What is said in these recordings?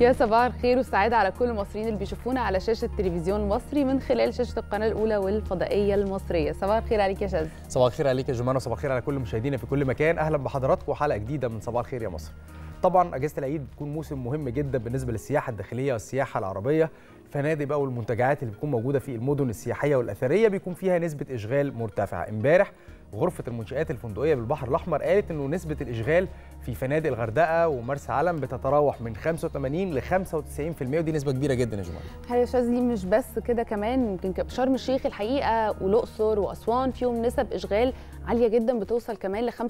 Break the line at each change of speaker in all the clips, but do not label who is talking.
يا صباح الخير والسعادة على كل المصريين اللي بيشوفونا على شاشة التلفزيون المصري من خلال شاشة القناة الأولى والفضائية المصرية صباح الخير عليك يا شاذ
صباح الخير عليك يا جمانة وصباح الخير على كل مشاهدينا في كل مكان أهلا بحضراتكم وحلقة جديدة من صباح الخير يا مصر طبعا أجازة العيد بتكون موسم مهم جدا بالنسبة للسياحة الداخلية والسياحة العربية الفنادق بقى والمنتجعات اللي بتكون موجودة في المدن السياحية والأثرية بيكون فيها نسبة إشغال مرتفعة امبارح غرفة المنشآت الفندقية بالبحر الأحمر قالت إنه نسبة الإشغال في فنادق الغردقة ومرسى علم بتتراوح من 85 ل 95% ودي نسبة كبيرة جدا يا جماعة
هي شاذلي مش بس كده كمان يمكن شرم الشيخ الحقيقة والأقصر وأسوان فيهم نسب إشغال عالية جدا بتوصل كمان ل 85%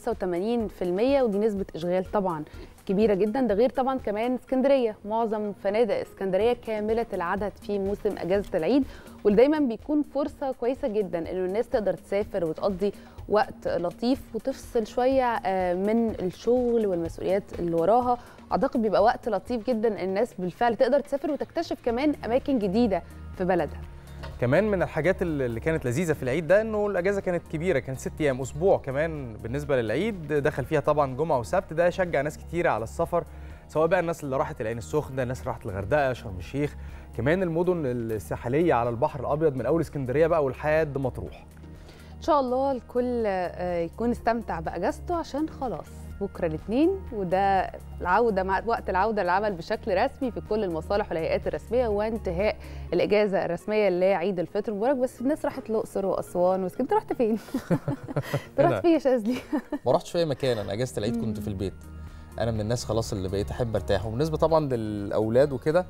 ودي نسبة إشغال طبعا كبيرة جدا ده غير طبعا كمان اسكندرية معظم فنادق اسكندرية كاملة العدد في موسم أجازة العيد واللي دايما بيكون فرصة كويسة جدا إنه الناس تقدر تسافر وتقضي وقت لطيف وتفصل شويه من الشغل والمسؤوليات اللي وراها اعتقد بيبقى وقت لطيف جدا الناس بالفعل تقدر تسافر وتكتشف كمان اماكن جديده في بلدها
كمان من الحاجات اللي كانت لذيذه في العيد ده انه الاجازه كانت كبيره كانت ست ايام اسبوع كمان بالنسبه للعيد دخل فيها طبعا جمعه وسبت ده شجع ناس كتيره على السفر سواء بقى الناس اللي راحت العين السخنه الناس راحت الغردقه شرم الشيخ كمان المدن الساحليه على البحر الابيض من اول اسكندريه بقى ولحد مطروح
ان شاء الله الكل يكون استمتع باجازته عشان خلاص بكره الاثنين وده العوده مع وقت العوده للعمل بشكل رسمي في كل المصالح والهيئات الرسميه وانتهاء الاجازه الرسميه لعيد الفطر المبارك بس الناس راحت الاقصر واسوان بس انت رحت فين؟ انت رحت فين يا شاذلي؟
ما رحتش في اي مكان انا اجازه العيد كنت في البيت انا من الناس خلاص اللي بقيت احب ارتاح وبالنسبه طبعا للاولاد وكده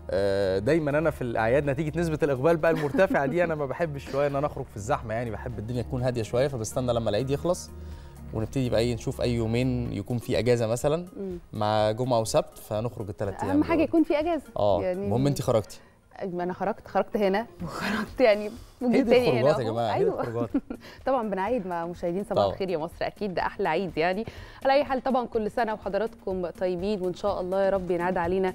دايما انا في الاعياد نتيجه نسبه الاقبال بقى المرتفعه دي انا ما بحبش شويه ان انا اخرج في الزحمه يعني بحب الدنيا تكون هاديه شويه فبستنى لما العيد يخلص ونبتدي بقى نشوف اي يومين يكون في اجازه مثلا مع جمعه وسبت فنخرج الثلاث ايام
اهم حاجه يكون في اجازه
اه يعني المهم انت خرجتي
انا خرجت خرجت هنا وخرجت يعني
هي دي الخروجات يا جماعه
ايوه طبعا بنعيد مع مشاهدين صباح الخير يا مصر اكيد ده احلى عيد يعني على اي حال طبعا كل سنه وحضراتكم طيبين وان شاء الله يا رب ينعاد علينا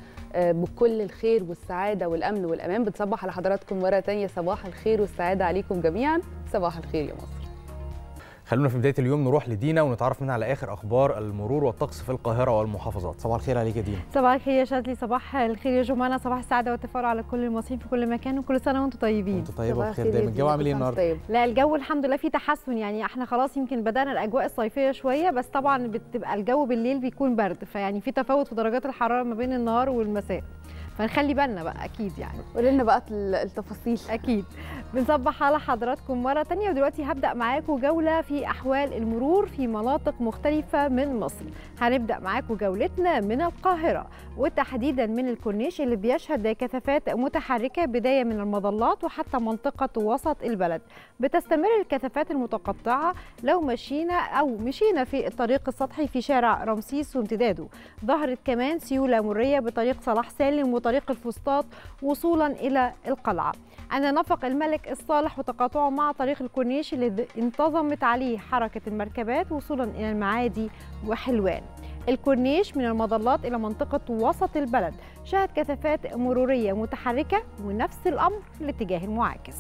بكل الخير والسعاده والامن والامان بتصبح على حضراتكم مره ثانيه صباح الخير والسعاده عليكم جميعا صباح الخير يا مصر
خلونا في بدايه اليوم نروح لدينا ونتعرف منها على اخر اخبار المرور والطقس في القاهره والمحافظات صباح الخير عليك يا دينا
صباح الخير يا شاذلي صباح الخير يا جمانه صباح السعاده والتفاؤل على كل المصريين في كل مكان وكل سنه وانتم طيبين
وانتم طيبه وبخير دايما الجو عامل ايه النهارده
لا الجو الحمد لله فيه تحسن يعني احنا خلاص يمكن بدانا الاجواء الصيفيه شويه بس طبعا بتبقى الجو بالليل بيكون برد فيعني في تفاوت في درجات الحراره ما بين النهار والمساء فنخلي بالنا بقى اكيد يعني
قولي لنا بقى التفاصيل
اكيد بنصبح على حضراتكم مره تانية ودلوقتي هبدا معاكم جوله في احوال المرور في مناطق مختلفه من مصر هنبدا معاكم جولتنا من القاهره وتحديدا من الكورنيش اللي بيشهد كثافات متحركه بدايه من المظلات وحتى منطقه وسط البلد بتستمر الكثافات المتقطعه لو مشينا او مشينا في الطريق السطحي في شارع رمسيس وامتداده ظهرت كمان سيوله مريه بطريق صلاح سالم وطريق الفسطاط وصولا الى القلعه أن نفق الملك الصالح وتقاطعه مع طريق الكورنيش اللي انتظمت عليه حركة المركبات وصولا إلى المعادي وحلوان الكورنيش من المظلات إلى منطقة وسط البلد شهد كثافات مرورية متحركة ونفس الأمر في الاتجاه المعاكس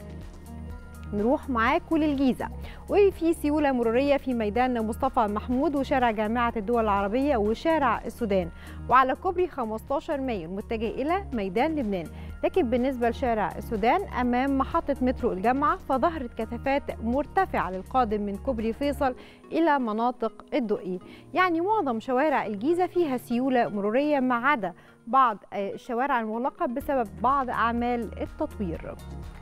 نروح معاكم للجيزه وفي سيوله مروريه في ميدان مصطفى محمود وشارع جامعه الدول العربيه وشارع السودان وعلى كوبري 15 مايو المتجه الى ميدان لبنان لكن بالنسبه لشارع السودان امام محطه مترو الجامعه فظهرت كثافات مرتفعه للقادم من كوبري فيصل الى مناطق الدقي يعني معظم شوارع الجيزه فيها سيوله مروريه ما عدا بعض الشوارع المغلقه بسبب بعض اعمال التطوير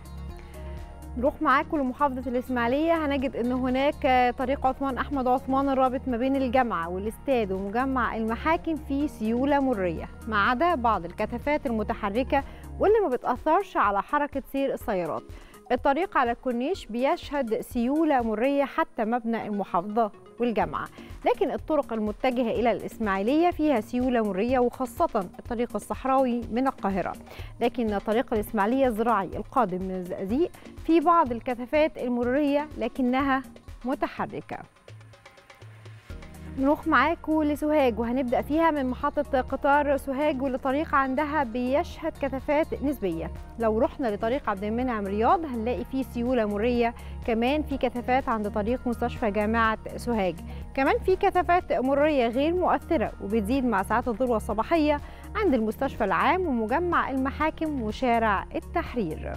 نروح معاكم لمحافظة الإسماعيلية هنجد أن هناك طريق عثمان أحمد عثمان الرابط ما بين الجامعة والاستاد ومجمع المحاكم في سيولة مرية ما عدا بعض الكثافات المتحركة واللي ما بتأثرش على حركة سير السيارات الطريق على الكورنيش بيشهد سيولة مرية حتى مبنى المحافظة والجامعة لكن الطرق المتجهة إلى الإسماعيلية فيها سيولة مرية وخاصة الطريق الصحراوي من القاهرة لكن طريق الإسماعيلية الزراعي القادم من الزقازيق في بعض الكثافات المرورية لكنها متحركة نروح معاكم لسوهاج وهنبدأ فيها من محطة قطار سوهاج واللي طريق عندها بيشهد كثافات نسبية لو رحنا لطريق عبد المنعم رياض هنلاقي فيه سيولة مرية كمان في كثافات عند طريق مستشفى جامعة سوهاج كمان في كثافات مرية غير مؤثرة وبتزيد مع ساعات الذروة الصباحية عند المستشفى العام ومجمع المحاكم وشارع التحرير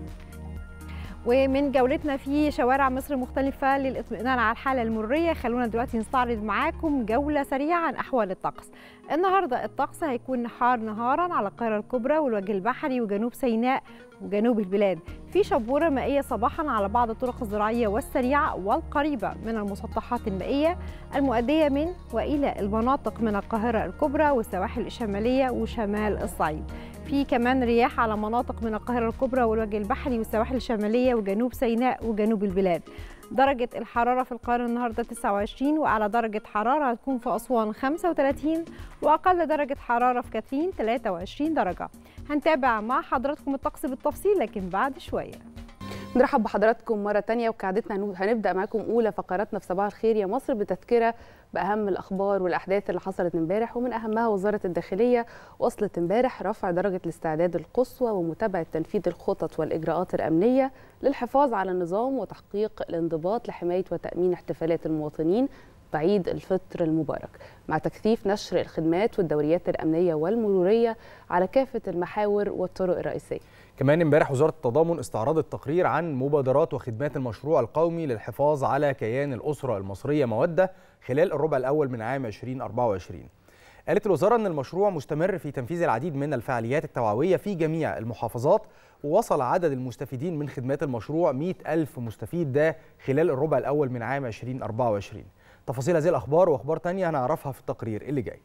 ومن جولتنا في شوارع مصر المختلفة للإطمئنان على الحالة المرية خلونا دلوقتي نستعرض معاكم جولة سريعة عن أحوال الطقس النهاردة الطقس هيكون حار نهارا على القاهرة الكبرى والوجه البحري وجنوب سيناء وجنوب البلاد في شبورة مائية صباحا على بعض الطرق الزراعية والسريعة والقريبة من المسطحات المائية المؤدية من وإلى المناطق من القاهرة الكبرى والسواحل الشمالية وشمال الصعيد في كمان رياح على مناطق من القاهرة الكبرى والوجه البحري والسواحل الشمالية وجنوب سيناء وجنوب البلاد درجة الحرارة في القاهرة النهاردة 29 وأعلى درجة حرارة هتكون في أسوان 35 وأقل درجة حرارة في كاترين 23 درجة هنتابع مع حضراتكم الطقس بالتفصيل لكن بعد شوية
نرحب بحضراتكم مرة تانية وكعادتنا هنبدأ معاكم أولى فقراتنا في صباح الخير يا مصر بتذكرة بأهم الأخبار والأحداث اللي حصلت امبارح ومن أهمها وزارة الداخلية وصلت امبارح رفع درجة الاستعداد القصوى ومتابعة تنفيذ الخطط والإجراءات الأمنية للحفاظ على النظام وتحقيق الانضباط لحماية وتأمين احتفالات المواطنين بعيد الفطر المبارك مع تكثيف نشر الخدمات والدوريات الأمنية والمرورية على كافة المحاور والطرق الرئيسية
كمان امبارح وزاره التضامن استعرضت تقرير عن مبادرات وخدمات المشروع القومي للحفاظ على كيان الاسره المصريه موده خلال الربع الاول من عام 2024. قالت الوزاره ان المشروع مستمر في تنفيذ العديد من الفعاليات التوعويه في جميع المحافظات ووصل عدد المستفيدين من خدمات المشروع 100 ألف مستفيد ده خلال الربع الأول من عام 2024 تفاصيل هذه الأخبار وأخبار تانية هنعرفها في التقرير اللي جاي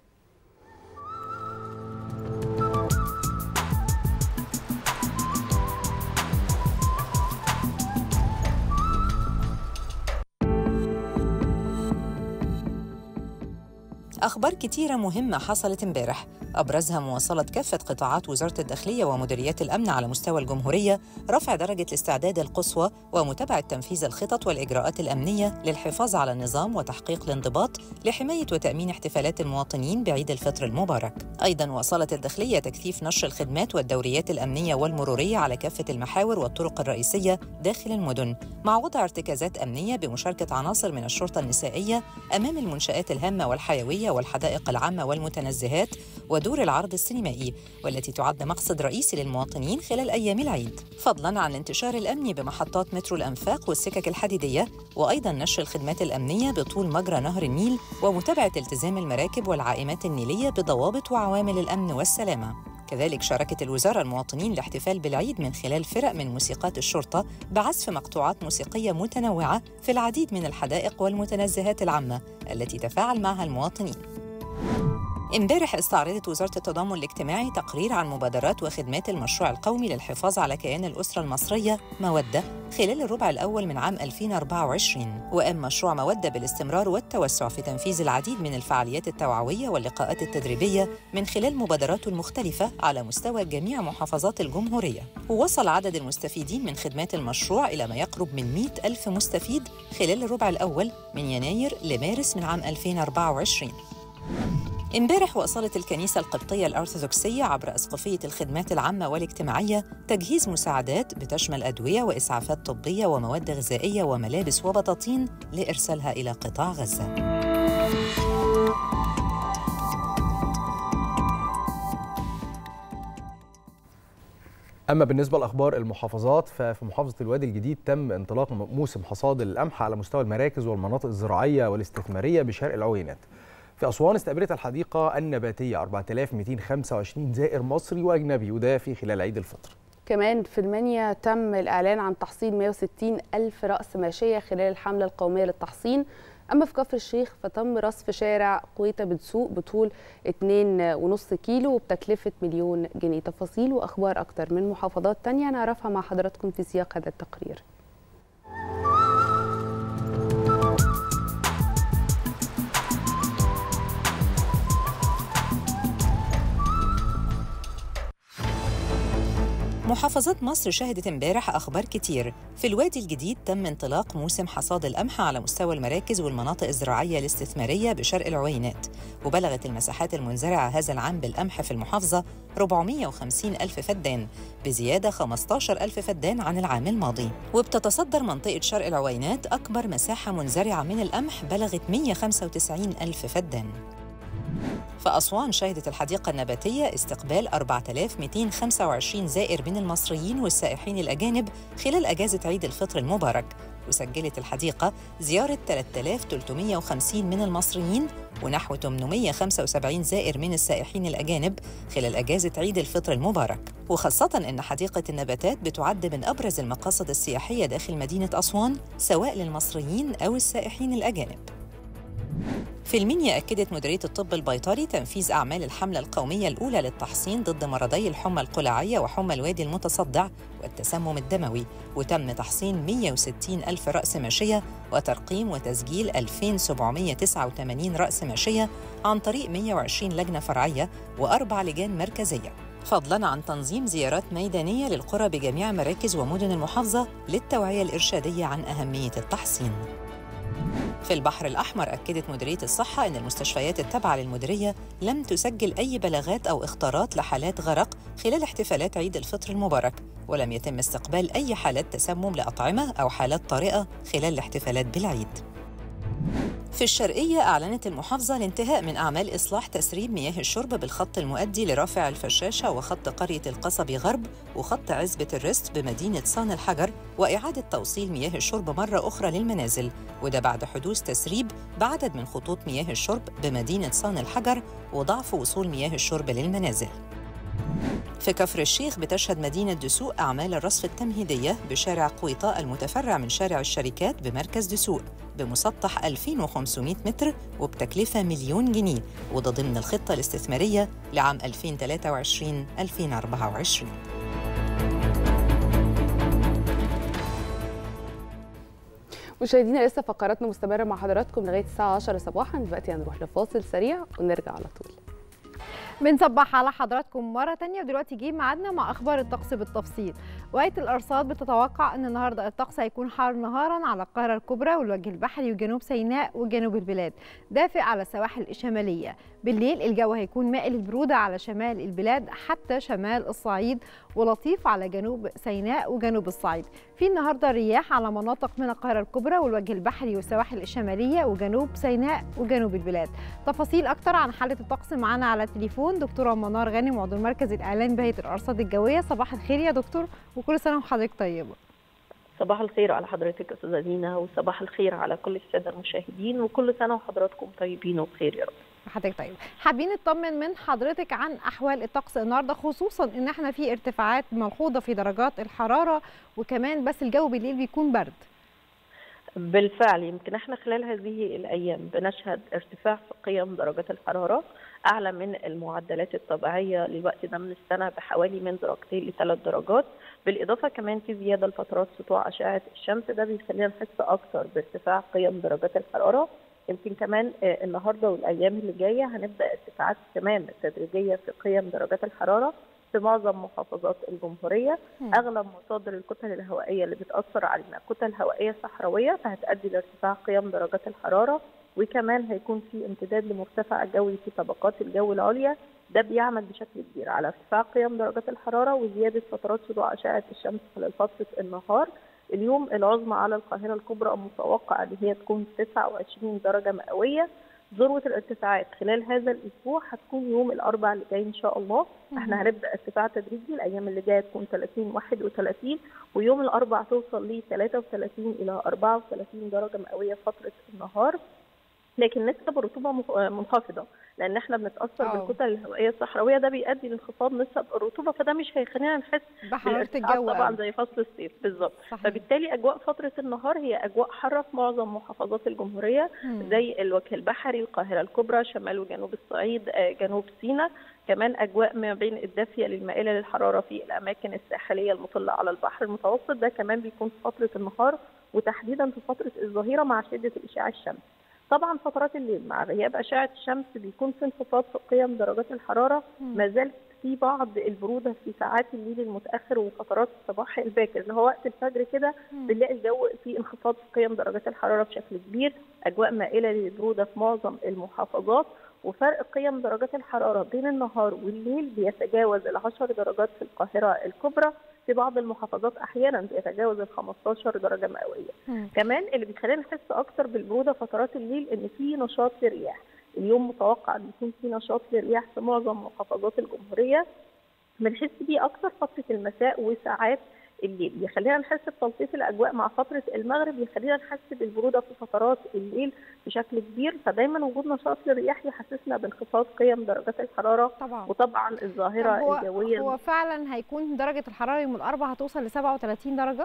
أخبار كتيرة مهمة حصلت امبارح أبرزها مواصلة كافة قطاعات وزارة الداخلية ومديريات الأمن على مستوى الجمهورية رفع درجة الاستعداد القصوى ومتابعة تنفيذ الخطط والإجراءات الأمنية للحفاظ على النظام وتحقيق الانضباط لحماية وتأمين احتفالات المواطنين بعيد الفطر المبارك أيضا واصلت الداخلية تكثيف نشر الخدمات والدوريات الأمنية والمرورية على كافة المحاور والطرق الرئيسية داخل المدن مع وضع ارتكازات أمنية بمشاركة عناصر من الشرطة النسائية أمام المنشآت الهامة والحيوية والحدائق العامة والمتنزهات ودور العرض السينمائي والتي تعد مقصد رئيسي للمواطنين خلال أيام العيد فضلا عن الانتشار الأمني بمحطات مترو الأنفاق والسكك الحديدية وأيضا نشر الخدمات الأمنية بطول مجرى نهر النيل ومتابعة التزام المراكب والعائمات النيلية بضوابط وعوامل الأمن والسلامة كذلك شاركت الوزارة المواطنين الاحتفال بالعيد من خلال فرق من موسيقات الشرطة بعزف مقطوعات موسيقية متنوعة في العديد من الحدائق والمتنزهات العامة التي تفاعل معها المواطنين امبارح استعرضت وزارة التضامن الاجتماعي تقرير عن مبادرات وخدمات المشروع القومي للحفاظ على كيان الأسرة المصرية مودة خلال الربع الأول من عام 2024 وقام مشروع مودة بالاستمرار والتوسع في تنفيذ العديد من الفعاليات التوعوية واللقاءات التدريبية من خلال مبادراته المختلفة على مستوى جميع محافظات الجمهورية ووصل عدد المستفيدين من خدمات المشروع إلى ما يقرب من 100 ألف مستفيد خلال الربع الأول من يناير لمارس من عام 2024 امبارح واصلت الكنيسة القبطية الأرثوذكسية عبر أسقفية الخدمات العامة والاجتماعية تجهيز مساعدات بتشمل أدوية وإسعافات طبية ومواد غذائية وملابس وبطاطين لإرسالها إلى قطاع غزة.
اما بالنسبه لاخبار المحافظات ففي محافظه الوادي الجديد تم انطلاق موسم حصاد القمح على مستوى المراكز والمناطق الزراعيه والاستثماريه بشرق العوينات في أسوان استقبلت الحديقة النباتية 4225 زائر مصري وأجنبي وده في خلال عيد الفطر
كمان في المنيا تم الإعلان عن تحصيل 160 ألف رأس ماشية خلال الحملة القومية للتحصين أما في كفر الشيخ فتم رصف شارع قويتة بتسوق بطول 2.5 كيلو وبتكلفة مليون جنيه تفاصيل وأخبار أكتر من محافظات تانية نعرفها مع حضراتكم في سياق هذا التقرير
محافظات مصر شهدت امبارح أخبار كتير في الوادي الجديد تم انطلاق موسم حصاد القمح على مستوى المراكز والمناطق الزراعية الاستثمارية بشرق العوينات وبلغت المساحات المنزرعة هذا العام بالقمح في المحافظة 450 ألف فدان بزيادة 15 ألف فدان عن العام الماضي وبتتصدر منطقة شرق العوينات أكبر مساحة منزرعة من القمح بلغت 195 ألف فدان فأسوان شهدت الحديقة النباتية استقبال 4225 زائر من المصريين والسائحين الأجانب خلال أجازة عيد الفطر المبارك وسجلت الحديقة زيارة 3350 من المصريين ونحو 875 زائر من السائحين الأجانب خلال أجازة عيد الفطر المبارك وخاصة أن حديقة النباتات بتعد من أبرز المقاصد السياحية داخل مدينة أسوان سواء للمصريين أو السائحين الأجانب في المنيا أكدت مديرية الطب البيطري تنفيذ أعمال الحملة القومية الأولى للتحصين ضد مرضي الحمى القلعية وحمى الوادي المتصدع والتسمم الدموي وتم تحصين 160 ألف رأس ماشية وترقيم وتسجيل 2789 رأس ماشية عن طريق 120 لجنة فرعية وأربع لجان مركزية فضلا عن تنظيم زيارات ميدانية للقرى بجميع مراكز ومدن المحافظة للتوعية الإرشادية عن أهمية التحصين في البحر الأحمر أكدت مديرية الصحة أن المستشفيات التابعة للمديرية لم تسجل أي بلاغات أو إخطارات لحالات غرق خلال احتفالات عيد الفطر المبارك ولم يتم استقبال أي حالات تسمم لأطعمة أو حالات طارئة خلال الاحتفالات بالعيد في الشرقية أعلنت المحافظة الانتهاء من أعمال إصلاح تسريب مياه الشرب بالخط المؤدي لرافع الفشاشة وخط قرية القصبي غرب وخط عزبة الرست بمدينة صان الحجر وإعادة توصيل مياه الشرب مرة أخرى للمنازل وده بعد حدوث تسريب بعدد من خطوط مياه الشرب بمدينة صان الحجر وضعف وصول مياه الشرب للمنازل في كفر الشيخ بتشهد مدينة دسوق أعمال الرصف التمهيدية بشارع قويطاء المتفرع من شارع الشركات بمركز دسوق بمسطح 2500 متر وبتكلفة مليون جنيه وده ضمن الخطة الاستثمارية لعام 2023-2024
مشاهدينا لسه فقراتنا مستمره مع حضراتكم لغايه الساعه 10 صباحا دلوقتي هنروح لفاصل سريع ونرجع على طول
بنصبح على حضراتكم مرة تانية ودلوقتي جه ميعادنا مع أخبار الطقس بالتفصيل وقاية الأرصاد بتتوقع أن النهاردة الطقس هيكون حار نهارا على القاهرة الكبرى والوجه البحري وجنوب سيناء وجنوب البلاد دافئ على السواحل الشمالية بالليل الجو هيكون مائل البرودة على شمال البلاد حتى شمال الصعيد ولطيف على جنوب سيناء وجنوب الصعيد في النهاردة رياح على مناطق من القاهرة الكبرى والوجه البحري والسواحل الشمالية وجنوب سيناء وجنوب البلاد تفاصيل أكتر عن حالة الطقس معانا على التليفون دكتورة منار غانم عضو المركز الإعلامي بهيئة الأرصاد الجوية صباح الخير يا دكتور وكل سنة وحضرتك طيبة
صباح الخير على حضرتك استاذه دينا وصباح الخير على كل الساده المشاهدين وكل سنه وحضراتكم طيبين وبخير يا رب
حضرتك طيب حابين نطمن من حضرتك عن احوال الطقس النهارده خصوصا ان احنا في ارتفاعات ملحوظه في درجات الحراره وكمان بس الجو بالليل بيكون برد
بالفعل يمكن احنا خلال هذه الايام بنشهد ارتفاع في قيم درجات الحراره اعلى من المعدلات الطبيعيه للوقت ده من السنه بحوالي من درجتين لثلاث درجات بالاضافه كمان في زياده لفترات سطوع اشعه الشمس ده بيخلينا نحس اكثر بارتفاع قيم درجات الحراره يمكن كمان النهارده والايام اللي جايه هنبدا ارتفاعات كمان تدريجيه في قيم درجات الحراره في معظم محافظات الجمهوريه اغلب مصادر الكتل الهوائيه اللي بتاثر علينا كتل هوائيه صحراويه فهتؤدي لارتفاع قيم درجات الحراره وكمان هيكون في امتداد لمرتفع جوي في طبقات الجو العليا ده بيعمل بشكل كبير على ارتفاع قيم درجات الحراره وزياده فترات سطوع اشعه الشمس خلال فتره النهار اليوم العظمى على القاهره الكبرى متوقع ان هي تكون 29 درجه مئويه ذروه الارتفاعات خلال هذا الاسبوع هتكون يوم الاربعاء اللي جاي ان شاء الله احنا هنبدا ارتفاع تدريجي الايام اللي جايه تكون 30 31 ويوم الاربعاء توصل ل 33 الى 34 درجه مئويه فتره النهار لكن نسب الرطوبه منخفضه لان احنا بنتاثر
أوه.
بالكتل الهوائيه الصحراويه ده بيؤدي لانخفاض نسب الرطوبه فده مش هيخلينا نحس
بحراره الجو
طبعا زي فصل الصيف بالظبط فبالتالي اجواء فتره النهار هي اجواء حاره في معظم محافظات الجمهوريه
مم.
زي الوجه البحري القاهره الكبرى شمال وجنوب الصعيد جنوب سيناء كمان اجواء ما بين الدافيه للمائله للحراره في الاماكن الساحليه المطله على البحر المتوسط ده كمان بيكون في فتره النهار وتحديدا في فتره الظهيره مع شده الاشعاع الشمسي طبعا فترات الليل مع غياب اشعه الشمس بيكون في انخفاض في قيم درجات الحراره ما زالت في بعض البروده في ساعات الليل المتاخر وفترات الصباح الباكر اللي هو وقت الفجر كده بنلاقي الجو في انخفاض في قيم درجات الحراره بشكل كبير اجواء مائله للبروده في معظم المحافظات وفرق قيم درجات الحراره بين النهار والليل بيتجاوز ال 10 درجات في القاهره الكبرى في بعض المحافظات احيانا بيتجاوز ال 15 درجه مئويه. كمان اللي بيخلينا نحس اكتر بالبروده فترات الليل ان في نشاط للرياح. اليوم متوقع ان يكون في نشاط للرياح في معظم محافظات الجمهوريه بنحس بيه اكتر فتره المساء وساعات الليل يخلينا نحس بتلطيف الاجواء مع فتره المغرب يخلينا نحس بالبروده في فترات الليل بشكل كبير فدايما وجود نشاط للرياح يحسسنا بانخفاض قيم درجات الحراره
طبعا
وطبعا الظاهره
طب هو
الجويه
هو فعلا هيكون درجه الحراره يوم الاربعاء هتوصل ل 37 درجه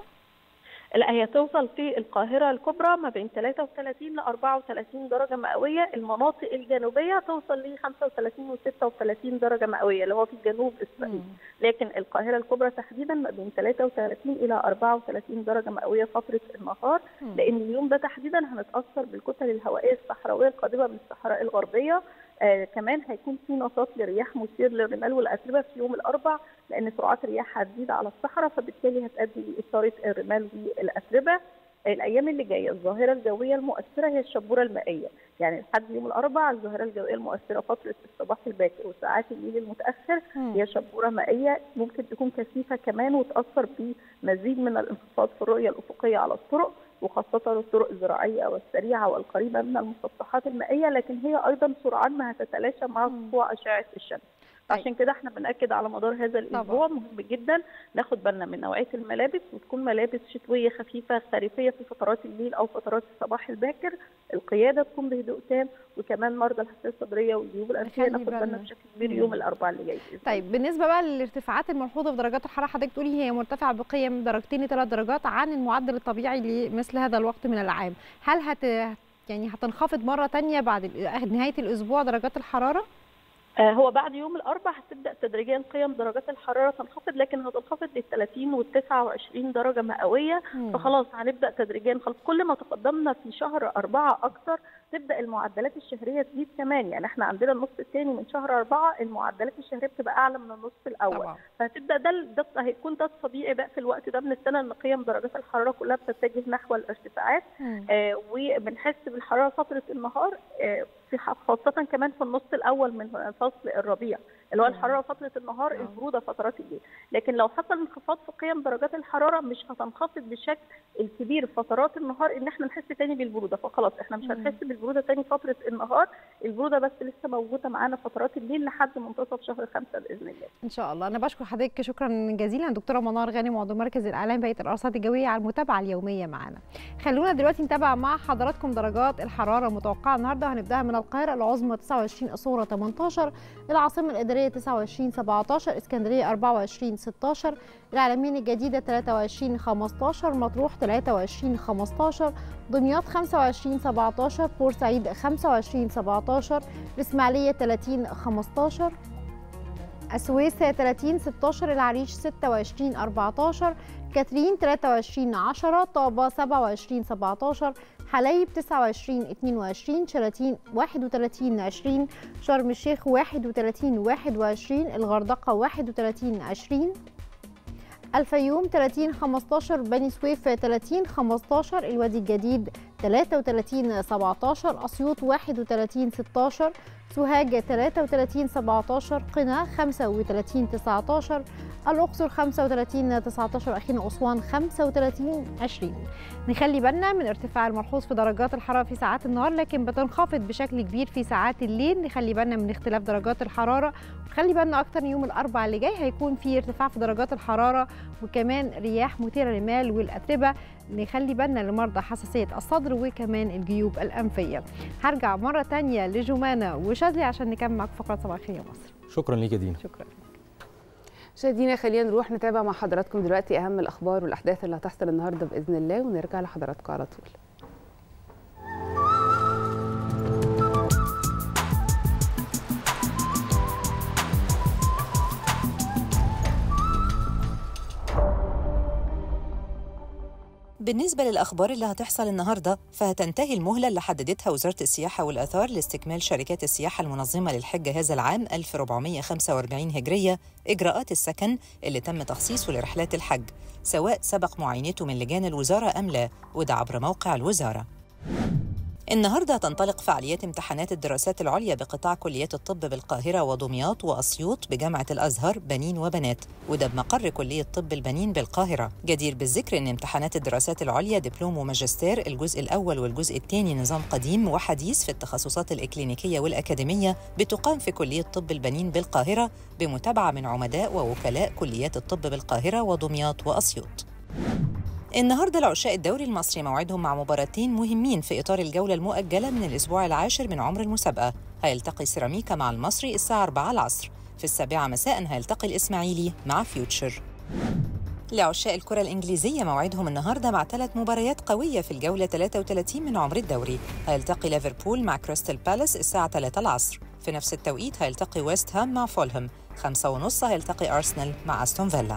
لا هي توصل في القاهرة الكبرى ما بين 33 ل 34 درجة مئوية، المناطق الجنوبية توصل ل 35 و 36 درجة مئوية اللي هو في جنوب إسرائيل،
مم.
لكن القاهرة الكبرى تحديدا ما بين 33 إلى 34 درجة مئوية فترة النهار،
مم.
لأن اليوم ده تحديدا هنتأثر بالكتل الهوائية الصحراوية القادمة من الصحراء الغربية، آه كمان هيكون في نشاط لرياح مثير للرمال والأتربة في يوم الأربع لأن سرعات الرياح هتزيد على الصحراء فبالتالي هتؤدي لإثارة الرمال والأتربة. الايام اللي جايه الظاهره الجويه المؤثره هي الشبوره المائيه يعني لحد يوم الاربعاء الظاهره الجويه المؤثره فتره الصباح الباكر وساعات الليل المتاخر
مم.
هي شبوره مائيه ممكن تكون كثيفه كمان وتاثر بمزيد من الانخفاض في الرؤيه الافقيه على الطرق وخاصة الطرق الزراعية والسريعة والقريبة من المسطحات المائية لكن هي أيضا سرعان ما هتتلاشى مع
مم.
سطوع أشعة الشمس عشان كده احنا بنأكد على مدار هذا الأسبوع مهم جدا ناخد بالنا من نوعية الملابس وتكون ملابس شتوية خفيفة خريفية في فترات الليل أو فترات الصباح الباكر القيادة تكون بهدوء تام وكمان مرضى الحساسية الصدرية والجيوب الأنفية
نخلي
ناخد بالنا
بالنا.
بشكل كبير
مم.
يوم الأربعاء اللي جاي بإذن الله.
طيب بالنسبه بقى للارتفاعات الملحوظه في درجات الحراره حضرتك تقولي هي مرتفعه بقيم درجتين لثلاث درجات عن المعدل الطبيعي لمثل هذا الوقت من العام هل هت يعني هتنخفض مره تانية بعد ال- نهايه الاسبوع درجات الحراره
آه، هو بعد يوم الأربع هتبدأ تدريجيا قيم درجات الحرارة تنخفض لكن هتنخفض لل 30 وال 29 درجة مئوية
مم.
فخلاص هنبدأ تدريجيا خلاص كل ما تقدمنا في شهر أربعة أكتر تبدأ المعدلات الشهرية تزيد كمان يعني احنا عندنا النص الثاني من شهر أربعة المعدلات الشهرية بتبقى أعلى من النص الأول
طبعا
فهتبدا ده ده هيكون ده الطبيعي بقى في الوقت ده من السنه ان قيم درجات الحراره كلها بتتجه نحو الارتفاعات
مم.
آه وبنحس بالحراره فتره النهار آه في ح- خاصه كمان في النص الاول من فصل الربيع اللي هو
مم.
الحراره فتره النهار
آه.
البروده فترات الليل لكن لو حصل انخفاض في قيم درجات الحراره مش هتنخفض بالشكل الكبير في فترات النهار ان احنا نحس تاني بالبروده فخلاص احنا مش
مم.
هنحس بالبروده تاني فتره النهار البروده بس لسه موجوده معانا فترات الليل لحد منتصف شهر خمسة باذن الله
ان شاء الله انا بشكر حضرتك شكرا جزيلا دكتوره منار غانم عضو مركز الاعلام بهيئه الارصاد الجويه على المتابعه اليوميه معنا خلونا دلوقتي نتابع مع حضراتكم درجات الحراره المتوقعه النهارده هنبداها من القاهره العظمى 29 الصوره 18 العاصمه الاداريه 29 17 اسكندريه 24 16 العلمين الجديده 23 15 مطروح 23 15 دمياط 25 17 بورسعيد 25 17 الاسماعيليه 30 15 السويس 30 16 العريش 26 14 كاترين 23 10 طابة 27 17 حلايب 29 22 شلاتين 31 20 شرم الشيخ 31 21 الغردقة 31 20 الفيوم 30 15 بني سويف 30 15 الوادي الجديد 33 17 أسيوط 31 16 سوهاج 33 17 قنا 35 19 الأقصر 35 19 أخينا أسوان 35 20 نخلي بالنا من ارتفاع الملحوظ في درجات الحرارة في ساعات النهار لكن بتنخفض بشكل كبير في ساعات الليل نخلي بالنا من اختلاف درجات الحرارة ونخلي بالنا أكتر يوم الأربعاء اللي جاي هيكون في ارتفاع في درجات الحرارة وكمان رياح مثيرة للمال والأتربة نخلي بالنا لمرضى حساسية الصدر وكمان الجيوب الأنفية هرجع مرة تانية لجمانة وشاذلي عشان نكمل معاكم فقرة صباح الخير يا مصر
شكرا ليك يا دينا
شكرا
مشاهدينا خلينا نروح نتابع مع حضراتكم دلوقتي اهم الاخبار والاحداث اللي هتحصل النهارده باذن الله ونرجع لحضراتكم على طول
بالنسبة للأخبار اللي هتحصل النهاردة فهتنتهي المهلة اللي حددتها وزارة السياحة والآثار لاستكمال شركات السياحة المنظمة للحج هذا العام 1445 هجرية إجراءات السكن اللي تم تخصيصه لرحلات الحج سواء سبق معاينته من لجان الوزارة أم لا وده عبر موقع الوزارة النهارده تنطلق فعاليات امتحانات الدراسات العليا بقطاع كليات الطب بالقاهرة ودمياط وأسيوط بجامعة الأزهر بنين وبنات وده بمقر كلية طب البنين بالقاهرة جدير بالذكر أن امتحانات الدراسات العليا دبلوم وماجستير الجزء الأول والجزء الثاني نظام قديم وحديث في التخصصات الإكلينيكية والأكاديمية بتقام في كلية طب البنين بالقاهرة بمتابعة من عمداء ووكلاء كليات الطب بالقاهرة ودمياط وأسيوط النهارده العشاء الدوري المصري موعدهم مع مباراتين مهمين في اطار الجوله المؤجله من الاسبوع العاشر من عمر المسابقه هيلتقي سيراميكا مع المصري الساعه 4 العصر في السابعه مساء هيلتقي الاسماعيلي مع فيوتشر لعشاء الكرة الإنجليزية موعدهم النهاردة مع ثلاث مباريات قوية في الجولة 33 من عمر الدوري هيلتقي ليفربول مع كريستال بالاس الساعة 3 العصر في نفس التوقيت هيلتقي ويست هام مع فولهام خمسة ونص هيلتقي أرسنال مع أستون فيلا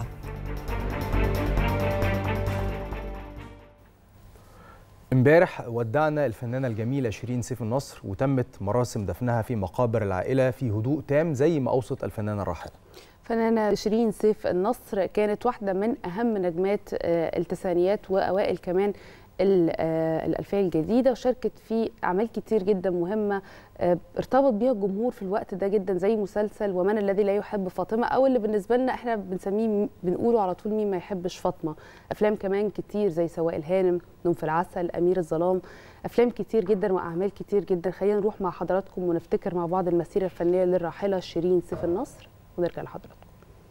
امبارح ودعنا الفنانة الجميلة شيرين سيف النصر وتمت مراسم دفنها في مقابر العائلة في هدوء تام زي ما أوصت الفنانة الراحلة
فنانة شيرين سيف النصر كانت واحدة من أهم نجمات التسعينيات وأوائل كمان الألفية الجديدة وشاركت في أعمال كتير جدا مهمة ارتبط بيها الجمهور في الوقت ده جدا زي مسلسل ومن الذي لا يحب فاطمة أو اللي بالنسبة لنا احنا بنسميه بنقوله على طول مين ما يحبش فاطمة أفلام كمان كتير زي سواء الهانم نوم في العسل أمير الظلام أفلام كتير جدا وأعمال كتير جدا خلينا نروح مع حضراتكم ونفتكر مع بعض المسيرة الفنية للراحلة شيرين سيف النصر ونرجع لحضراتكم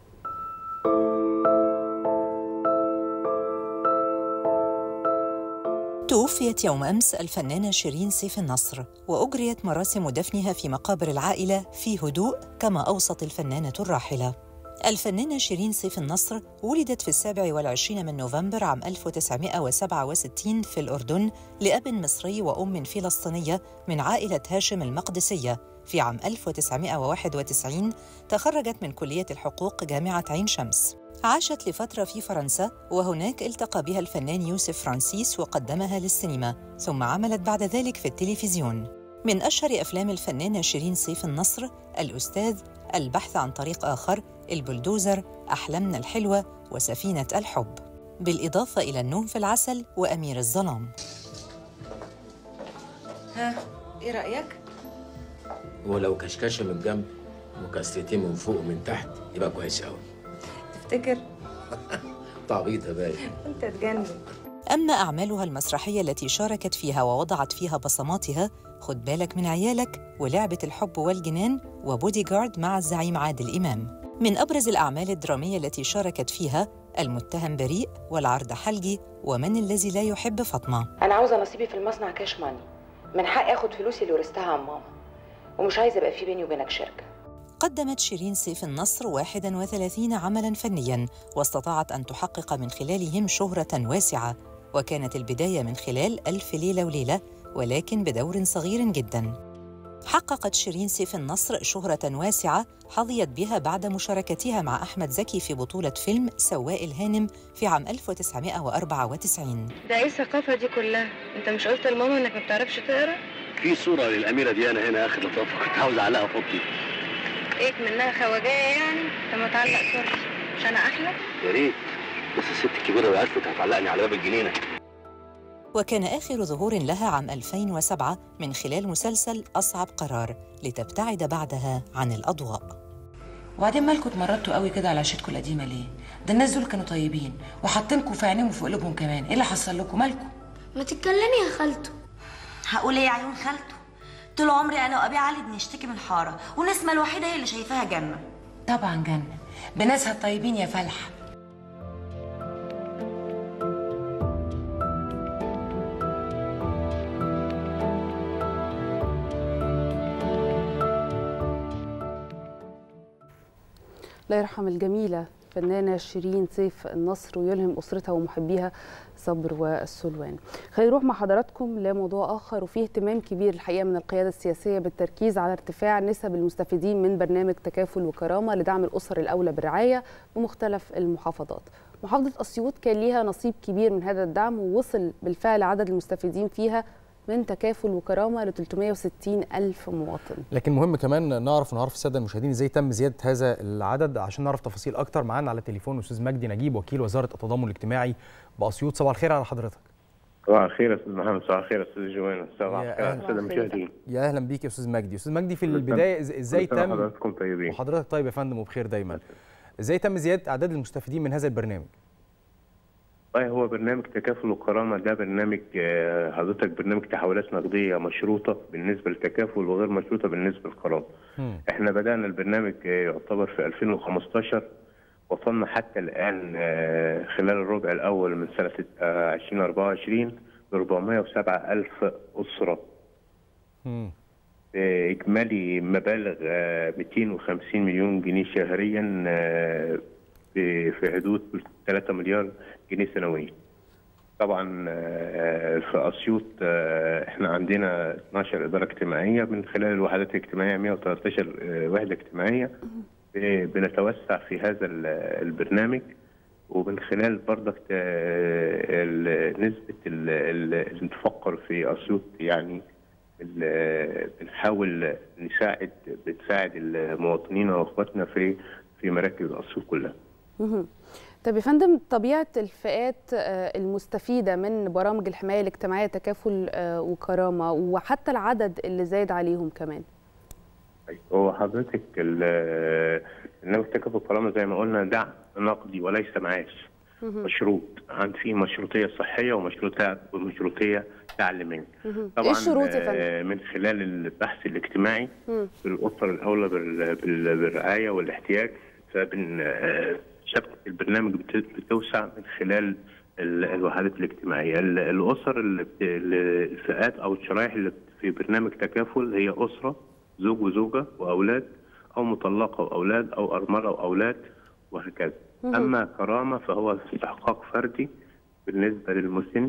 توفيت يوم أمس الفنانة شيرين سيف النصر وأجريت مراسم دفنها في مقابر العائلة في هدوء كما أوصت الفنانة الراحلة الفنانة شيرين سيف النصر ولدت في السابع والعشرين من نوفمبر عام 1967 في الأردن لأب مصري وأم فلسطينية من عائلة هاشم المقدسية في عام 1991 تخرجت من كلية الحقوق جامعة عين شمس عاشت لفترة في فرنسا وهناك التقى بها الفنان يوسف فرانسيس وقدمها للسينما ثم عملت بعد ذلك في التلفزيون من أشهر أفلام الفنانة شيرين سيف النصر الأستاذ البحث عن طريق آخر البلدوزر أحلامنا الحلوة وسفينة الحب بالإضافة إلى النوم في العسل وأمير الظلام
ها إيه رأيك؟
ولو كشكشه من جنب وكسرتين من فوق ومن تحت يبقى كويس قوي
تفتكر؟
تعبيط يا باين
أنت تجنن
أما أعمالها المسرحية التي شاركت فيها ووضعت فيها بصماتها خد بالك من عيالك ولعبة الحب والجنان وبودي جارد مع الزعيم عادل إمام من أبرز الأعمال الدرامية التي شاركت فيها المتهم بريء والعرض حلجي ومن الذي لا يحب فاطمة
انا عاوزه نصيبي في المصنع كاش ماني من حقي اخد فلوسي اللي ورثتها عن ماما ومش عايزه يبقى في بيني وبينك شركه
قدمت شيرين سيف النصر 31 عملا فنيا واستطاعت أن تحقق من خلالهم شهرة واسعة وكانت البداية من خلال ألف ليلة وليلة ولكن بدور صغير جدا حققت شيرين سيف النصر شهرة واسعة حظيت بها بعد مشاركتها مع أحمد زكي في بطولة فيلم سواق الهانم في عام 1994
ده ايه الثقافة دي كلها؟ انت مش قلت لماما انك ما بتعرفش تقرا؟
في صورة للأميرة ديانا هنا آخر لطافة كنت عاوز أعلقها في أوضتي
ايه منها خواجاية يعني؟ طب ما تعلق صورتي مش انا احلى؟
يا ريت بس الست الكبيرة لو عرفت هتعلقني على باب الجنينة
وكان آخر ظهور لها عام 2007 من خلال مسلسل أصعب قرار لتبتعد بعدها عن الأضواء
وبعدين مالكم اتمردتوا قوي كده على عشتكم القديمه ليه ده الناس دول كانوا طيبين وحاطينكم في عينيهم وفي قلوبهم كمان ايه اللي حصل لكم مالكم
ما تتكلمي يا خالته
هقول ايه يا عيون خالته طول عمري انا وابي علي بنشتكي من حاره ونسمه الوحيده هي اللي شايفاها جنه
طبعا جنه بناسها الطيبين يا فلحه
الله يرحم الجميلة فنانة شيرين سيف النصر ويلهم أسرتها ومحبيها صبر والسلوان خلينا نروح مع حضراتكم لموضوع آخر وفيه اهتمام كبير الحقيقة من القيادة السياسية بالتركيز على ارتفاع نسب المستفيدين من برنامج تكافل وكرامة لدعم الأسر الأولى بالرعاية بمختلف المحافظات محافظة أسيوط كان ليها نصيب كبير من هذا الدعم ووصل بالفعل عدد المستفيدين فيها من تكافل وكرامه ل 360 الف مواطن
لكن مهم كمان نعرف ونعرف الساده المشاهدين ازاي تم زياده هذا العدد عشان نعرف تفاصيل اكتر معانا على التليفون استاذ مجدي نجيب وكيل وزاره التضامن الاجتماعي باسيوط صباح الخير على حضرتك
صباح الخير يا استاذ محمد صباح الخير يا استاذ جوانا صباح
يا
الخير يا
أهلا.
استاذ المشاهدين
يا اهلا بيك يا استاذ مجدي استاذ مجدي في
كل سنة-
البدايه إز- ازاي
كل سنة
تم
وحضراتكم طيبين
وحضرتك طيب يا فندم وبخير دايما ازاي تم زياده اعداد المستفيدين من هذا البرنامج
والله هو برنامج تكافل وكرامة ده برنامج آه، حضرتك برنامج تحولات نقدية مشروطة بالنسبة للتكافل وغير مشروطة بالنسبة للكرامة
مم.
احنا بدأنا البرنامج آه، يعتبر في 2015 وصلنا حتى الآن آه، خلال الربع الأول من سنة آه، 2024 ل 407 ألف أسرة
مم.
آه، إجمالي مبالغ آه، 250 مليون جنيه شهريا آه، في في حدود 3 مليار جنيه سنويا. طبعا آه، في أسيوط آه، احنا عندنا 12 إدارة اجتماعية من خلال الوحدات الاجتماعية 113 آه، وحدة اجتماعية آه، بنتوسع في هذا ال- البرنامج ومن خلال برضك آه، ال- نسبة ال- ال- اللي نفكر في أسيوط يعني ال- بنحاول نساعد بنساعد المواطنين واخواتنا في في مراكز اسيوط كلها.
مهم. طب يا فندم طبيعه الفئات آه، المستفيده من برامج الحمايه الاجتماعيه تكافل آه، وكرامه وحتى العدد اللي زايد عليهم كمان
هو حضرتك ال- برنامج تكافل الكرامه زي ما قلنا دعم نقدي وليس معاش
مهم.
مشروط عند فيه مشروطيه صحيه ومشروطيه ومشروطيه تعليميه.
مهم.
طبعا
ايه الشروط يا فندم
آه، من خلال البحث الاجتماعي
مم.
في الأسر الأولى بال- بال- بالرعاية والاحتياج فبن آه، شبكة البرنامج بت- بتوسع من خلال ال- الوحدات الاجتماعية ال- الأسر اللي بت- ال- الفئات أو الشرائح اللي في برنامج تكافل هي أسرة زوج وزوجة وأولاد أو مطلقة وأولاد أو أرملة وأولاد وهكذا
مهم.
أما كرامة فهو استحقاق فردي بالنسبة للمسن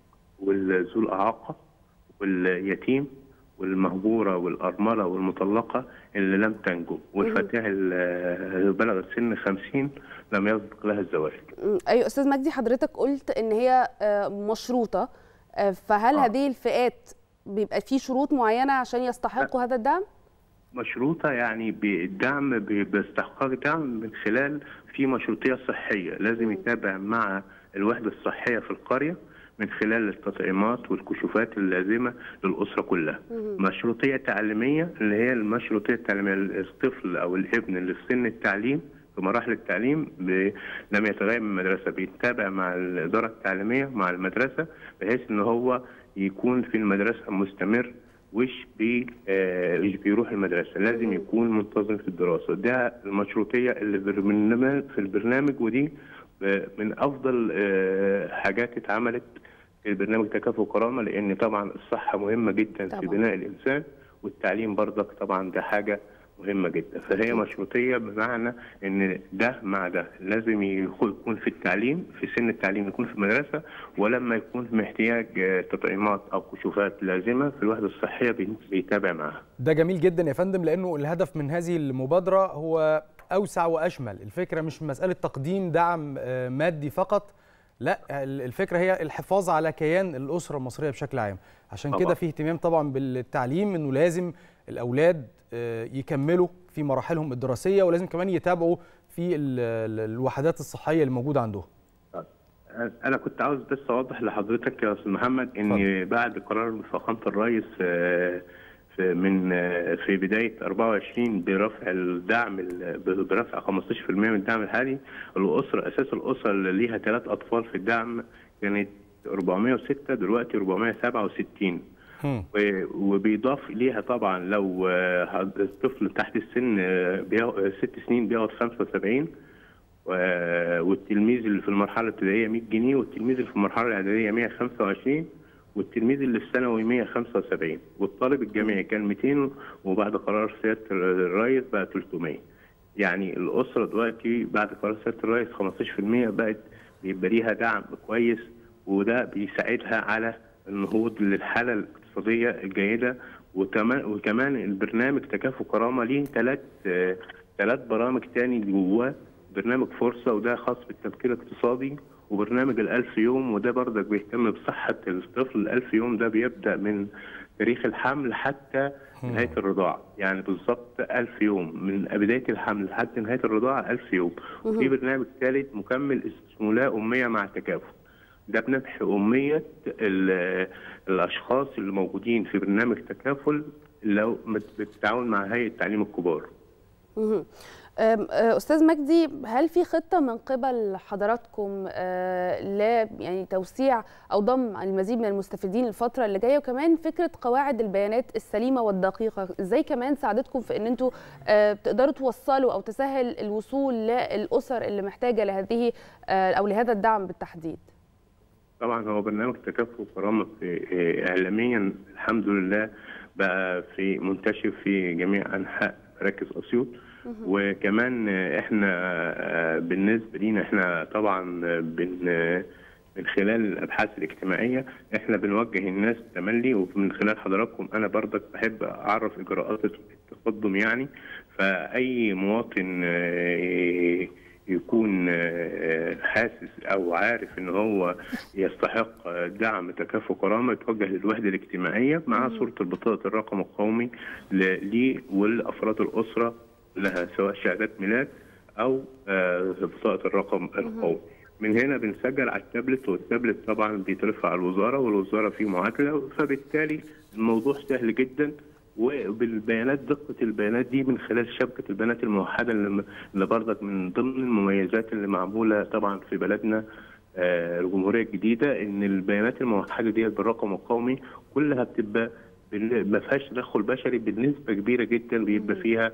والذو الإعاقة واليتيم والمهجورة والأرملة والمطلقة اللي لم تنجب والفتاة اللي بلغت سن 50 لم يسبق لها الزواج
مم. ايوه استاذ مجدي حضرتك قلت ان هي آه، مشروطه آه، فهل هذه الفئات بيبقى في شروط معينه عشان يستحقوا هذا الدعم
مشروطة يعني بالدعم ب- باستحقاق دعم من خلال في مشروطية صحية لازم يتابع مع الوحدة الصحية في القرية من خلال التطعيمات والكشوفات اللازمة للأسرة كلها مشروطية تعليمية اللي هي المشروطية التعليمية الطفل أو الابن اللي في سن التعليم في مراحل التعليم ب... لم يتغير من المدرسة بيتابع مع الإدارة التعليمية مع المدرسة بحيث إن هو يكون في المدرسة مستمر وش بي آه، مش بيروح المدرسة لازم يكون منتظم في الدراسة ده المشروطية اللي بالبرنامج- في البرنامج ودي ب- من أفضل آه، حاجات اتعملت في برنامج تكافل وكرامة لأن طبعا الصحة مهمة جدا في
طبعاً.
بناء الإنسان والتعليم برضك طبعا ده حاجة مهمة جدا فهي مشروطية بمعنى ان ده مع ده لازم يكون يكون في التعليم في سن التعليم يكون في المدرسة ولما يكون في احتياج آه، تطعيمات او كشوفات لازمة في الوحدة الصحية بي- بيتابع معاها
ده جميل جدا يا فندم لانه الهدف من هذه المبادره هو اوسع واشمل الفكره مش مساله تقديم دعم آه، مادي فقط لا ال- الفكره هي الحفاظ على كيان الاسره المصريه بشكل عام عشان
طبعاً.
كده في اهتمام طبعا بالتعليم انه لازم الاولاد آه، يكملوا في مراحلهم الدراسيه ولازم كمان يتابعوا في ال- ال- الوحدات الصحيه اللي موجوده عندهم
انا كنت عاوز بس اوضح لحضرتك يا استاذ محمد ان بعد قرار فخامه الرئيس آه، في من آه، في بدايه 24 برفع الدعم ال- برفع 15% من الدعم الحالي الاسره اساس الاسره اللي ليها ثلاث اطفال في الدعم كانت 406 دلوقتي 467 و- وبيضاف ليها طبعا لو آه، الطفل تحت السن آه، بياخد- ست سنين بياخد 75 و- والتلميذ اللي في المرحله الابتدائيه 100 جنيه والتلميذ اللي في المرحله الاعداديه 125 والتلميذ اللي في ثانوي 175 والطالب الجامعي كان 200 وبعد قرار سياده الرئيس بقى 300 يعني الاسره دلوقتي بعد قرار سياده الرئيس 15% بقت بيبقى ليها دعم كويس وده بيساعدها على النهوض للحاله الاقتصاديه الجيده وكمان وكمان البرنامج تكافل كرامه ليه ثلاث ثلاث برامج تاني جواه برنامج فرصه وده خاص بالتفكير الاقتصادي وبرنامج الألف يوم وده برضك بيهتم بصحة الطفل الألف يوم ده بيبدأ من تاريخ الحمل حتى نهاية الرضاعة يعني بالظبط ألف يوم من بداية الحمل لحد نهاية الرضاعة ألف يوم وفي برنامج ثالث مكمل اسمه لا أمية مع التكافل ده بنمحي اميه ال- الاشخاص اللي موجودين في برنامج تكافل لو مت- بالتعاون مع هيئه تعليم الكبار
مهم. أم، آه، استاذ مجدي هل في خطه من قبل حضراتكم آه، ل يعني توسيع او ضم المزيد من المستفيدين الفتره اللي جايه وكمان فكره قواعد البيانات السليمه والدقيقه ازاي كمان ساعدتكم في ان انتوا آه، تقدروا توصلوا او تسهل الوصول للاسر اللي محتاجه لهذه آه، او لهذا الدعم بالتحديد
طبعا هو برنامج تكافل وكرامه في آه، اعلاميا الحمد لله بقى في منتشر في جميع انحاء مراكز اسيوط وكمان آه، احنا آه، بالنسبه لينا احنا طبعا آه، بن آه، من خلال الابحاث الاجتماعيه احنا بنوجه الناس تملي ومن خلال حضراتكم انا برضك بحب اعرف اجراءات التقدم يعني فاي مواطن آه، يكون آه، حاسس او عارف ان هو يستحق آه، دعم تكافؤ كرامه يتوجه للوحده الاجتماعيه مع صوره البطاقه الرقم القومي ل- ليه ولافراد الاسره لها سواء شهادات ميلاد او آه، بطاقه الرقم القومي. من هنا بنسجل على التابلت والتابلت طبعا بيترفع على الوزاره والوزاره فيه معادله فبالتالي الموضوع سهل جدا وبالبيانات دقه البيانات دي من خلال شبكه البيانات الموحده اللي اللي برضك من ضمن المميزات اللي معموله طبعا في بلدنا آه، الجمهوريه الجديده ان البيانات الموحده ديت بالرقم القومي كلها بتبقى بال- ما فيهاش تدخل بشري بنسبه كبيره جدا بيبقى فيها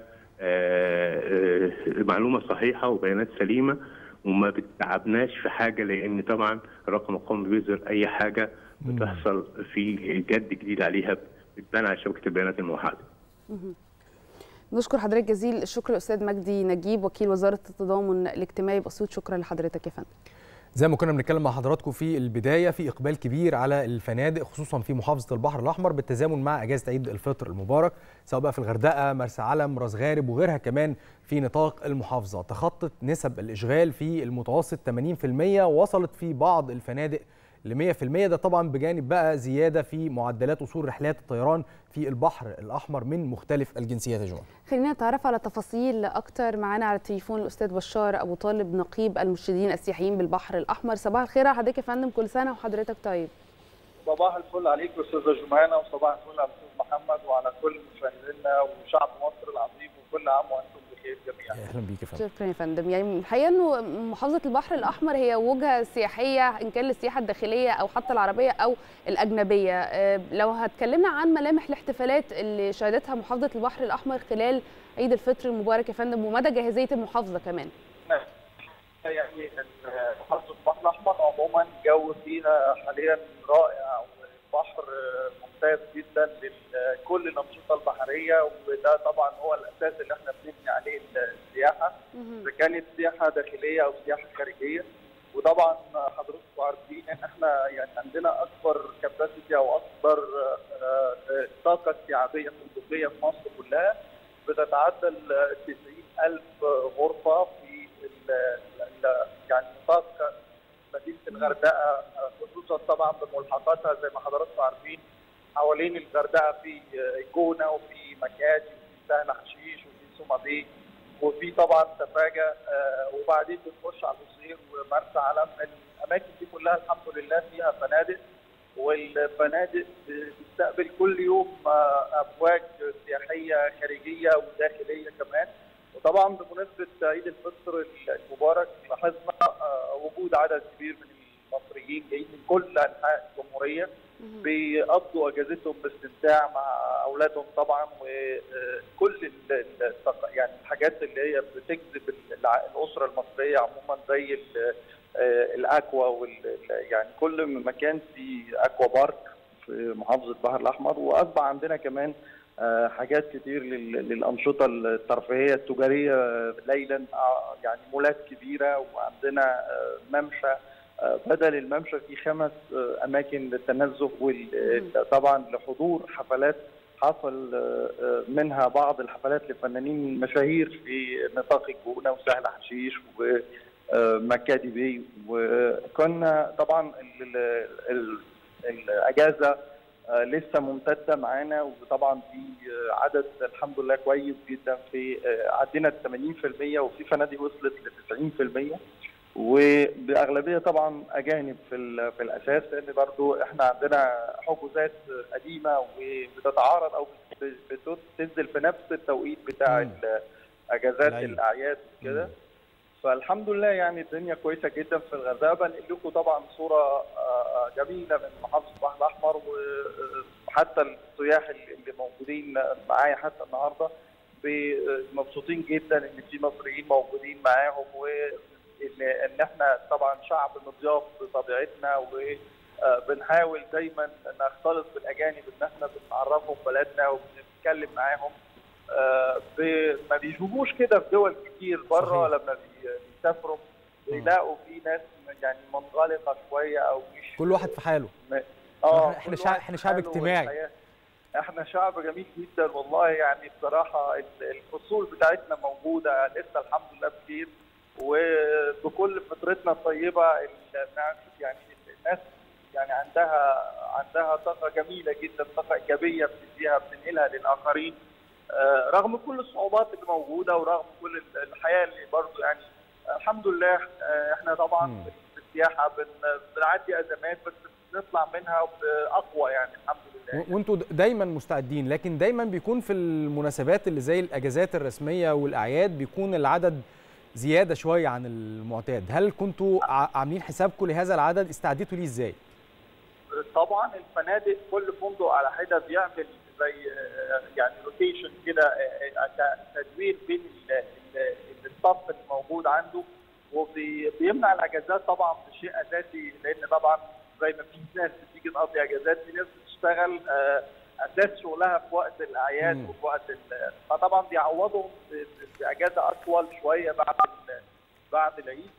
آه، آه، معلومه صحيحه وبيانات سليمه وما بتتعبناش في حاجه لان طبعا الرقم القومي بيظهر اي حاجه بتحصل في جد جديد عليها بتبان على شبكه البيانات الموحده.
مهم. نشكر حضرتك جزيل الشكر الاستاذ مجدي نجيب وكيل وزاره التضامن الاجتماعي باسيوط شكرا لحضرتك يا فندم
زي ما كنا بنتكلم مع حضراتكم في البدايه في اقبال كبير على الفنادق خصوصا في محافظه البحر الاحمر بالتزامن مع اجازه عيد الفطر المبارك سواء بقى في الغردقه مرسى علم راس غارب وغيرها كمان في نطاق المحافظه تخطت نسب الاشغال في المتوسط 80% وصلت في بعض الفنادق ل 100% ده طبعا بجانب بقى زياده في معدلات وصول رحلات الطيران في البحر الاحمر من مختلف الجنسيات يا جماعه
خلينا نتعرف على تفاصيل اكتر معانا على التليفون الاستاذ بشار ابو طالب نقيب المرشدين السياحيين بالبحر الاحمر صباح الخير على حضرتك يا فندم كل سنه وحضرتك طيب
صباح الفل عليك استاذه جمانه وصباح الفل على الاستاذ محمد وعلى كل مشاهدينا وشعب مصر العظيم وكل عام وانتم بخير جميعا.
اهلا بيك يا فندم.
شكرا يا فندم يعني الحقيقه انه محافظه البحر الاحمر هي وجهه سياحيه ان كان للسياحه الداخليه او حتى العربيه او الاجنبيه آه، لو هتكلمنا عن ملامح الاحتفالات اللي شهدتها محافظه البحر الاحمر خلال عيد الفطر المبارك يا فندم ومدى جاهزيه المحافظه كمان
يعني محافظه البحر الاحمر عموما الجو فيها حاليا رائع والبحر ممتاز جدا لكل الانشطه البحريه وده طبعا هو الاساس اللي احنا بنبني عليه السياحه اذا كانت سياحه داخليه او سياحه خارجيه وطبعا حضراتكم عارفين ان احنا يعني عندنا اكبر كاباسيتي او اكبر آه، آه، طاقه استيعابيه فندقيه في مصر كلها بتتعدى ال 90000 غرفه في ال- ال- يعني نطاق مدينه الغردقه خصوصا طبعا بملحقاتها زي ما حضراتكم عارفين حوالين الغردقه في الجونه وفي مكادي وفي سهل حشيش وفي سوما بي وفي طبعا سفاجه آه، وبعدين بنخش على القصير ومرسى علم الاماكن دي كلها الحمد لله فيها فنادق والفنادق بتستقبل كل يوم آه، افواج سياحيه خارجيه وداخليه كمان وطبعا بمناسبه عيد الفطر المبارك لاحظنا آه، وجود عدد كبير من المصريين جايين من كل انحاء الجمهوريه بيقضوا اجازتهم باستمتاع مع اولادهم طبعا وكل ال- ال- يعني الحاجات اللي هي بتجذب الع- الاسره المصريه عموما زي ال- آه، الاكوا وال يعني كل مكان في اكوا بارك في محافظه البحر الاحمر واصبح عندنا كمان آه، حاجات كتير لل- للانشطه الترفيهيه التجاريه ليلا آه، يعني مولات كبيره وعندنا آه، ممشى آه، بدل الممشى في خمس آه، اماكن للتنزه وطبعا لحضور حفلات حصل آه، آه، منها بعض الحفلات لفنانين مشاهير في نطاق الجونه وسهل حشيش ومكادي بي وكنا طبعا ال- ال- ال- الاجازه آه، لسه ممتده معانا وطبعا في آه، عدد الحمد لله كويس جدا في آه، عدينا ال 80% وفي فنادق وصلت ل 90% وباغلبيه طبعا اجانب في ال- في الاساس لان برضو احنا عندنا حجوزات قديمه وبتتعارض او بت- بتنزل في نفس التوقيت بتاع
مم.
اجازات
العيد.
الاعياد كده فالحمد لله يعني الدنيا كويسه جدا في الغردقه بنقل لكم طبعا صوره آه، جميله من محافظه البحر الاحمر وحتى السياح اللي موجودين معايا حتى النهارده ب- مبسوطين جدا ان في مصريين موجودين معاهم وان ان احنا طبعا شعب مضياف بطبيعتنا وبنحاول دايما نختلط بالاجانب ان احنا بنعرفهم بلدنا وبنتكلم معاهم آه، ب- ما بيشوفوش كده في دول كتير بره
صحيح.
لما بي- بيسافروا بيلاقوا في ناس يعني منغلقه شويه او مش
كل واحد في حاله
اه
احنا
كل
شعب
واحد
احنا
في
شعب
حاله
اجتماعي
والحياة. احنا شعب جميل جدا والله يعني بصراحه ال- الفصول بتاعتنا موجوده لسه الحمد لله بخير وبكل فطرتنا الطيبه الناس يعني الناس يعني عندها عندها طاقه جميله جدا طاقه ايجابيه بتديها بتنقلها للاخرين آه، رغم كل الصعوبات اللي موجوده ورغم كل ال- الحياه اللي برضو يعني الحمد لله آه، احنا طبعا في السياحه بن- بنعدي ازمات بس بنطلع منها باقوى يعني الحمد لله
و- وانتوا دايما مستعدين لكن دايما بيكون في المناسبات اللي زي الاجازات الرسميه والاعياد بيكون العدد زياده شويه عن المعتاد هل كنتوا ع- عاملين حسابكم لهذا العدد استعديتوا ليه ازاي
طبعا الفنادق كل فندق على حده بيعمل زي آه، يعني روتيشن كده آه، آه، تدوير بين ال- ال- الستاف اللي موجود عنده وبيمنع الاجازات طبعا بشيء اساسي لان طبعا زي ما في ناس بتيجي تقضي اجازات في ناس بتشتغل آه، اساس شغلها في وقت الاعياد
مم.
وفي وقت ال- فطبعا بيعوضهم ب- باجازه اطول شويه بعد ال- بعد العيد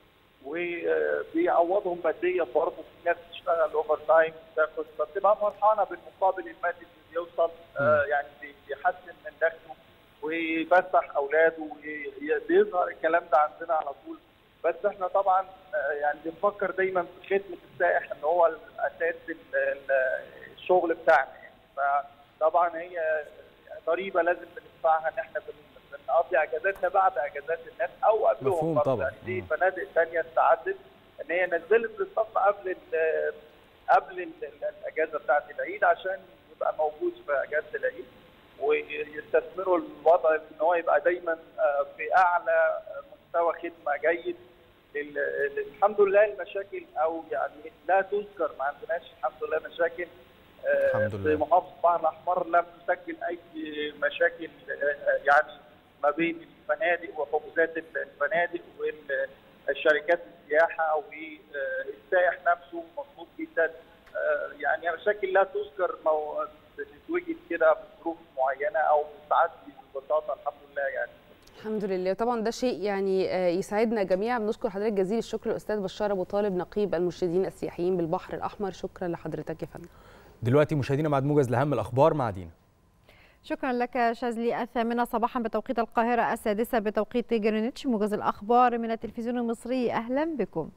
وبيعوضهم ماديا برضه في ناس بتشتغل اوفر تايم بتاخد فبتبقى فرحانه بالمقابل المادي اللي بيوصل آه يعني بي- بيحسن من دخله ويفسح اولاده وبيظهر الكلام ده عندنا على طول بس احنا طبعا آه، يعني بنفكر دايما في خدمه السائح ان هو الاساس ال- ال- الشغل بتاعنا يعني فطبعا هي ضريبه لازم بندفعها ان احنا بن- بنقضي اجازاتنا بعد اجازات الناس او قبلهم
مفهوم
برضه.
طبعاً.
يعني في فنادق ثانيه استعدت ان هي نزلت الصف قبل ال- قبل ال- ال- الاجازه بتاعت العيد عشان يبقى موجود في اجازه العيد ويستثمروا الوضع ان هو يبقى دايما آه، في اعلى مستوى خدمه جيد ال- ال- الحمد لله المشاكل او يعني لا تذكر ما عندناش الحمد لله مشاكل آه،
الحمد لله.
في محافظه البحر الاحمر لم تسجل اي مشاكل آه، يعني ما بين الفنادق وحجوزات الفنادق والشركات السياحه والسائح نفسه مبسوط جدا آه، يعني مشاكل لا تذكر مو- بتتوجد كده بظروف معينه او بتعدي ببساطه الحمد لله يعني
الحمد لله طبعا ده شيء يعني آه، يسعدنا جميعا بنشكر حضرتك جزيل الشكر الاستاذ بشار ابو طالب نقيب المرشدين السياحيين بالبحر الاحمر شكرا لحضرتك يا فندم
دلوقتي مشاهدينا بعد موجز لاهم الاخبار مع دينا
شكرا لك شاذلي الثامنة صباحا بتوقيت القاهرة السادسة بتوقيت جرينتش موجز الأخبار من التلفزيون المصري أهلا بكم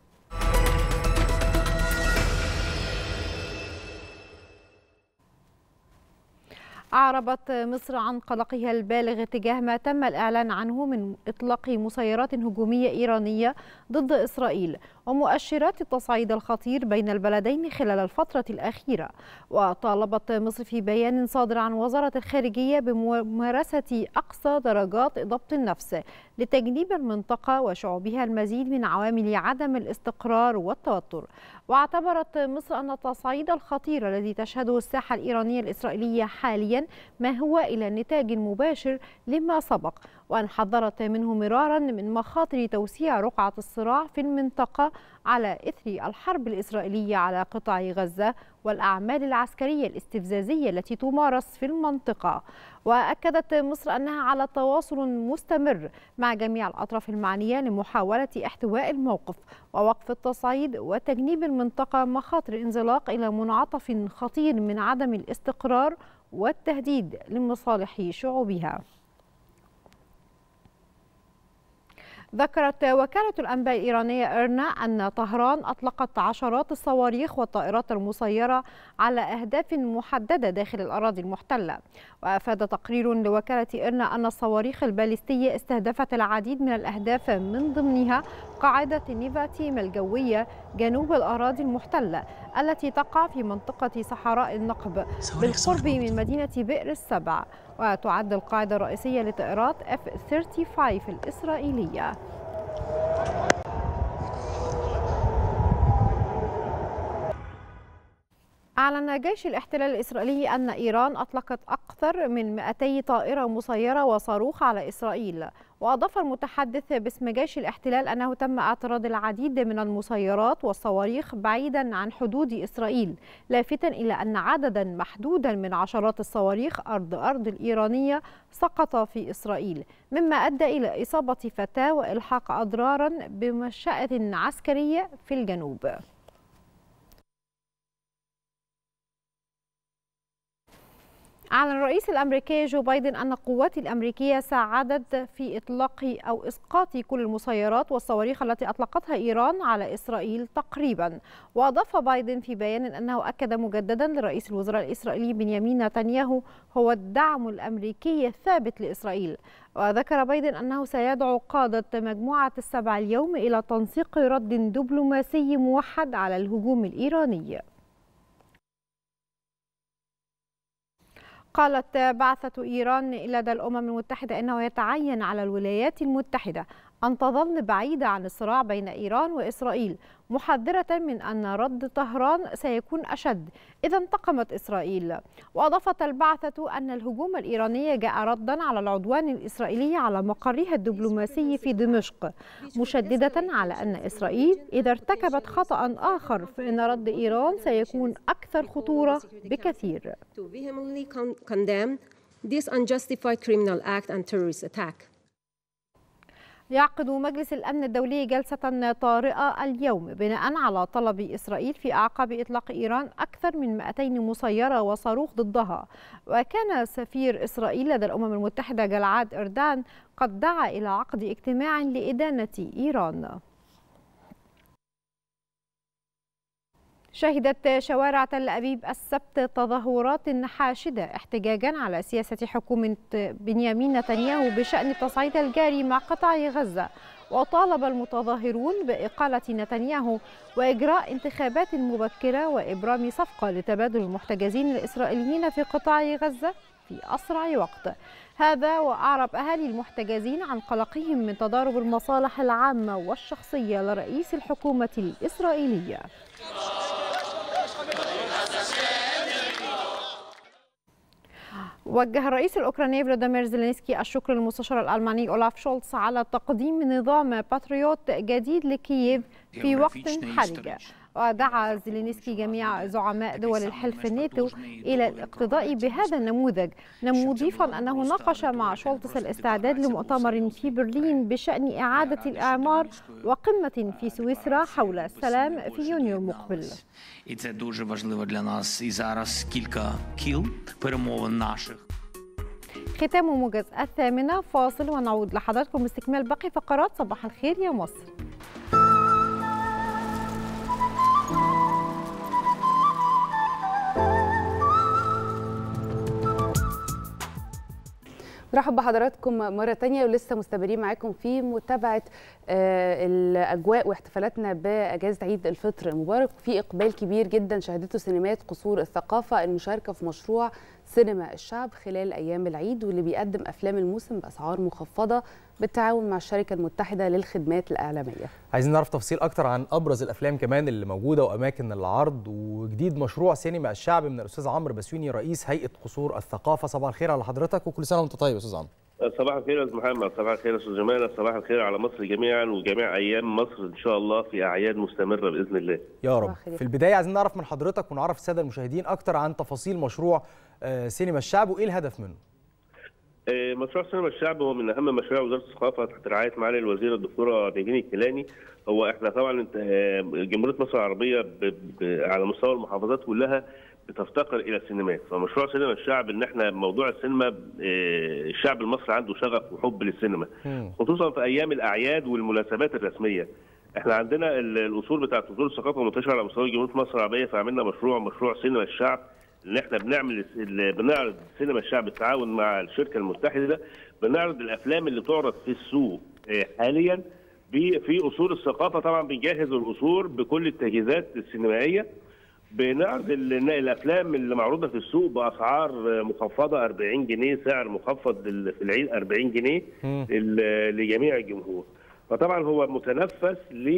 أعربت مصر عن قلقها البالغ تجاه ما تم الإعلان عنه من إطلاق مسيرات هجومية إيرانية ضد إسرائيل ومؤشرات التصعيد الخطير بين البلدين خلال الفترة الأخيرة وطالبت مصر في بيان صادر عن وزارة الخارجية بممارسة أقصى درجات ضبط النفس لتجنيب المنطقة وشعوبها المزيد من عوامل عدم الاستقرار والتوتر واعتبرت مصر أن التصعيد الخطير الذي تشهده الساحة الإيرانية الإسرائيلية حاليا ما هو إلى نتاج مباشر لما سبق وأن حذرت منه مرارا من مخاطر توسيع رقعة الصراع في المنطقة على إثر الحرب الإسرائيلية على قطاع غزة والأعمال العسكرية الاستفزازية التي تمارس في المنطقة وأكدت مصر أنها على تواصل مستمر مع جميع الأطراف المعنية لمحاولة احتواء الموقف ووقف التصعيد وتجنيب المنطقة مخاطر انزلاق إلى منعطف خطير من عدم الاستقرار والتهديد لمصالح شعوبها ذكرت وكالة الأنباء الإيرانية إرنا أن طهران أطلقت عشرات الصواريخ والطائرات المسيرة على أهداف محددة داخل الأراضي المحتلة وأفاد تقرير لوكالة إرنا أن الصواريخ البالستية استهدفت العديد من الأهداف من ضمنها قاعدة نيفاتيم الجوية جنوب الأراضي المحتلة التي تقع في منطقة صحراء النقب بالقرب من مدينة بئر السبع وتعد القاعدة الرئيسية لطائرات F-35 الإسرائيلية أعلن جيش الاحتلال الإسرائيلي أن إيران أطلقت أكثر من 200 طائرة مسيرة وصاروخ على إسرائيل وأضاف المتحدث باسم جيش الاحتلال أنه تم اعتراض العديد من المسيرات والصواريخ بعيدا عن حدود إسرائيل لافتا إلى أن عددا محدودا من عشرات الصواريخ أرض أرض الإيرانية سقط في إسرائيل مما أدى إلى إصابة فتاة وإلحاق أضرارا بمنشأة عسكرية في الجنوب أعلن الرئيس الأمريكي جو بايدن أن القوات الأمريكية ساعدت في إطلاق أو إسقاط كل المسيرات والصواريخ التي أطلقتها إيران على إسرائيل تقريبا وأضاف بايدن في بيان أنه أكد مجددا لرئيس الوزراء الإسرائيلي بنيامين نتنياهو هو الدعم الأمريكي الثابت لإسرائيل وذكر بايدن أنه سيدعو قادة مجموعة السبع اليوم إلى تنسيق رد دبلوماسي موحد على الهجوم الإيراني قالت بعثة إيران لدى الأمم المتحدة أنه يتعين على الولايات المتحدة أن تظل بعيدة عن الصراع بين إيران وإسرائيل محذرة من أن رد طهران سيكون أشد إذا انتقمت إسرائيل وأضافت البعثة أن الهجوم الإيراني جاء ردا على العدوان الإسرائيلي على مقرها الدبلوماسي في دمشق مشددة على أن إسرائيل إذا ارتكبت خطأ آخر فإن رد إيران سيكون أكثر خطورة بكثير
this unjustified criminal act and terrorist attack.
يعقد مجلس الأمن الدولي جلسة طارئة اليوم بناء على طلب إسرائيل في أعقاب إطلاق إيران أكثر من 200 مسيرة وصاروخ ضدها وكان سفير إسرائيل لدى الأمم المتحدة جلعاد إردان قد دعا إلى عقد اجتماع لإدانة إيران شهدت شوارع تل أبيب السبت تظاهرات حاشدة احتجاجا على سياسة حكومة بنيامين نتنياهو بشأن التصعيد الجاري مع قطاع غزة وطالب المتظاهرون بإقالة نتنياهو وإجراء انتخابات مبكرة وإبرام صفقة لتبادل المحتجزين الإسرائيليين في قطاع غزة في أسرع وقت هذا وأعرب أهالي المحتجزين عن قلقهم من تضارب المصالح العامة والشخصية لرئيس الحكومة الإسرائيلية وجه الرئيس الأوكراني فلاديمير زيلينسكي الشكر للمستشار الألماني أولاف شولتز على تقديم نظام باتريوت جديد لكييف في وقت حرج ودعا زيلينسكي جميع زعماء دول الحلف الناتو إلى الاقتداء بهذا النموذج مضيفا أنه ناقش مع شولتس الاستعداد لمؤتمر في برلين بشأن إعادة الإعمار وقمة في سويسرا حول السلام في يونيو المقبل
І це дуже важливо для нас. І зараз кілька кіл перемовин наших.
ختام موجز الثامنة فاصل ونعود لحضراتكم استكمال باقي فقرات صباح الخير يا مصر
برحب بحضراتكم مرة تانية ولسه مستمرين معاكم في متابعة آه الأجواء واحتفالاتنا بأجازة عيد الفطر المبارك في إقبال كبير جدا شهدته سينمات قصور الثقافة المشاركة في مشروع سينما الشعب خلال أيام العيد واللي بيقدم أفلام الموسم بأسعار مخفضة بالتعاون مع الشركة المتحدة للخدمات الإعلامية
عايزين نعرف تفاصيل أكتر عن أبرز الأفلام كمان اللي موجودة وأماكن العرض وجديد مشروع سينما الشعب من الأستاذ عمرو بسيوني رئيس هيئة قصور الثقافة صباح الخير على حضرتك وكل سنة وأنت طيب يا أستاذ عمرو
صباح الخير يا استاذ محمد صباح الخير يا استاذ جمال صباح الخير على مصر جميعا وجميع ايام مصر ان شاء الله في اعياد مستمره باذن الله
يا رب في البدايه عايزين نعرف من حضرتك ونعرف الساده المشاهدين اكتر عن تفاصيل مشروع سينما الشعب وايه الهدف منه
مشروع سينما الشعب هو من اهم مشاريع وزاره الثقافه تحت رعايه معالي الوزيره الدكتوره نيفين الكيلاني هو احنا طبعا جمهوريه مصر العربيه ب... ب... على مستوى المحافظات كلها بتفتقر الى السينمات فمشروع سينما الشعب ان احنا موضوع السينما آه، الشعب المصري عنده شغف وحب للسينما خصوصا في ايام الاعياد والمناسبات الرسميه احنا عندنا ال- الاصول بتاعت اصول الثقافه منتشره على مستوى جمهوريه مصر العربيه فعملنا مشروع مشروع سينما الشعب ان احنا بنعمل الس- ال- بنعرض سينما الشعب بالتعاون مع الشركه المتحده بنعرض الافلام اللي تعرض في السوق آه، حاليا ب- في اصول الثقافه طبعا بنجهز القصور بكل التجهيزات السينمائيه بنعرض ال- الافلام اللي معروضه في السوق باسعار مخفضه 40 جنيه سعر مخفض لل- في العيد 40 جنيه لل- لجميع الجمهور فطبعا هو متنفس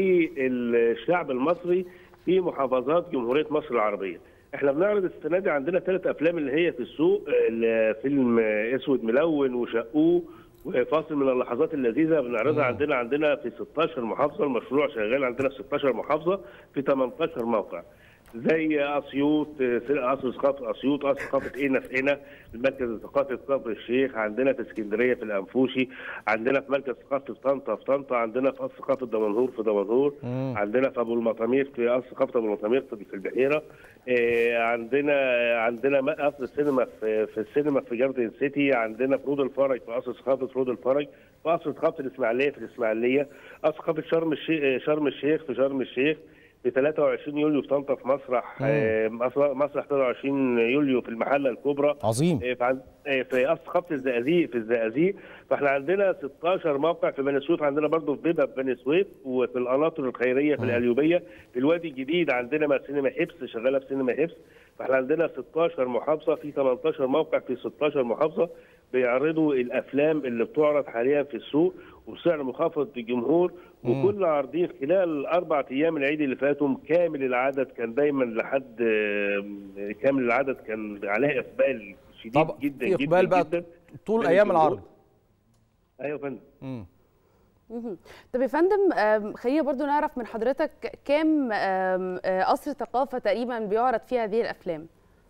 للشعب المصري في محافظات جمهوريه مصر العربيه احنا بنعرض السنه دي عندنا ثلاث افلام اللي هي في السوق ال- فيلم اسود ملون وشقوه وفاصل من اللحظات اللذيذه بنعرضها عندنا عندنا في 16 محافظه المشروع شغال عندنا في 16 محافظه في 18 موقع زي اسيوط قصر ثقافه اسيوط قصر ثقافه قنا في قنا المركز الثقافي في كفر الشيخ عندنا في اسكندريه في الانفوشي عندنا في مركز ثقافه في طنطا في طنطا عندنا في قصر ثقافه دمنهور في دمنهور عندنا في ابو المطامير في قصر ثقافه ابو المطامير في في البحيره آه، عندنا عندنا م- قصر السينما في في السينما في جاردن سيتي عندنا في رود الفرج في قصر ثقافه رود الفرج في قصر ثقافه الاسماعيليه في الاسماعيليه قصر ثقافه شرم الشيخ شرم الشيخ في شرم الشيخ في 23 يوليو في طنطا في مسرح آه، مسرح مسرح 23 يوليو في المحله الكبرى
عظيم
آه، في عن- آه، في قصر ثقافه الزقازيق في الزقازيق فاحنا عندنا 16 موقع في بني سويف عندنا برضه في بيبه في بني سويف وفي القناطر الخيريه في القليوبيه في الوادي الجديد عندنا مع سينما حبس شغاله في سينما حبس فاحنا عندنا 16 محافظه في 18 موقع في 16 محافظه بيعرضوا الافلام اللي بتعرض حاليا في السوق وبسعر مخفض للجمهور وكل عارضين خلال الاربع ايام العيد اللي فاتوا كامل العدد كان دايما لحد آه، كامل العدد كان عليه اقبال شديد
طبعا
جدا
في
جدا
اقبال بقى
جدا
طول
من
ايام
الجمهور.
العرض
ايوه يا فندم
مم.
مهم. طب يا فندم آم، خلينا برضو نعرف من حضرتك كام آم، آه، قصر ثقافة تقريبا بيعرض فيه هذه الأفلام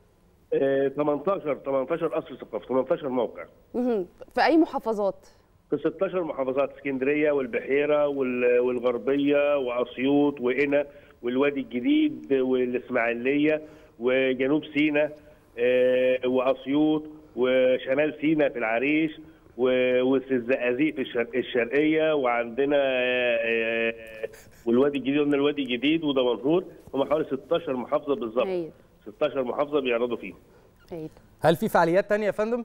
آه، 18 18 قصر ثقافه 18 موقع
مهم. في أي محافظات؟
في 16 محافظات اسكندريه والبحيره وال- والغربيه واسيوط وقنا والوادي الجديد والاسماعيليه وجنوب سيناء آه، واسيوط وشمال سيناء في العريش و- وفي الزقازيق في الشرق الشرقيه وعندنا آه، آه، والوادي الجديد قلنا الوادي الجديد ودمنهور هم حوالي 16 محافظه بالظبط 16 محافظه بيعرضوا فيهم
هل في فعاليات تانية يا فندم؟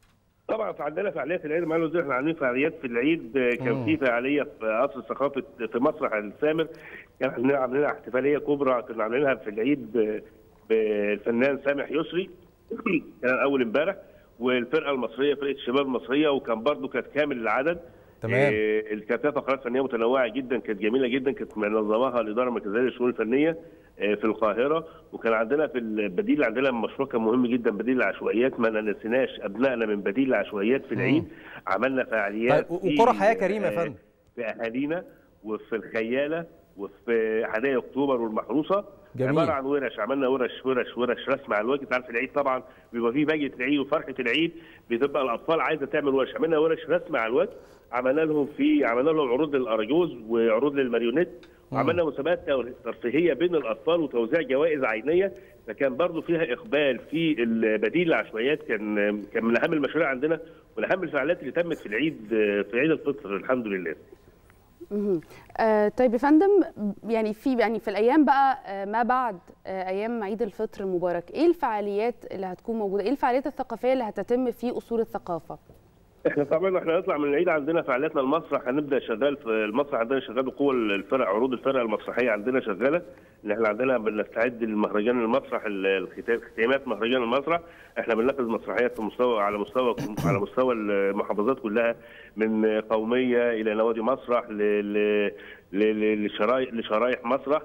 طبعا في عندنا فعاليات في العيد معالي الوزير احنا عاملين فعاليات في العيد آه، كان
مم.
في فعاليه في قصر الثقافه في مسرح السامر كان عندنا عاملين احتفاليه كبرى كنا عاملينها في العيد ب- بالفنان سامح يسري كان اول امبارح والفرقه المصريه فرقه الشباب المصريه وكان برضو كانت كامل العدد
تمام.
آه، كانت فيها فقرات فنيه متنوعه جدا كانت جميله جدا كانت منظماها الاداره المركزيه للشؤون الفنيه آه، في القاهره وكان عندنا في البديل عندنا مشروع كان مهم جدا بديل العشوائيات ما ننسيناش ابنائنا من بديل العشوائيات في العيد عملنا فعاليات
طيب،
في-
وقرى حياة كريمة يا
آه،
فندم.
في اهالينا وفي الخياله وفي حدائق اكتوبر والمحروسه
جميل.
عباره عن ورش عملنا ورش ورش ورش رسم على الوجه انت عارف العيد طبعا بيبقى فيه بهجه العيد وفرحه العيد بتبقى الاطفال عايزه تعمل ورش عملنا ورش رسم على الوجه عملنا لهم في عملنا لهم عروض للاراجوز وعروض للماريونيت وعملنا مسابقات ترفيهيه بين الاطفال وتوزيع جوائز عينيه فكان برضو فيها اقبال في البديل العشوائيات كان كان من اهم المشاريع عندنا ومن اهم الفعاليات اللي تمت في العيد في عيد الفطر الحمد لله
مهم. آه طيب يا فندم يعني في يعني في الايام بقى آه ما بعد آه ايام عيد الفطر المبارك ايه الفعاليات اللي هتكون موجوده ايه الفعاليات الثقافيه اللي هتتم في اصول الثقافه
احنا طبعا احنا هنطلع من العيد عندنا فعالياتنا المسرح هنبدا شغال في المسرح عندنا شغال بقوه الفرق عروض الفرق المسرحيه عندنا شغاله اللي احنا عندنا بنستعد للمهرجان المسرح الختام ختامات مهرجان المسرح احنا بننفذ مسرحيات في مستوى على مستوى على مستوى المحافظات كلها من قوميه الى نوادي مسرح ل ل- ل- لشرايح لشرايح مسرح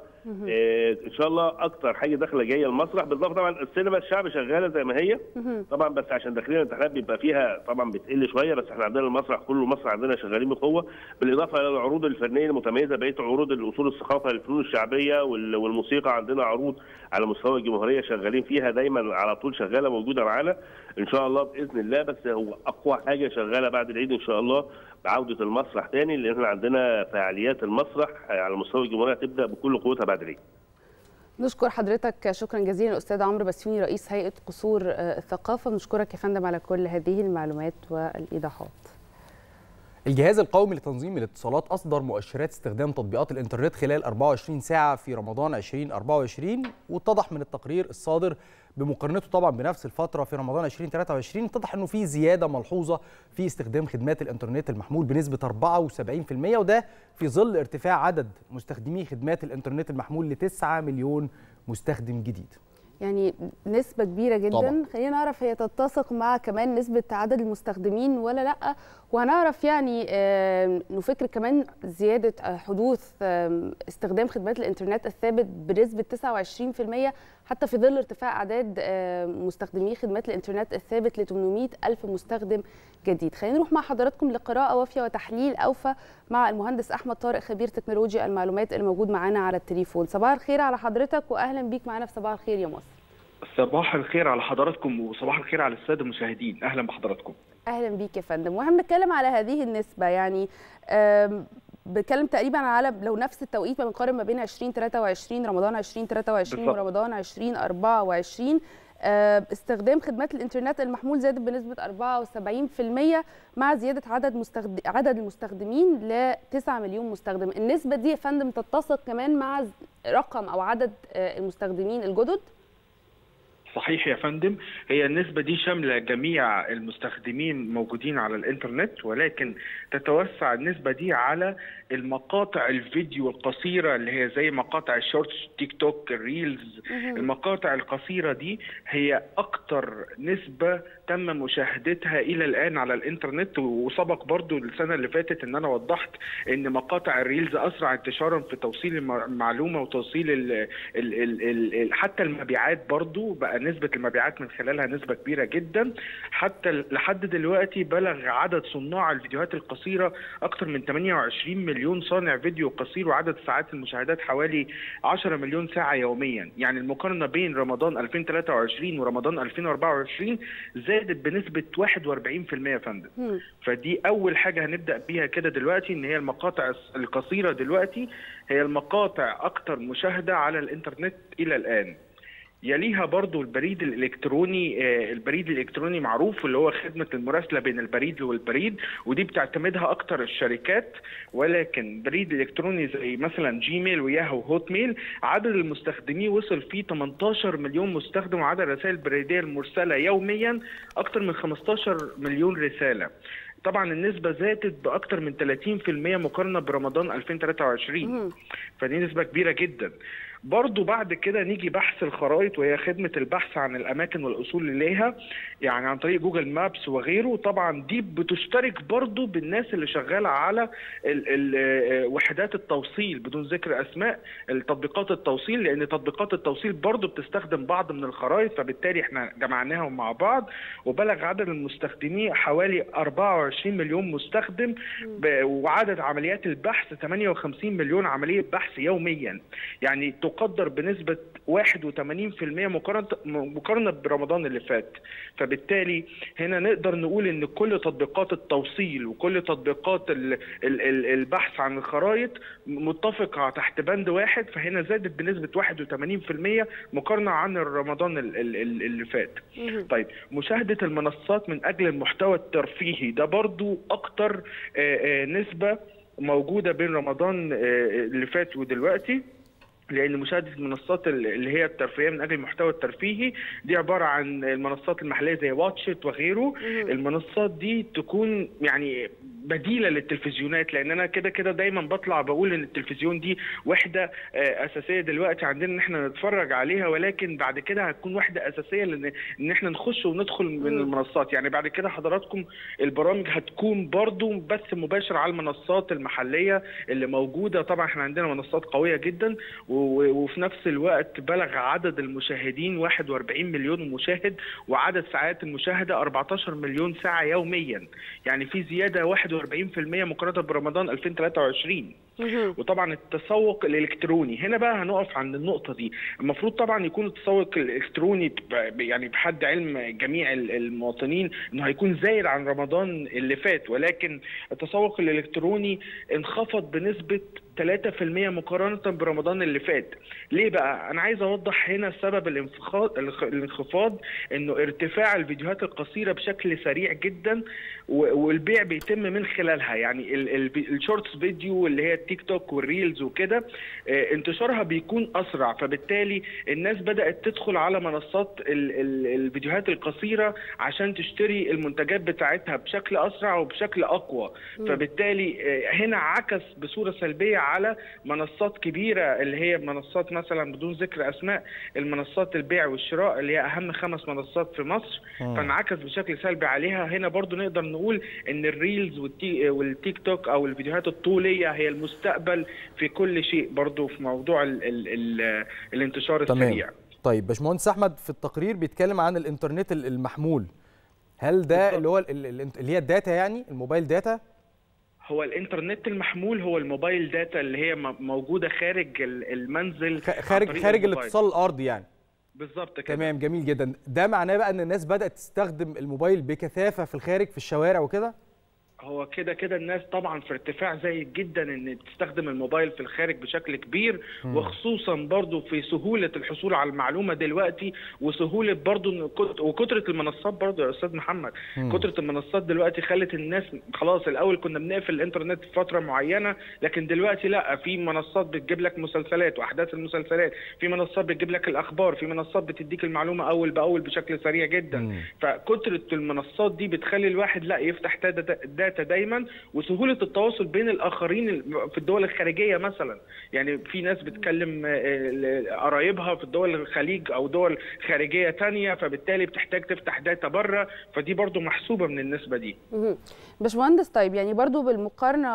اه ان شاء الله اكتر حاجه داخله جايه المسرح بالاضافه طبعا السينما الشعب شغاله زي ما هي طبعا بس عشان داخلين الامتحانات بيبقى فيها طبعا بتقل شويه بس احنا عندنا المسرح كله المسرح عندنا شغالين بقوه بالاضافه الى العروض الفنيه المتميزه بقيه عروض الاصول الثقافه الفنون الشعبيه وال- والموسيقى عندنا عروض على مستوى الجمهوريه شغالين فيها دايما على طول شغاله موجوده معانا ان شاء الله باذن الله بس هو اقوى حاجه شغاله بعد العيد ان شاء الله بعوده المسرح تاني لان احنا عندنا فعاليات المسرح على مستوى الجمهوريه هتبدا بكل قوتها بعد العيد
نشكر حضرتك شكرا جزيلا الاستاذ عمرو بسيوني رئيس هيئه قصور الثقافه بنشكرك يا فندم على كل هذه المعلومات والايضاحات
الجهاز القومي لتنظيم الاتصالات أصدر مؤشرات استخدام تطبيقات الإنترنت خلال 24 ساعة في رمضان 2024 واتضح من التقرير الصادر بمقارنته طبعا بنفس الفترة في رمضان 2023 اتضح أنه في زيادة ملحوظة في استخدام خدمات الإنترنت المحمول بنسبة 74% وده في ظل ارتفاع عدد مستخدمي خدمات الإنترنت المحمول ل 9 مليون مستخدم جديد
يعني نسبة كبيرة جدا
طبعا.
خلينا نعرف هي تتسق مع كمان نسبة عدد المستخدمين ولا لا وهنعرف يعني نفكر كمان زيادة حدوث استخدام خدمات الإنترنت الثابت بنسبة 29% حتى في ظل ارتفاع أعداد مستخدمي خدمات الإنترنت الثابت ل 800 ألف مستخدم جديد خلينا نروح مع حضراتكم لقراءة وافية وتحليل أوفى مع المهندس أحمد طارق خبير تكنولوجيا المعلومات الموجود معانا على التليفون صباح الخير على حضرتك وأهلا بيك معانا في صباح الخير يا مصر
صباح الخير على حضراتكم وصباح الخير على الساده المشاهدين اهلا بحضراتكم
اهلا بيك يا فندم واحنا بنتكلم على هذه النسبه يعني بتكلم تقريبا على لو نفس التوقيت ما بنقارن ما بين 2023 رمضان 2023
بالظبط.
ورمضان 2024 استخدام خدمات الانترنت المحمول زادت بنسبه 74% مع زياده عدد مستخد... عدد المستخدمين ل 9 مليون مستخدم النسبه دي يا فندم تتسق كمان مع رقم او عدد المستخدمين الجدد
صحيح يا فندم هي النسبة دي شاملة جميع المستخدمين موجودين على الإنترنت ولكن تتوسع النسبة دي على المقاطع الفيديو القصيرة اللي هي زي مقاطع الشورتس تيك توك الريلز المقاطع القصيرة دي هي أكتر نسبة تم مشاهدتها إلى الآن على الإنترنت وسبق برضو السنة اللي فاتت إن أنا وضحت إن مقاطع الريلز أسرع انتشارا في توصيل المعلومة وتوصيل ال ال ال ال حتى المبيعات برضو بقى نسبة المبيعات من خلالها نسبة كبيرة جدا حتى لحد دلوقتي بلغ عدد صناع الفيديوهات القصيرة أكثر من 28 مليون صانع فيديو قصير وعدد ساعات المشاهدات حوالي 10 مليون ساعة يوميا يعني المقارنة بين رمضان 2023 ورمضان 2024 زادت بنسبة 41% يا فندم فدي أول حاجة هنبدأ بيها كده دلوقتي إن هي المقاطع القصيرة دلوقتي هي المقاطع أكثر مشاهدة على الإنترنت إلى الآن يليها برضو البريد الالكتروني البريد الالكتروني معروف اللي هو خدمه المراسله بين البريد والبريد ودي بتعتمدها اكتر الشركات ولكن بريد الكتروني زي مثلا جيميل وياهو وهوت ميل عدد المستخدمين وصل فيه 18 مليون مستخدم وعدد الرسائل البريديه المرسله يوميا اكتر من 15 مليون رساله طبعا النسبه زادت باكثر من 30% مقارنه برمضان 2023 فدي نسبه كبيره جدا برضو بعد كده نيجي بحث الخرائط وهي خدمة البحث عن الأماكن والأصول إليها يعني عن طريق جوجل مابس وغيره طبعا دي بتشترك برضو بالناس اللي شغالة على ال ال وحدات التوصيل بدون ذكر أسماء التطبيقات التوصيل لأن تطبيقات التوصيل برضو بتستخدم بعض من الخرائط فبالتالي احنا جمعناهم مع بعض وبلغ عدد المستخدمين حوالي 24 مليون مستخدم وعدد عمليات البحث 58 مليون عملية بحث يوميا يعني تقدر بنسبة 81% مقارنة مقارنة برمضان اللي فات فبالتالي هنا نقدر نقول ان كل تطبيقات التوصيل وكل تطبيقات ال ال ال البحث عن الخرائط متفقة تحت بند واحد فهنا زادت بنسبة 81% مقارنة عن رمضان اللي فات طيب مشاهدة المنصات من أجل المحتوى الترفيهي ده برضو أكتر نسبة موجودة بين رمضان اللي فات ودلوقتي لان مشاهده المنصات اللي هي الترفيهيه من اجل المحتوى الترفيهي دي عباره عن المنصات المحليه زي واتشت وغيره المنصات دي تكون يعني بديله للتلفزيونات لان انا كده كده دايما بطلع بقول ان التلفزيون دي وحده اساسيه دلوقتي عندنا ان احنا نتفرج عليها ولكن بعد كده هتكون وحده اساسيه لان ان احنا نخش وندخل من المنصات يعني بعد كده حضراتكم البرامج هتكون برضو بث مباشر على المنصات المحليه اللي موجوده طبعا احنا عندنا منصات قويه جدا وفي نفس الوقت بلغ عدد المشاهدين 41 مليون مشاهد وعدد ساعات المشاهده 14 مليون ساعه يوميا يعني في زياده 41% مقارنه برمضان 2023 وطبعا التسوق الالكتروني هنا بقى هنقف عند النقطه دي المفروض طبعا يكون التسوق الالكتروني ب- يعني بحد علم جميع ال- المواطنين انه هيكون زايد عن رمضان اللي فات ولكن التسوق الالكتروني انخفض بنسبه 3% مقارنة برمضان اللي فات ليه بقى؟ أنا عايز أوضح هنا سبب الانخفاض الانخفاض إنه ارتفاع الفيديوهات القصيرة بشكل سريع جدا و- والبيع بيتم من خلالها يعني ال- ال- الشورتس فيديو اللي هي التيك توك والريلز وكده آه، انتشارها بيكون أسرع فبالتالي الناس بدأت تدخل على منصات ال- ال- الفيديوهات القصيرة عشان تشتري المنتجات بتاعتها بشكل أسرع وبشكل أقوى
مم.
فبالتالي آه، هنا عكس بصورة سلبية على منصات كبيرة اللي هي منصات مثلا بدون ذكر أسماء المنصات البيع والشراء اللي هي أهم خمس منصات في مصر
مم.
فانعكس بشكل سلبي عليها هنا برضو نقدر نقول ان الريلز والتي والتيك توك او الفيديوهات الطولية هي المستقبل في كل شيء برضو في موضوع ال ال ال الانتشار
تمام
السريع
طيب باشمهندس احمد في التقرير بيتكلم عن الانترنت ال- المحمول هل ده اللي هو ال- ال- ال- اللي هي الداتا يعني الموبايل داتا
هو الانترنت المحمول هو الموبايل داتا اللي هي م- موجودة خارج ال- المنزل عن
خارج
طريق
خارج
الموبايل.
الاتصال الارضي يعني
بالظبط كده
تمام جميل جدا ده معناه بقى ان الناس بدات تستخدم الموبايل بكثافه في الخارج في الشوارع وكده
هو كده كده الناس طبعا في ارتفاع زايد جدا ان تستخدم الموبايل في الخارج بشكل كبير
مم.
وخصوصا برضو في سهولة الحصول على المعلومة دلوقتي وسهولة برضو إن كت- وكترة المنصات برضو يا استاذ محمد
مم.
كترة المنصات دلوقتي خلت الناس خلاص الاول كنا بنقفل الانترنت في فترة معينة لكن دلوقتي لا في منصات بتجيب لك مسلسلات واحداث المسلسلات في منصات بتجيب لك الاخبار في منصات بتديك المعلومة اول باول بشكل سريع جدا فكترة المنصات دي بتخلي الواحد لا يفتح داتا داتا دايما وسهولة التواصل بين الآخرين في الدول الخارجية مثلا يعني في ناس بتكلم آه، قرايبها في الدول الخليج أو دول خارجية تانية فبالتالي بتحتاج تفتح داتا بره فدي برضو محسوبة من النسبة دي
مهم. باشمهندس طيب يعني برضو بالمقارنه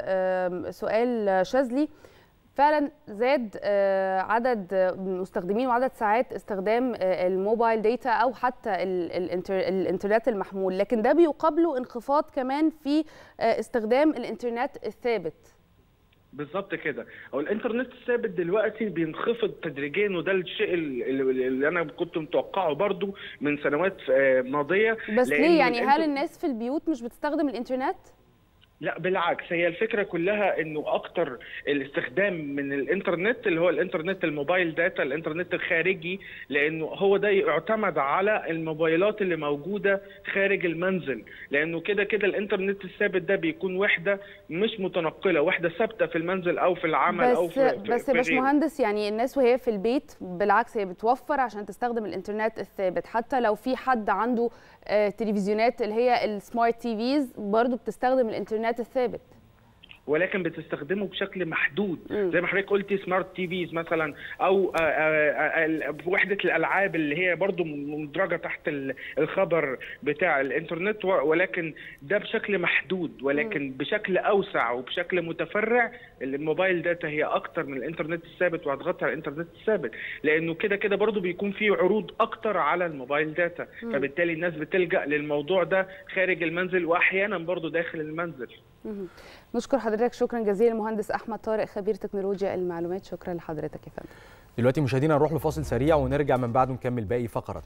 بسؤال شاذلي فعلا زاد آه، عدد المستخدمين وعدد ساعات استخدام آه، الموبايل داتا او حتى ال- الانتر- الانترنت المحمول لكن ده بيقابله انخفاض كمان في آه، استخدام الانترنت الثابت
بالظبط كده هو الانترنت الثابت دلوقتي بينخفض تدريجيا وده الشيء اللي اللي انا كنت متوقعه برضو من سنوات آه، ماضيه
بس
لأن
ليه يعني هل
الإنتر-
الناس في البيوت مش بتستخدم الانترنت
لا بالعكس هي الفكره كلها انه اكتر الاستخدام من الانترنت اللي هو الانترنت الموبايل داتا الانترنت الخارجي لانه هو ده يعتمد على الموبايلات اللي موجوده خارج المنزل لانه كده كده الانترنت الثابت ده بيكون وحده مش متنقله وحده ثابته في المنزل او في العمل او
بس
في في-
بس
في
يا
غيره.
باشمهندس يعني الناس وهي في البيت بالعكس هي بتوفر عشان تستخدم الانترنت الثابت حتى لو في حد عنده آه، تلفزيونات اللي هي السمارت تي فيز برضه بتستخدم الانترنت الثابت
ولكن بتستخدمه بشكل محدود زي ما حضرتك قلتي سمارت تي فيز مثلا او آه، آه، آه، وحده الالعاب اللي هي برضو مدرجه تحت ال- الخبر بتاع الانترنت و- ولكن ده بشكل محدود ولكن بشكل اوسع وبشكل متفرع الموبايل داتا هي اكتر من الانترنت الثابت وهتغطي على الانترنت الثابت لانه كده كده برضو بيكون في عروض اكتر على الموبايل داتا
مم.
فبالتالي الناس بتلجا للموضوع ده خارج المنزل واحيانا برضو داخل المنزل
مهم. نشكر حضرتك شكرا جزيلا المهندس احمد طارق خبير تكنولوجيا المعلومات شكرا لحضرتك يا فندم
دلوقتي مشاهدينا نروح لفاصل سريع ونرجع من بعده نكمل باقي فقرات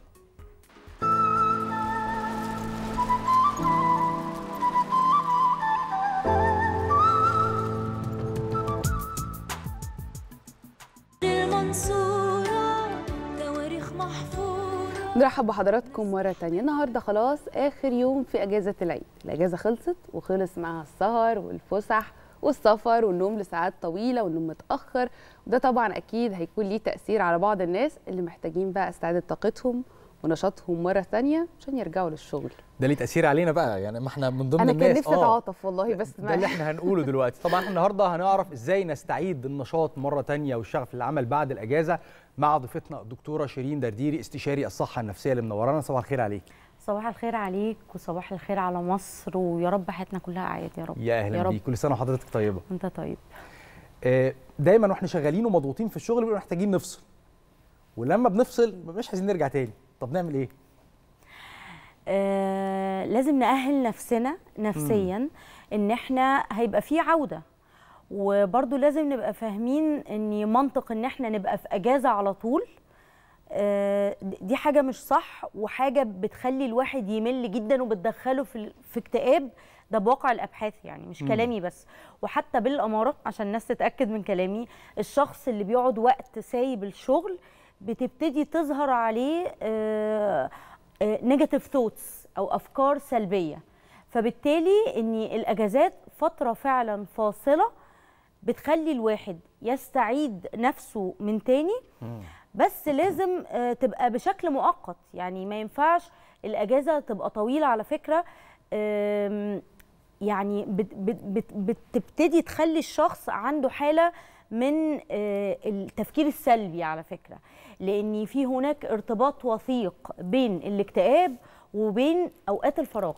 المنصورة تواريخ محفورة
نرحب بحضراتكم مرة تانية النهاردة خلاص آخر يوم في أجازة العيد الأجازة خلصت وخلص معاها السهر والفسح والسفر والنوم لساعات طويلة والنوم متأخر وده طبعا أكيد هيكون ليه تأثير على بعض الناس اللي محتاجين بقى استعادة طاقتهم ونشاطهم مرة تانية عشان يرجعوا للشغل
ده ليه تاثير علينا بقى يعني ما احنا من ضمن
أنا
الناس
كان نفسي أتعاطف والله بس
ده اللي احنا هنقوله دلوقتي طبعا احنا النهارده هنعرف ازاي نستعيد النشاط مره تانية والشغف للعمل بعد الاجازه مع ضيفتنا الدكتوره شيرين درديري استشاري الصحه النفسيه اللي منورانا صباح الخير عليك
صباح الخير عليك وصباح الخير على مصر ويا رب حياتنا كلها اعياد يا رب
يا
يا
اهلا
رب
بيك كل سنه وحضرتك طيبه
انت طيب
آه، دايما واحنا شغالين ومضغوطين في الشغل بنبقى محتاجين نفصل ولما بنفصل مش عايزين نرجع تاني طب نعمل ايه
آه لازم نأهل نفسنا نفسيا ان احنا هيبقى في عودة وبرضو لازم نبقى فاهمين ان منطق ان احنا نبقى في اجازه على طول آه، دي حاجه مش صح وحاجه بتخلي الواحد يمل جدا وبتدخله في في اكتئاب ده بواقع الابحاث يعني مش
مم.
كلامي بس وحتى بالاماره عشان الناس تتاكد من كلامي الشخص اللي بيقعد وقت سايب الشغل بتبتدي تظهر عليه نيجاتيف ثوتس او افكار سلبيه فبالتالي ان الاجازات فتره فعلا فاصله بتخلي الواحد يستعيد نفسه من تاني بس لازم آه، تبقى بشكل مؤقت يعني ما ينفعش الاجازه تبقى طويله على فكره آم، يعني بت- بت- بت- بتبتدي تخلي الشخص عنده حاله من آه، التفكير السلبي على فكره لان في هناك ارتباط وثيق بين الاكتئاب وبين اوقات الفراغ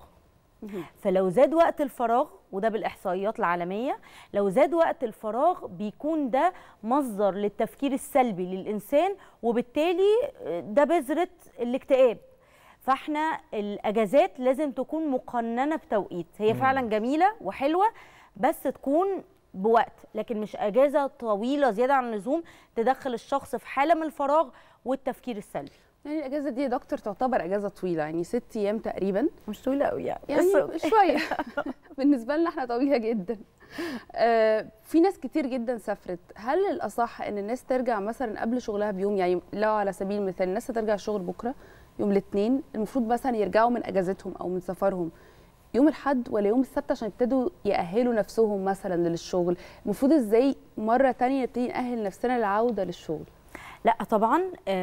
فلو زاد وقت الفراغ وده بالاحصائيات العالميه لو زاد وقت الفراغ بيكون ده مصدر للتفكير السلبي للانسان وبالتالي ده بذره الاكتئاب فاحنا الاجازات لازم تكون مقننه بتوقيت هي
مم.
فعلا جميله وحلوه بس تكون بوقت لكن مش اجازه طويله زياده عن اللزوم تدخل الشخص في حاله من الفراغ والتفكير السلبي
يعني الاجازه دي يا دكتور تعتبر اجازه طويله يعني ست ايام تقريبا
مش طويله قوي يعني
يعني
بس-
شويه بالنسبه لنا احنا طويله جدا آه في ناس كتير جدا سافرت هل الاصح ان الناس ترجع مثلا قبل شغلها بيوم يعني لو على سبيل المثال الناس هترجع الشغل بكره يوم الاثنين المفروض مثلا يرجعوا من اجازتهم او من سفرهم يوم الاحد ولا يوم السبت عشان يبتدوا يأهلوا نفسهم مثلا للشغل المفروض ازاي مرة تانية نبتدي نأهل نفسنا للعودة للشغل
لا طبعا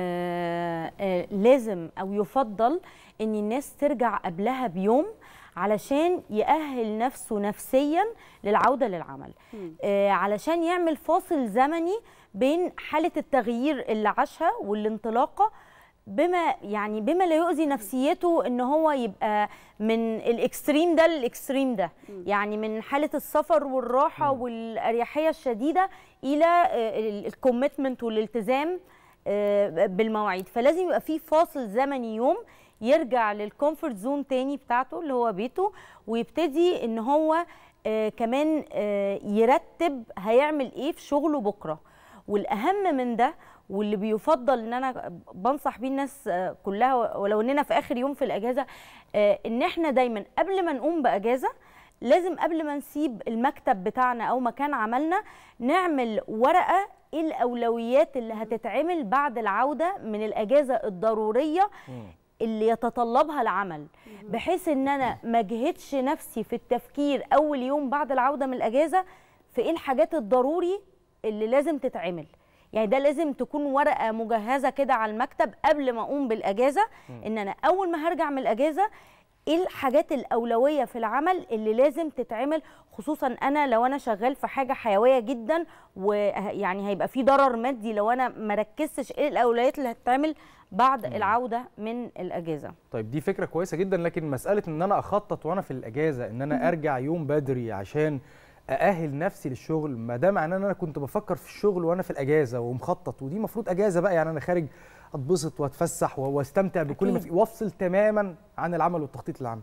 آه آه لازم او يفضل ان الناس ترجع قبلها بيوم علشان يأهل نفسه نفسيا للعودة للعمل آه علشان يعمل فاصل زمني بين حالة التغيير اللي عاشها والانطلاقة بما يعني بما لا يؤذي نفسيته ان هو يبقى من الاكستريم ده للاكستريم ده يعني من حاله السفر والراحه والاريحيه الشديده الى الكوميتمنت والالتزام آه، بالمواعيد فلازم يبقى في فاصل زمني يوم يرجع للكومفورت زون تاني بتاعته اللي هو بيته ويبتدي ان هو آه، كمان آه، يرتب هيعمل ايه في شغله بكره والاهم من ده واللي بيفضل ان انا بنصح بيه الناس آه، كلها ولو اننا في اخر يوم في الاجازه آه، ان احنا دايما قبل ما نقوم باجازه لازم قبل ما نسيب المكتب بتاعنا او مكان عملنا نعمل ورقه ايه الاولويات اللي هتتعمل بعد العوده من الاجازه الضروريه اللي يتطلبها العمل بحيث ان انا ما اجهدش نفسي في التفكير اول يوم بعد العوده من الاجازه في ايه الحاجات الضروري اللي لازم تتعمل يعني ده لازم تكون ورقه مجهزه كده على المكتب قبل ما اقوم بالاجازه ان انا اول ما هرجع من الاجازه ايه الحاجات الاولويه في العمل اللي لازم تتعمل خصوصا انا لو انا شغال في حاجه حيويه جدا ويعني هيبقى في ضرر مادي لو انا ما ركزتش ايه الاولويات اللي هتتعمل بعد العوده من الاجازه
طيب دي فكره كويسه جدا لكن مساله ان انا اخطط وانا في الاجازه ان انا ارجع يوم بدري عشان ااهل نفسي للشغل ما ده معناه ان انا كنت بفكر في الشغل وانا في الاجازه ومخطط ودي المفروض اجازه بقى يعني انا خارج اتبسط واتفسح واستمتع بكل ما
أكيد.
في وافصل تماما عن العمل والتخطيط للعمل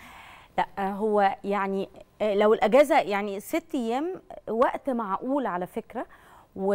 لا هو يعني آه، لو الاجازه يعني ست ايام وقت معقول على فكره و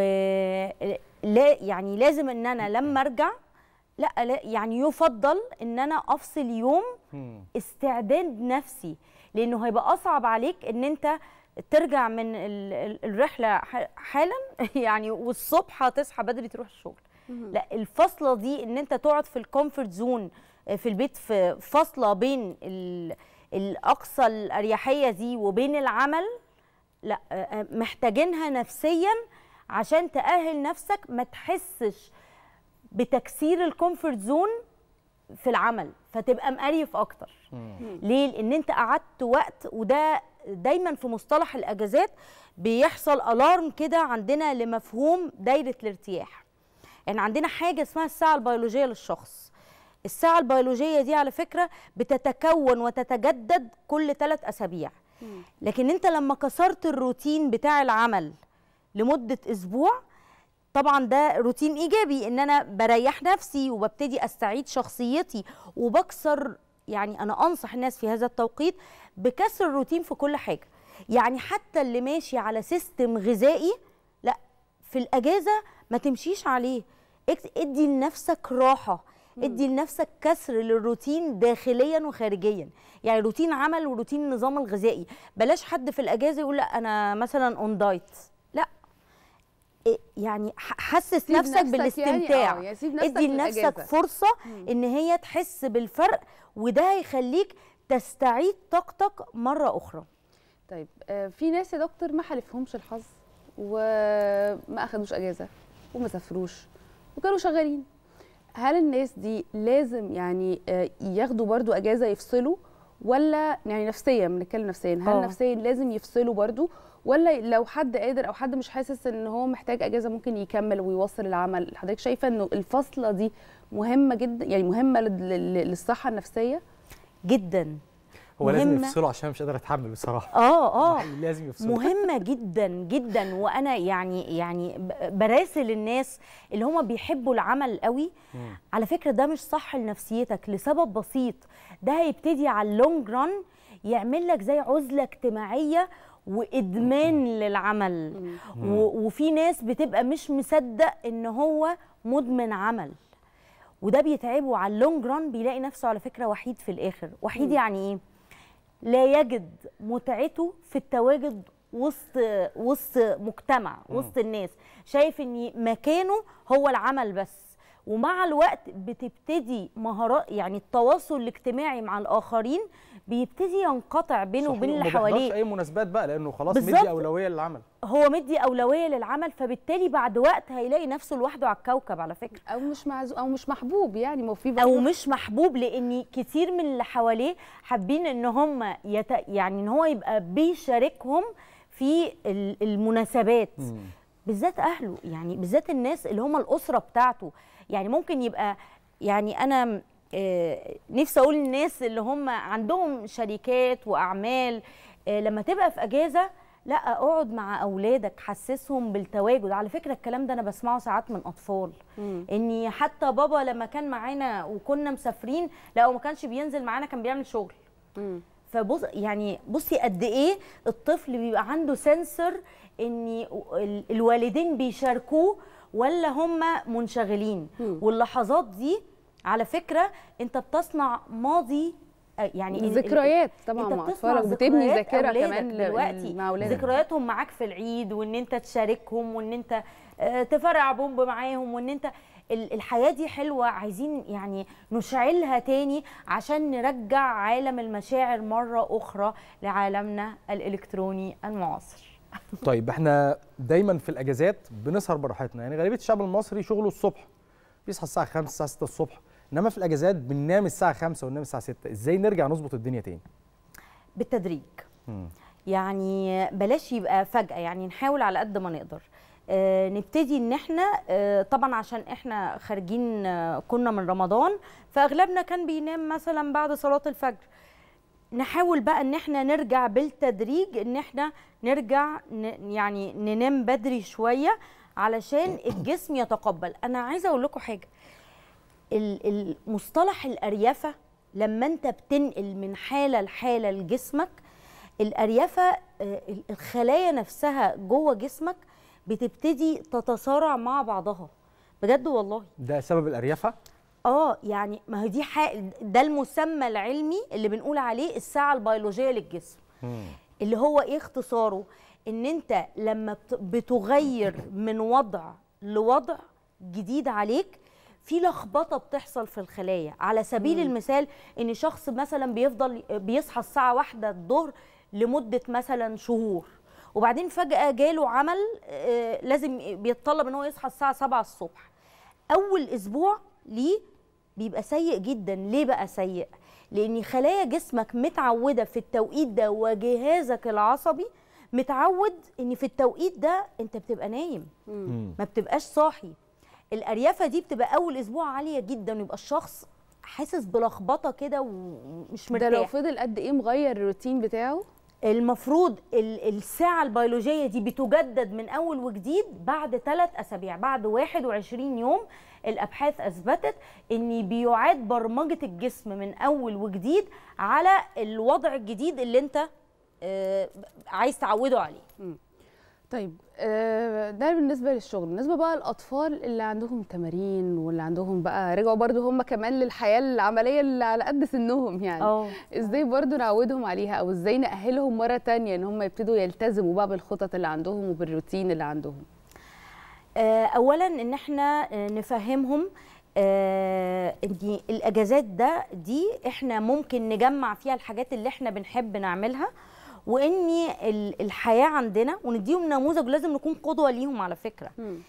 لا يعني لازم ان انا لما ارجع لا لا يعني يفضل ان انا افصل يوم استعداد نفسي لانه هيبقى اصعب عليك ان انت ترجع من ال- ال- الرحله ح- حالا يعني والصبح تصحى بدري تروح الشغل لا الفاصله دي ان انت تقعد في الكومفورت زون في البيت في فاصله بين ال- الاقصى الاريحيه دي وبين العمل لا آه، محتاجينها نفسيا عشان تأهل نفسك ما تحسش بتكسير الكومفورت زون في العمل فتبقى مقريف اكتر ليه لان انت قعدت وقت وده دايما في مصطلح الاجازات بيحصل الارم كده عندنا لمفهوم دايره الارتياح يعني عندنا حاجه اسمها الساعه البيولوجيه للشخص الساعه البيولوجيه دي على فكره بتتكون وتتجدد كل ثلاث اسابيع لكن انت لما كسرت الروتين بتاع العمل لمده اسبوع طبعا ده روتين ايجابي ان انا بريح نفسي وببتدي استعيد شخصيتي وبكسر يعني انا انصح الناس في هذا التوقيت بكسر الروتين في كل حاجه يعني حتى اللي ماشي على سيستم غذائي لا في الاجازه ما تمشيش عليه اك- ادي لنفسك راحه ادي لنفسك كسر للروتين داخليا وخارجيا يعني روتين عمل وروتين النظام الغذائي بلاش حد في الاجازه يقول لا انا مثلا اون دايت لا إيه يعني ح- حسس
سيب
نفسك
نفسك
بالاستمتاع
يعني، آه، يعني سيب نفسك
ادي لنفسك
للأجازة.
فرصه ان هي تحس بالفرق وده هيخليك تستعيد طاقتك مره اخرى
طيب آه، في ناس يا دكتور ما حالفهمش الحظ وما اخدوش اجازه وما سافروش وكانوا شغالين هل الناس دي لازم يعني آه، ياخدوا برضو اجازه يفصلوا ولا يعني نفسيا بنتكلم نفسيا هل
آه.
نفسيا لازم يفصلوا برضو ولا لو حد قادر او حد مش حاسس ان هو محتاج اجازه ممكن يكمل ويواصل العمل حضرتك شايفه انه الفصله دي مهمه جدا يعني مهمه لل- لل- للصحه النفسيه
جدا
هو لازم
مهمة.
يفصلوا عشان مش قادر اتحمل بصراحه
اه اه
حقيقي لازم يفصلوا
مهمة جدا جدا وانا يعني يعني ب- براسل الناس اللي هم بيحبوا العمل قوي
مم.
على فكرة ده مش صح لنفسيتك لسبب بسيط ده هيبتدي على اللونج ران يعمل لك زي عزلة اجتماعية وادمان للعمل
مم.
و- وفي ناس بتبقى مش مصدق ان هو مدمن عمل وده بيتعبه على اللونج ران بيلاقي نفسه على فكرة وحيد في الاخر وحيد
مم.
يعني ايه لا يجد متعته في التواجد وسط وسط مجتمع
مم.
وسط الناس شايف ان مكانه هو العمل بس ومع الوقت بتبتدي مهارات يعني التواصل الاجتماعي مع الاخرين بيبتدي ينقطع بينه وبين اللي
ما بيحضرش
حواليه
اي مناسبات بقى لانه خلاص
بالظبط.
مدي اولويه للعمل
هو مدي اولويه للعمل فبالتالي بعد وقت هيلاقي نفسه لوحده على الكوكب على فكره
او مش معزو او مش محبوب يعني ما في
او مش محبوب لان كتير من اللي حواليه حابين ان هم يت... يعني ان هو يبقى بيشاركهم في ال- المناسبات بالذات اهله يعني بالذات الناس اللي هم الاسره بتاعته يعني ممكن يبقى يعني انا آه، نفسي اقول للناس اللي هم عندهم شركات واعمال آه، لما تبقى في اجازه لا اقعد مع اولادك حسسهم بالتواجد على فكره الكلام ده انا بسمعه ساعات من اطفال اني حتى بابا لما كان معانا وكنا مسافرين لا هو ما كانش بينزل معانا كان بيعمل شغل فبص يعني بصي قد ايه الطفل بيبقى عنده سنسور ان ال- الوالدين بيشاركوه ولا هم منشغلين واللحظات دي على فكره انت بتصنع ماضي آه، يعني ال- ال-
ذكريات طبعاً
انت
مع
بتصنع
أطفالك، بتبني
ذكريات
ذاكرة
أولادك
كمان ل-
دلوقتي
مع أولادك.
ذكرياتهم معاك في العيد وان انت تشاركهم وان انت آه، تفرع بومب معاهم وان انت ال- الحياه دي حلوه عايزين يعني نشعلها تاني عشان نرجع عالم المشاعر مره اخرى لعالمنا الالكتروني المعاصر
طيب احنا دايما في الاجازات بنسهر براحتنا يعني غالبيه الشعب المصري شغله الصبح بيصحى الساعه 5 الساعه 6 الصبح انما في الاجازات بننام الساعه 5 وننام الساعه 6 ازاي نرجع نظبط الدنيا تاني
بالتدريج
مم.
يعني بلاش يبقى فجأة يعني نحاول على قد ما نقدر آه نبتدي ان احنا آه طبعا عشان احنا خارجين آه كنا من رمضان فاغلبنا كان بينام مثلا بعد صلاة الفجر نحاول بقى ان احنا نرجع بالتدريج ان احنا نرجع ن يعني ننام بدري شوية علشان الجسم يتقبل انا عايزة اقول لكم حاجة ال- المصطلح الأريفة لما أنت بتنقل من حالة لحالة لجسمك الأريفة آه، الخلايا نفسها جوه جسمك بتبتدي تتصارع مع بعضها بجد والله
ده سبب الاريافه
اه يعني ما هي دي حق ده المسمى العلمي اللي بنقول عليه الساعة البيولوجية للجسم اللي هو ايه اختصاره ان انت لما بت- بتغير من وضع لوضع جديد عليك في لخبطه بتحصل في الخلايا على سبيل
مم.
المثال ان شخص مثلا بيفضل بيصحى الساعه واحدة الظهر لمده مثلا شهور وبعدين فجاه جاله عمل آه، لازم بيتطلب ان هو يصحى الساعه 7 الصبح اول اسبوع ليه بيبقى سيء جدا ليه بقى سيء لان خلايا جسمك متعوده في التوقيت ده وجهازك العصبي متعود ان في التوقيت ده انت بتبقى نايم ما بتبقاش صاحي الاريافه دي بتبقى اول اسبوع عاليه جدا ويبقى الشخص حاسس بلخبطه كده ومش
ده لو
مرتاح
فضل قد ايه مغير الروتين بتاعه
المفروض ال- الساعة البيولوجية دي بتجدد من أول وجديد بعد ثلاث أسابيع بعد 21 يوم الأبحاث أثبتت أن بيعاد برمجة الجسم من أول وجديد على الوضع الجديد اللي أنت آه، عايز تعوده عليه
طيب آه، ده بالنسبه للشغل بالنسبه بقى للاطفال اللي عندهم تمارين واللي عندهم بقى رجعوا برضو هم كمان للحياه العمليه اللي على قد سنهم يعني
اه
ازاي برضو نعودهم عليها او ازاي نأهلهم مره تانية ان هم يبتدوا يلتزموا بقى بالخطط اللي عندهم وبالروتين اللي عندهم
آه، اولا ان احنا آه، نفهمهم آه، ان الاجازات ده دي احنا ممكن نجمع فيها الحاجات اللي احنا بنحب نعملها وان ال- الحياه عندنا ونديهم نموذج ولازم نكون قدوه ليهم على فكره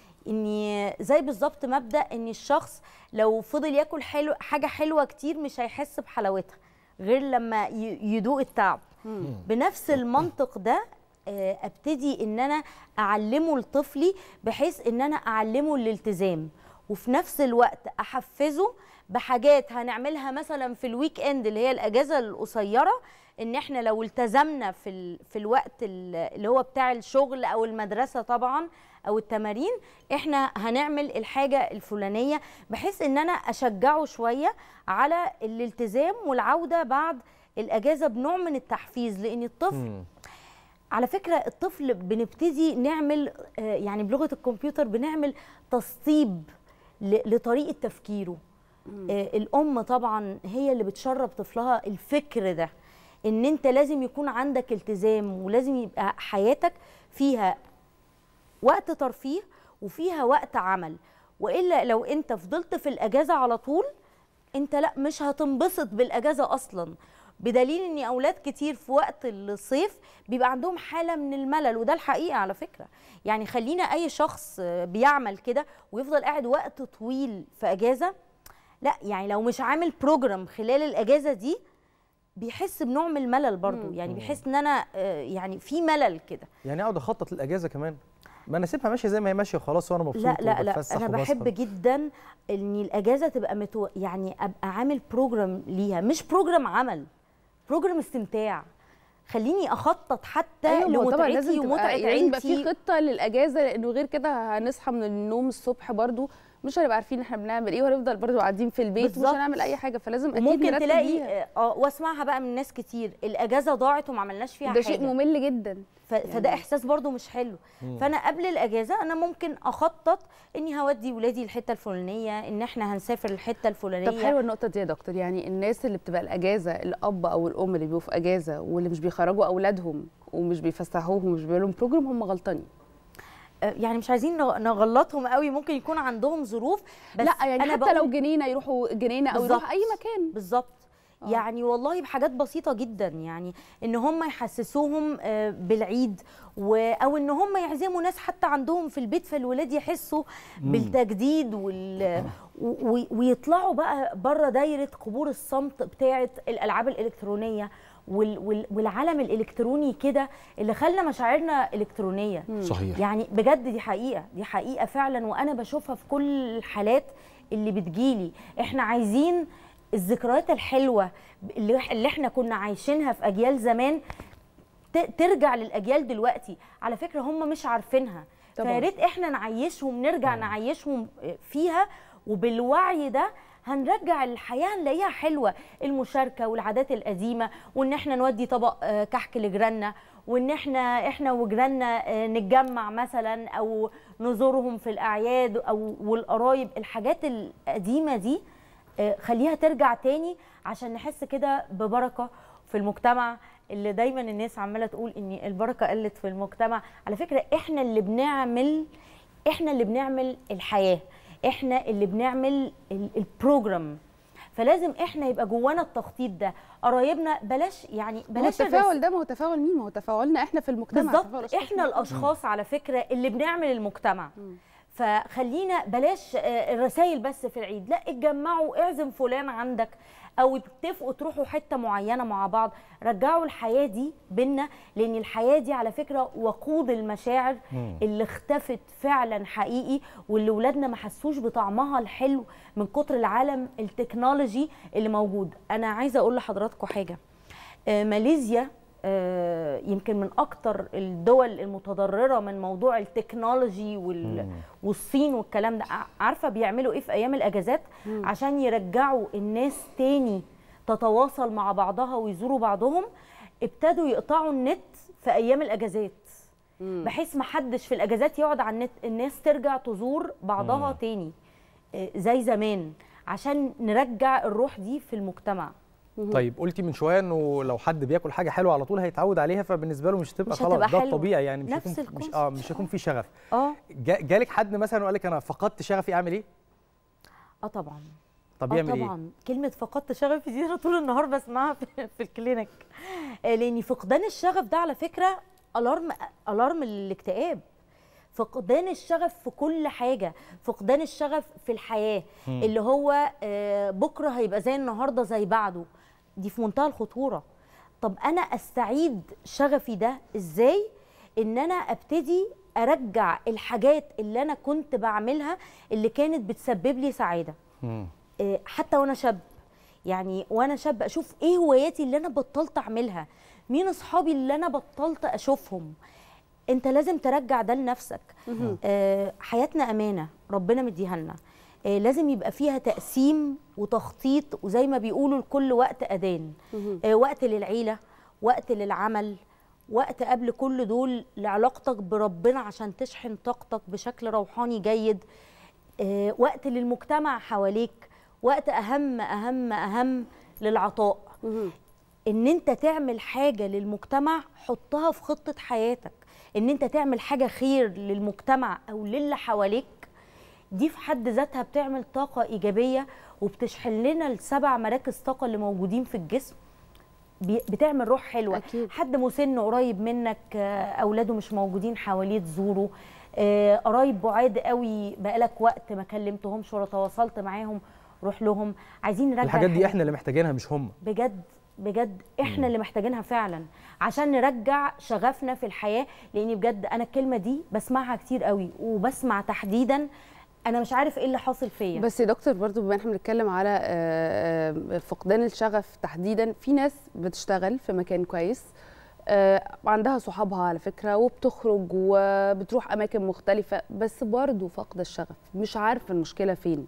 ان زي بالظبط مبدا ان الشخص لو فضل ياكل حلو حاجه حلوه كتير مش هيحس بحلاوتها غير لما ي- يدوق التعب بنفس المنطق ده آه، ابتدي ان انا اعلمه لطفلي بحيث ان انا اعلمه الالتزام وفي نفس الوقت احفزه بحاجات هنعملها مثلا في الويك اند اللي هي الاجازه القصيره ان احنا لو التزمنا في ال... في الوقت ال- اللي هو بتاع الشغل او المدرسه طبعا او التمارين احنا هنعمل الحاجه الفلانيه بحيث ان انا اشجعه شويه على الالتزام والعوده بعد الاجازه بنوع من التحفيز لان الطفل على فكره الطفل بنبتدي نعمل آه، يعني بلغه الكمبيوتر بنعمل تسطيب ل- لطريقه تفكيره آه، الام طبعا هي اللي بتشرب طفلها الفكر ده ان انت لازم يكون عندك التزام ولازم يبقى حياتك فيها وقت ترفيه وفيها وقت عمل والا لو انت فضلت في الاجازه على طول انت لا مش هتنبسط بالاجازه اصلا بدليل ان اولاد كتير في وقت الصيف بيبقى عندهم حاله من الملل وده الحقيقه على فكره يعني خلينا اي شخص بيعمل كده ويفضل قاعد وقت طويل في اجازه لا يعني لو مش عامل بروجرام خلال الاجازه دي بيحس بنوع من الملل برضو يعني بيحس ان انا آه، يعني في ملل كده
يعني اقعد اخطط للاجازه كمان ما انا اسيبها ماشيه زي ما هي ماشيه وخلاص وانا مبسوط
لا لا لا
وبتفسح
انا بحب
وبسهر.
جدا ان الاجازه تبقى متو... يعني ابقى عامل بروجرام ليها مش بروجرام عمل بروجرام استمتاع خليني اخطط حتى
ايوه ما هو طبعا
لمتعتي
لازم
ومتعه
تبقى لازم يبقى في
عيلتي
خطه للاجازه لانه غير كده هنصحى من النوم الصبح برضو مش هنبقى عارفين احنا بنعمل ايه وهنفضل برضو قاعدين في البيت ومش
بالظبط.
هنعمل اي حاجه فلازم اكيد
وممكن
نرتب
تلاقي
ليها.
اه واسمعها بقى من ناس كتير الاجازه ضاعت وما عملناش فيها
ده
حاجه
شيء ممل جدا
ف... يعني. فده احساس برضو مش حلو
مم.
فانا قبل الاجازه انا ممكن اخطط اني هودي ولادي الحته الفلانيه ان احنا هنسافر الحته الفلانيه
طب حلوه النقطه دي يا دكتور يعني الناس اللي بتبقى الاجازه الاب او الام اللي بيبقوا في اجازه واللي مش بيخرجوا اولادهم ومش بيفسحوهم ومش بيعملوا لهم بروجرام هم غلطانين
آه، يعني مش عايزين نغ- نغلطهم قوي ممكن يكون عندهم ظروف بس
لا يعني
أنا
حتى
بقول-
لو جنينه يروحوا جنينه او
بالظبط.
يروحوا اي مكان
بالظبط يعني والله بحاجات بسيطه جدا يعني ان هم يحسسوهم آه، بالعيد و... او ان هم يعزموا ناس حتى عندهم في البيت فالولاد يحسوا
مم.
بالتجديد وال... و... و- ويطلعوا بقى بره دايره قبور الصمت بتاعه الالعاب الالكترونيه وال... وال... والعالم الالكتروني كده اللي خلى مشاعرنا الكترونيه
صحيح.
يعني بجد دي حقيقه دي حقيقه فعلا وانا بشوفها في كل الحالات اللي بتجيلي احنا عايزين الذكريات الحلوه اللي اللي احنا كنا عايشينها في اجيال زمان ت- ترجع للاجيال دلوقتي على فكره هم مش عارفينها
طبعاً.
فيا ريت احنا نعيشهم نرجع نعيشهم فيها وبالوعي ده هنرجع الحياه هنلاقيها حلوه المشاركه والعادات القديمه وان احنا نودي طبق آه، كحك لجيراننا وان احنا احنا وجيراننا آه، نتجمع مثلا او نزورهم في الاعياد او والقرايب الحاجات القديمه دي آه، خليها ترجع تاني عشان نحس كده ببركه في المجتمع اللي دايما الناس عماله تقول ان البركه قلت في المجتمع على فكره احنا اللي بنعمل احنا اللي بنعمل الحياه احنا اللي بنعمل ال- البروجرام فلازم احنا يبقى جوانا التخطيط ده قرايبنا بلاش يعني
ما هو
بلاش
التفاعل
الرس-
ده ما هو تفاعل مين ما هو تفاعلنا احنا في المجتمع تفاعل
بالظبط
الأشخاص
احنا
في
الاشخاص على فكره اللي بنعمل المجتمع فخلينا بلاش آه، الرسائل بس في العيد لا اتجمعوا اعزم فلان عندك او اتفقوا تروحوا حته معينه مع بعض رجعوا الحياه دي بينا لان الحياه دي على فكره وقود المشاعر
مم.
اللي اختفت فعلا حقيقي واللي ولادنا ما حسوش بطعمها الحلو من كتر العالم التكنولوجي اللي موجود انا عايزه اقول لحضراتكم حاجه آه، ماليزيا آه، يمكن من اكتر الدول المتضرره من موضوع التكنولوجي وال... والصين والكلام ده ع- عارفه بيعملوا ايه في ايام الاجازات
مم.
عشان يرجعوا الناس تاني تتواصل مع بعضها ويزوروا بعضهم ابتدوا يقطعوا النت في ايام الاجازات بحيث ما حدش في الاجازات يقعد على النت الناس ترجع تزور بعضها
مم.
تاني آه، زي زمان عشان نرجع الروح دي في المجتمع
طيب قلتي من شويه انه لو حد بياكل حاجه حلوه على طول هيتعود عليها فبالنسبه له مش هتبقى
مش
خلاص
هتبقى
ده
حلوة.
الطبيعي يعني مش
نفس
هيكون مش اه
الكونسبت.
مش هيكون في شغف
اه
جا- جالك حد مثلا وقال لك انا فقدت شغفي اعمل ايه؟
اه طبعا
طب
اه
يعمل ايه؟
طبعا كلمه فقدت شغفي دي انا طول النهار بسمعها في, في الكلينيك آه، لان فقدان الشغف ده على فكره الارم الارم الاكتئاب فقدان الشغف في كل حاجه فقدان الشغف في الحياه
مم.
اللي هو آه، بكره هيبقى زي النهارده زي بعده دي في منتهى الخطوره طب انا استعيد شغفي ده ازاي ان انا ابتدي ارجع الحاجات اللي انا كنت بعملها اللي كانت بتسبب لي سعاده آه، حتى وانا شاب يعني وانا شاب اشوف ايه هواياتي اللي انا بطلت اعملها مين اصحابي اللي انا بطلت اشوفهم انت لازم ترجع ده لنفسك آه حياتنا امانه ربنا مديها لنا آه لازم يبقى فيها تقسيم وتخطيط وزي ما بيقولوا لكل وقت اذان آه وقت للعيله وقت للعمل وقت قبل كل دول لعلاقتك بربنا عشان تشحن طاقتك بشكل روحاني جيد آه، وقت للمجتمع حواليك وقت اهم اهم اهم للعطاء ان انت تعمل حاجه للمجتمع حطها في خطه حياتك ان انت تعمل حاجه خير للمجتمع او للي حواليك دي في حد ذاتها بتعمل طاقه ايجابيه وبتشحن لنا السبع مراكز طاقه اللي موجودين في الجسم بي- بتعمل روح حلوه أكيد. حد مسن قريب منك آه، اولاده مش موجودين حواليه تزوره آه، قرايب بعاد قوي بقالك وقت ما كلمتهمش ولا تواصلت معاهم روح لهم عايزين نرجع
الحاجات دي
الحاجات
احنا اللي محتاجينها مش هم
بجد بجد احنا اللي محتاجينها فعلا عشان نرجع شغفنا في الحياه لان بجد انا الكلمه دي بسمعها كتير قوي وبسمع تحديدا انا مش عارف ايه اللي حاصل فيا
بس يا دكتور برضو بما احنا بنتكلم على آه، آه، فقدان الشغف تحديدا في ناس بتشتغل في مكان كويس آه، عندها صحابها على فكره وبتخرج وبتروح اماكن مختلفه بس برضو فاقده الشغف مش عارفه المشكله فين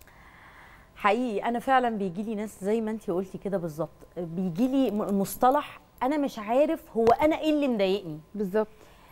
حقيقي انا فعلا بيجي لي ناس زي ما انت قلتي كده بالظبط بيجي لي م- مصطلح انا مش عارف هو انا ايه اللي مضايقني
بالظبط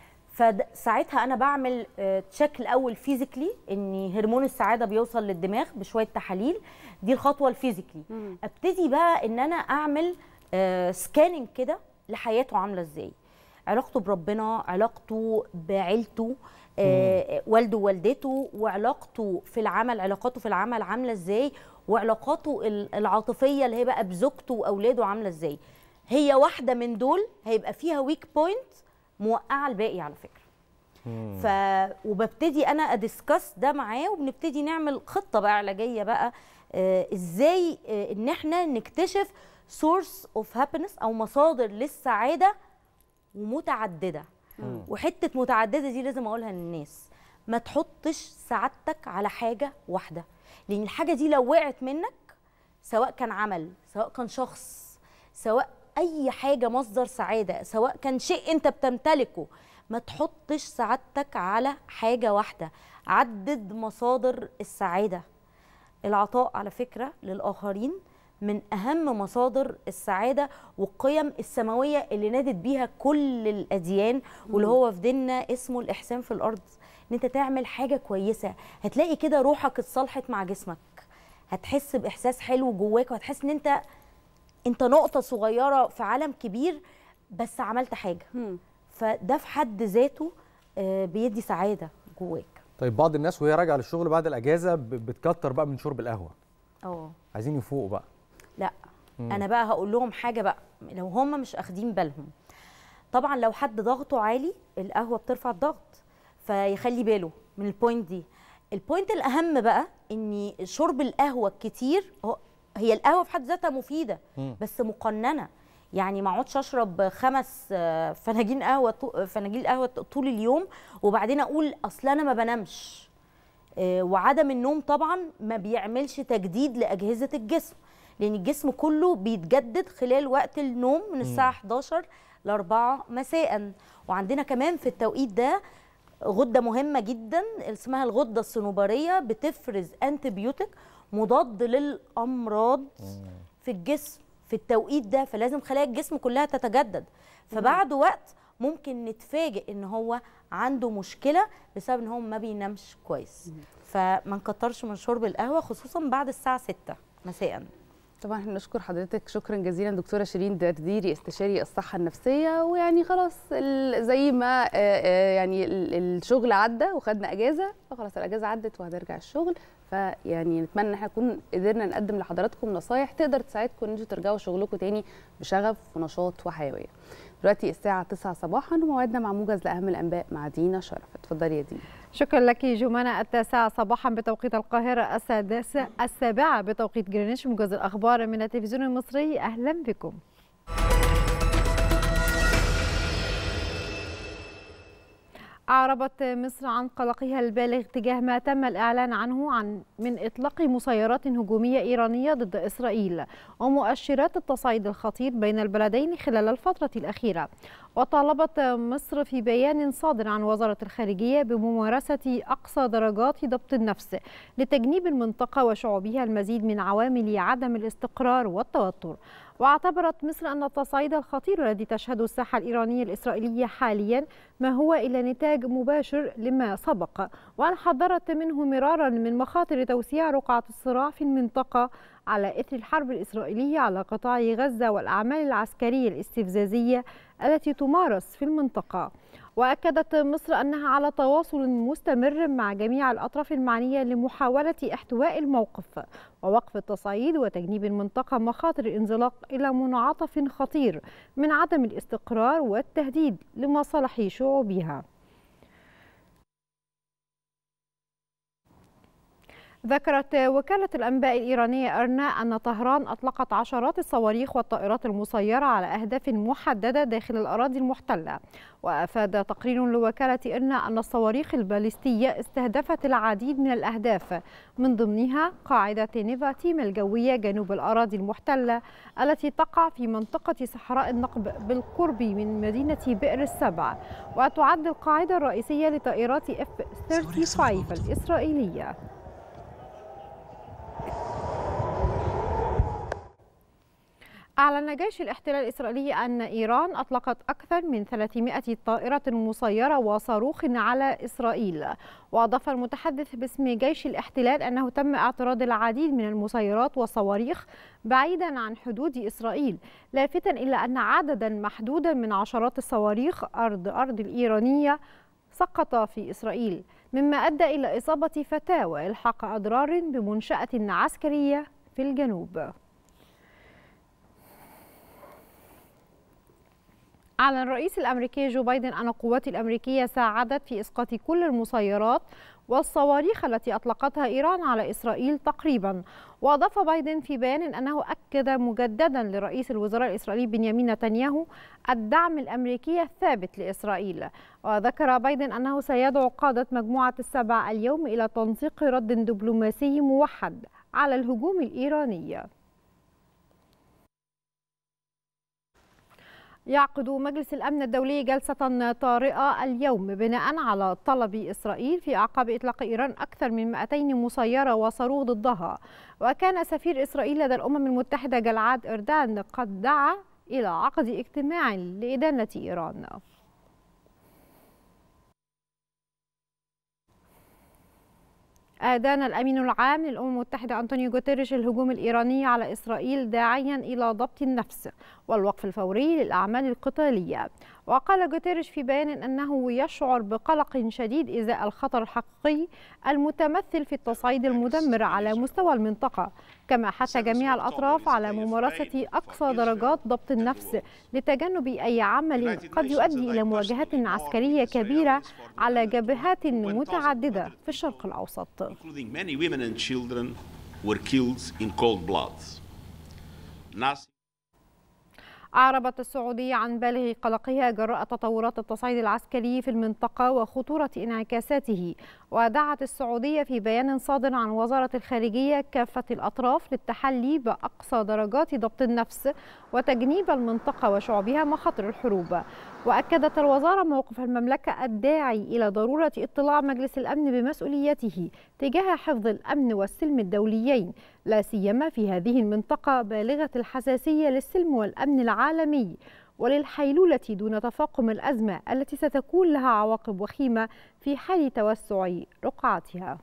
فساعتها انا بعمل تشيك الاول فيزيكلي ان هرمون السعاده بيوصل للدماغ بشويه تحاليل دي الخطوه الفيزيكلي ابتدي بقى ان انا اعمل سكاننج كده لحياته عامله ازاي علاقته بربنا علاقته بعيلته آه، والده ووالدته وعلاقته في العمل علاقاته في العمل عامله ازاي وعلاقاته ال- العاطفيه اللي هي بقى بزوجته واولاده عامله ازاي هي واحده من دول هيبقى فيها ويك بوينت موقعه الباقي على فكره ف وببتدي انا ادسكس ده معاه وبنبتدي نعمل خطه بقى علاجيه بقى آه ازاي آه ان احنا نكتشف سورس اوف هابينس او مصادر للسعاده ومتعدده
مم.
وحته متعدده دي لازم اقولها للناس ما تحطش سعادتك على حاجه واحده لان الحاجه دي لو وقعت منك سواء كان عمل سواء كان شخص سواء اي حاجه مصدر سعاده سواء كان شيء انت بتمتلكه ما تحطش سعادتك على حاجه واحده عدد مصادر السعاده العطاء على فكره للاخرين من اهم مصادر السعاده والقيم السماويه اللي نادت بيها كل الاديان واللي
مم.
هو في ديننا اسمه الاحسان في الارض ان انت تعمل حاجه كويسه هتلاقي كده روحك اتصالحت مع جسمك هتحس باحساس حلو جواك وهتحس ان انت انت نقطه صغيره في عالم كبير بس عملت حاجه فده في حد ذاته آه، بيدي سعاده جواك
طيب بعض الناس وهي راجعه للشغل بعد الاجازه ب- بتكتر بقى من شرب القهوه
اه
عايزين يفوقوا بقى
لا
مم.
انا بقى هقول لهم حاجه بقى لو هم مش اخدين بالهم طبعا لو حد ضغطه عالي القهوه بترفع الضغط فيخلي باله من البوينت دي البوينت الاهم بقى ان شرب القهوه الكتير هو- هي القهوه في حد ذاتها مفيده
مم.
بس مقننه يعني ما اقعدش اشرب خمس آه، فناجين قهوه طو- فناجيل قهوه طول اليوم وبعدين اقول اصل انا ما بنامش آه، وعدم النوم طبعا ما بيعملش تجديد لاجهزه الجسم لان الجسم كله بيتجدد خلال وقت النوم من الساعه 11 ل 4 مساء وعندنا كمان في التوقيت ده غده مهمه جدا اسمها الغده الصنوبريه بتفرز انتبيوتيك مضاد للامراض في الجسم في التوقيت ده فلازم خلايا الجسم كلها تتجدد فبعد وقت ممكن نتفاجئ ان هو عنده مشكله بسبب ان هو ما بينامش كويس فما نكترش من شرب القهوه خصوصا بعد الساعه 6 مساء
طبعا احنا نشكر حضرتك شكرا جزيلا دكتوره شيرين درديري استشاري الصحه النفسيه ويعني خلاص ال- زي ما آه، آه، يعني ال- الشغل عدى وخدنا اجازه فخلاص الاجازه عدت وهنرجع الشغل فيعني نتمنى ان احنا نكون قدرنا نقدم لحضراتكم نصايح تقدر تساعدكم ان انتوا ترجعوا شغلكم تاني بشغف ونشاط وحيويه دلوقتي الساعه 9 صباحا وموعدنا مع موجز لاهم الانباء مع دينا شرف اتفضلي يا دينا
شكرا لك جمانة التاسعة صباحا بتوقيت القاهرة السادسة السابعة بتوقيت جرينتش موجز الأخبار من التلفزيون المصري أهلا بكم أعربت مصر عن قلقها البالغ تجاه ما تم الإعلان عنه عن من إطلاق مسيرات هجومية إيرانية ضد إسرائيل ومؤشرات التصعيد الخطير بين البلدين خلال الفترة الأخيرة وطالبت مصر في بيان صادر عن وزارة الخارجية بممارسة أقصى درجات ضبط النفس لتجنيب المنطقة وشعوبها المزيد من عوامل عدم الاستقرار والتوتر واعتبرت مصر أن التصعيد الخطير الذي تشهده الساحة الإيرانية الإسرائيلية حاليا ما هو إلا نتاج مباشر لما سبق وأن حذرت منه مرارا من مخاطر توسيع رقعة الصراع في المنطقة على إثر الحرب الإسرائيلية على قطاع غزة والأعمال العسكرية الاستفزازية التي تمارس في المنطقة وأكدت مصر أنها على تواصل مستمر مع جميع الأطراف المعنية لمحاولة احتواء الموقف ووقف التصعيد وتجنيب المنطقة مخاطر الانزلاق إلى منعطف خطير من عدم الاستقرار والتهديد لمصالح شعوبها ذكرت وكالة الأنباء الإيرانية أرنا أن طهران أطلقت عشرات الصواريخ والطائرات المسيرة على أهداف محددة داخل الأراضي المحتلة وأفاد تقرير لوكالة إرنا أن الصواريخ البالستية استهدفت العديد من الأهداف من ضمنها قاعدة نيفاتيم الجوية جنوب الأراضي المحتلة التي تقع في منطقة صحراء النقب بالقرب من مدينة بئر السبع وتعد القاعدة الرئيسية لطائرات F-35 الإسرائيلية أعلن جيش الاحتلال الإسرائيلي أن إيران أطلقت أكثر من 300 طائرة مسيرة وصاروخ على إسرائيل وأضاف المتحدث باسم جيش الاحتلال أنه تم اعتراض العديد من المسيرات والصواريخ بعيدا عن حدود إسرائيل لافتا إلى أن عددا محدودا من عشرات الصواريخ أرض أرض الإيرانية سقط في إسرائيل مما أدى إلى إصابة فتاة وإلحاق أضرار بمنشأة عسكرية في الجنوب أعلن الرئيس الأمريكي جو بايدن أن القوات الأمريكية ساعدت في إسقاط كل المسيرات والصواريخ التي أطلقتها إيران على إسرائيل تقريبا وأضاف بايدن في بيان أنه أكد مجددا لرئيس الوزراء الإسرائيلي بنيامين نتنياهو الدعم الأمريكي الثابت لإسرائيل وذكر بايدن أنه سيدعو قادة مجموعة السبع اليوم إلى تنسيق رد دبلوماسي موحد على الهجوم الإيراني يعقد مجلس الأمن الدولي جلسة طارئة اليوم بناء على طلب إسرائيل في أعقاب إطلاق إيران أكثر من 200 مسيرة وصاروخ ضدها وكان سفير إسرائيل لدى الأمم المتحدة جلعاد إردان قد دعا إلى عقد اجتماع لإدانة إيران أدان الأمين العام للأمم المتحدة أنطونيو غوتيريش الهجوم الإيراني على إسرائيل داعيا إلى ضبط النفس والوقف الفوري للأعمال القتالية وقال غوتيريش في بيان أنه يشعر بقلق شديد إزاء الخطر الحقيقي المتمثل في التصعيد المدمر على مستوى المنطقة كما حث جميع الأطراف على ممارسة أقصى درجات ضبط النفس لتجنب أي عمل قد يؤدي إلى مواجهات عسكرية كبيرة على جبهات متعددة في الشرق الأوسط
including many women and children, were killed in cold blood. Nothing
أعربت السعودية عن بالغ قلقها جراء تطورات التصعيد العسكري في المنطقة وخطورة انعكاساته ودعت السعودية في بيان صادر عن وزارة الخارجية كافة الأطراف للتحلي بأقصى درجات ضبط النفس وتجنيب المنطقة وشعوبها مخاطر الحروب وأكدت الوزارة موقف المملكة الداعي إلى ضرورة اطلاع مجلس الأمن بمسؤوليته تجاه حفظ الأمن والسلم الدوليين لا سيما في هذه المنطقة بالغة الحساسية للسلم والأمن العالمي وللحيلولة دون تفاقم الأزمة التي ستكون لها عواقب وخيمة في حال توسع رقعتها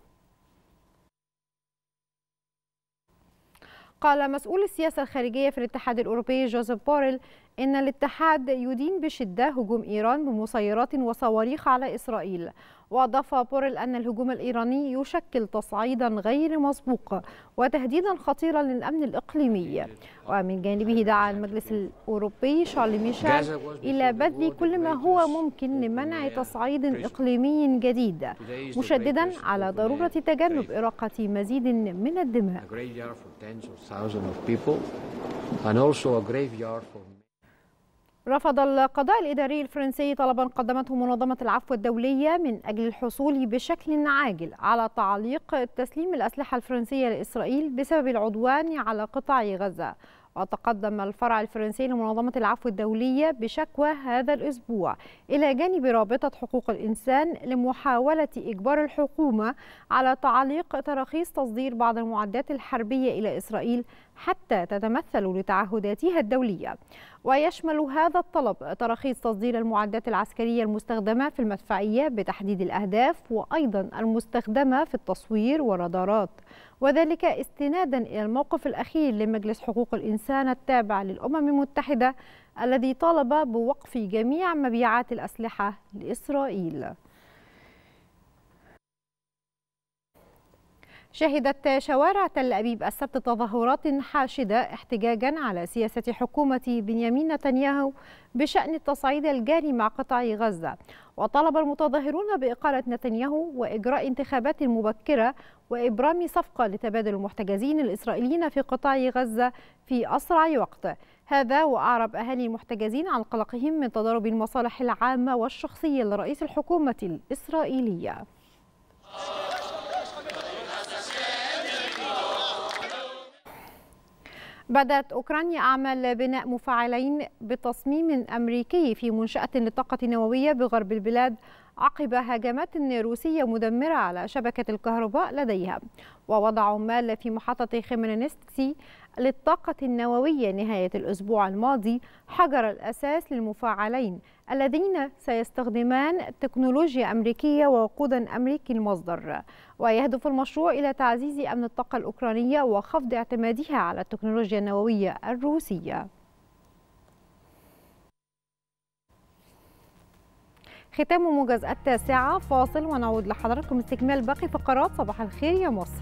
قال مسؤول السياسة الخارجية في الاتحاد الأوروبي جوزيف بوريل إن الاتحاد يدين بشدة هجوم إيران بمسيرات وصواريخ على إسرائيل وأضاف بوريل أن الهجوم الإيراني يشكل تصعيدا غير مسبوق وتهديدا خطيرا للأمن الإقليمي ومن جانبه دعا المجلس الأوروبي شارل ميشيل إلى بذل كل ما هو ممكن لمنع تصعيد إقليمي جديد مشددا على ضرورة تجنب إراقة مزيد من الدماء رفض القضاء الإداري الفرنسي طلبا قدمته منظمة العفو الدولية من أجل الحصول بشكل عاجل على تعليق تسليم الأسلحة الفرنسية لإسرائيل بسبب العدوان على قطاع غزة وتقدم الفرع الفرنسي لمنظمة العفو الدولية بشكوى هذا الأسبوع إلى جانب رابطة حقوق الإنسان لمحاولة إجبار الحكومة على تعليق تراخيص تصدير بعض المعدات الحربية إلى إسرائيل حتى تتمثل لتعهداتها الدولية ويشمل هذا الطلب تراخيص تصدير المعدات العسكرية المستخدمة في المدفعية بتحديد الأهداف وأيضا المستخدمة في التصوير والرادارات وذلك استنادا إلى الموقف الأخير لمجلس حقوق الإنسان التابع للأمم المتحدة الذي طالب بوقف جميع مبيعات الأسلحة لإسرائيل شهدت شوارع تل أبيب السبت تظاهرات حاشدة احتجاجا على سياسة حكومة بنيامين نتنياهو بشأن التصعيد الجاري مع قطاع غزة وطلب المتظاهرون بإقالة نتنياهو وإجراء انتخابات مبكرة وإبرام صفقة لتبادل المحتجزين الإسرائيليين في قطاع غزة في أسرع وقت هذا وأعرب أهالي المحتجزين عن قلقهم من تضارب المصالح العامة والشخصية لرئيس الحكومة الإسرائيلية بدأت أوكرانيا أعمال بناء مفاعلين بتصميم أمريكي في منشأة للطاقة النووية بغرب البلاد عقب هجمات روسية مدمرة على شبكة الكهرباء لديها ووضع عمال في محطة خيمينيستسي للطاقة النووية نهاية الأسبوع الماضي حجر الأساس للمفاعلين الذين سيستخدمان تكنولوجيا أمريكية ووقودا أمريكي المصدر ويهدف المشروع إلى تعزيز أمن الطاقة الأوكرانية وخفض اعتمادها على التكنولوجيا النووية الروسية ختام موجز التاسعة فاصل ونعود لحضراتكم استكمال باقي فقرات صباح الخير يا مصر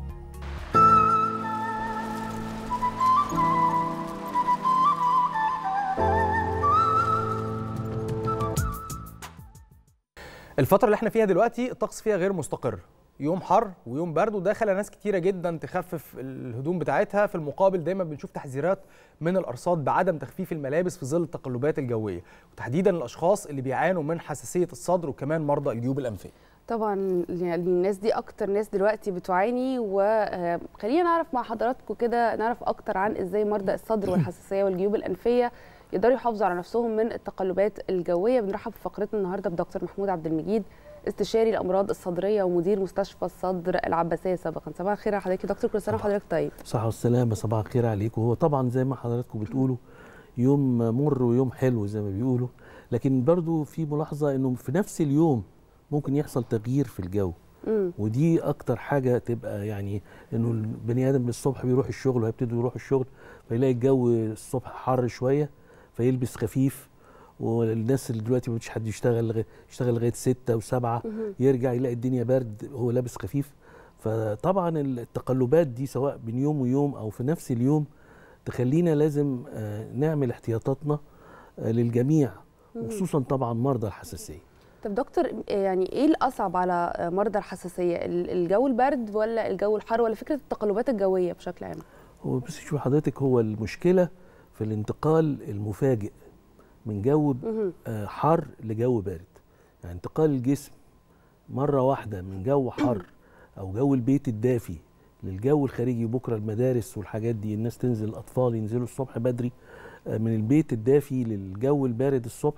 الفترة اللي احنا فيها دلوقتي الطقس فيها غير مستقر يوم حر ويوم برد وده خلى ناس كتيره جدا تخفف الهدوم بتاعتها في المقابل دايما بنشوف تحذيرات من الارصاد بعدم تخفيف الملابس في ظل التقلبات الجويه وتحديدا الاشخاص اللي بيعانوا من حساسيه الصدر وكمان مرضى الجيوب الانفيه
طبعا يعني الناس دي اكتر ناس دلوقتي بتعاني وخلينا نعرف مع حضراتكم كده نعرف اكتر عن ازاي مرضى الصدر والحساسيه والجيوب الانفيه يقدروا يحافظوا على نفسهم من التقلبات الجويه بنرحب في فقرتنا النهارده بدكتور محمود عبد المجيد استشاري الامراض الصدريه ومدير مستشفى الصدر العباسيه سابقا صباح الخير على حضرتك يا دكتور كل سنه وحضرتك طيب
صحه والسلامه صباح الخير عليكم هو طبعا زي ما حضراتكم بتقولوا يوم مر ويوم حلو زي ما بيقولوا لكن برضو في ملاحظه انه في نفس اليوم ممكن يحصل تغيير في الجو
مم.
ودي اكتر حاجه تبقى يعني انه البني ادم الصبح بيروح الشغل وهيبتدي يروح الشغل فيلاقي الجو الصبح حر شويه فيلبس خفيف والناس اللي دلوقتي ما حد يشتغل لغايه يشتغل لغايه 6 و7
مهم.
يرجع يلاقي الدنيا برد هو لابس خفيف فطبعا التقلبات دي سواء بين يوم ويوم او في نفس اليوم تخلينا لازم آه، نعمل احتياطاتنا آه، للجميع
مهم.
وخصوصا طبعا مرضى الحساسيه
طب دكتور يعني ايه الاصعب على مرضى الحساسيه ال- الجو البرد ولا الجو الحر ولا فكره التقلبات الجويه بشكل عام
هو بس شوف حضرتك هو المشكله في الانتقال المفاجئ من جو
مهم.
آه، حر لجو بارد يعني انتقال الجسم مره واحده من جو حر او جو البيت الدافي للجو الخارجي بكره المدارس والحاجات دي الناس تنزل الاطفال ينزلوا الصبح بدري آه، من البيت الدافي للجو البارد الصبح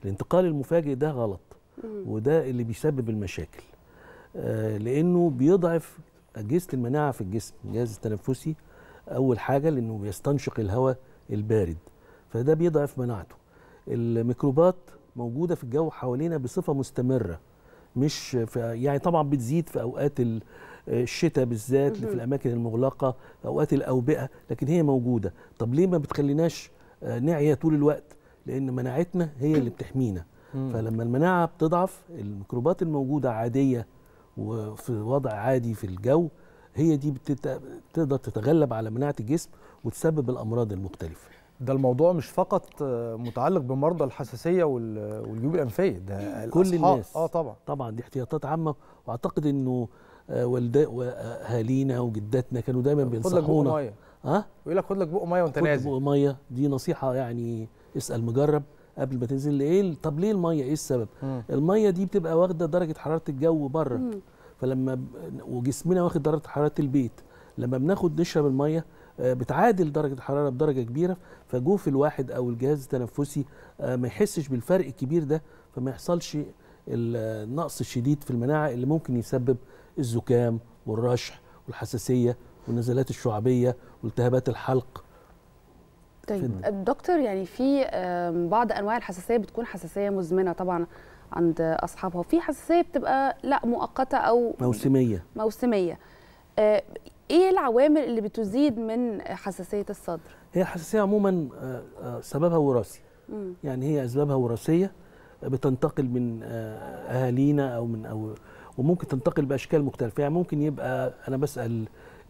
الانتقال المفاجئ ده غلط وده اللي بيسبب المشاكل آه، لانه بيضعف اجهزه المناعه في الجسم الجهاز التنفسي اول حاجه لانه بيستنشق الهواء البارد فده بيضعف مناعته الميكروبات موجوده في الجو حوالينا بصفه مستمره مش في يعني طبعا بتزيد في اوقات ال- الشتاء بالذات في
مهم.
الاماكن المغلقه في اوقات الاوبئه لكن هي موجوده طب ليه ما بتخليناش آه، نعيا طول الوقت لان مناعتنا هي اللي بتحمينا
مم.
فلما المناعه بتضعف الميكروبات الموجوده عاديه وفي وضع عادي في الجو هي دي بتت- بتقدر تتغلب على مناعه الجسم وتسبب الامراض المختلفه
ده الموضوع مش فقط آه، متعلق بمرضى الحساسيه وال- والجيوب الانفيه ده
كل
الأصحاب-
الناس
اه طبعا
طبعا دي احتياطات عامه واعتقد انه آه، والدا واهالينا وجداتنا كانوا دايما
خد لك بق
بينصحونا
ميه
ها
ويقول لك خد لك بق ميه وانت
خد
نازل
بق ميه دي نصيحه يعني اسال مجرب قبل ما تنزل ايه طب ليه الميه ايه السبب
مم.
الميه دي بتبقى واخده درجه حراره الجو بره
مم.
فلما ب... وجسمنا واخد درجه حراره البيت لما بناخد نشرب الميه آه، بتعادل درجه الحراره بدرجه كبيره فجوف الواحد او الجهاز التنفسي آه، ما يحسش بالفرق الكبير ده فما يحصلش النقص الشديد في المناعه اللي ممكن يسبب الزكام والرشح والحساسيه والنزلات الشعبيه والتهابات الحلق
طيب دكتور يعني في آم، بعض انواع الحساسيه بتكون حساسيه مزمنه طبعا عند اصحابها وفي حساسيه بتبقى لا مؤقته او
موسميه
موسميه آه، ايه العوامل اللي بتزيد من حساسيه الصدر
هي الحساسيه عموما آه، آه، سببها وراثي
مم.
يعني هي اسبابها وراثيه بتنتقل من آه، اهالينا او من او وممكن تنتقل باشكال مختلفه يعني ممكن يبقى انا بسال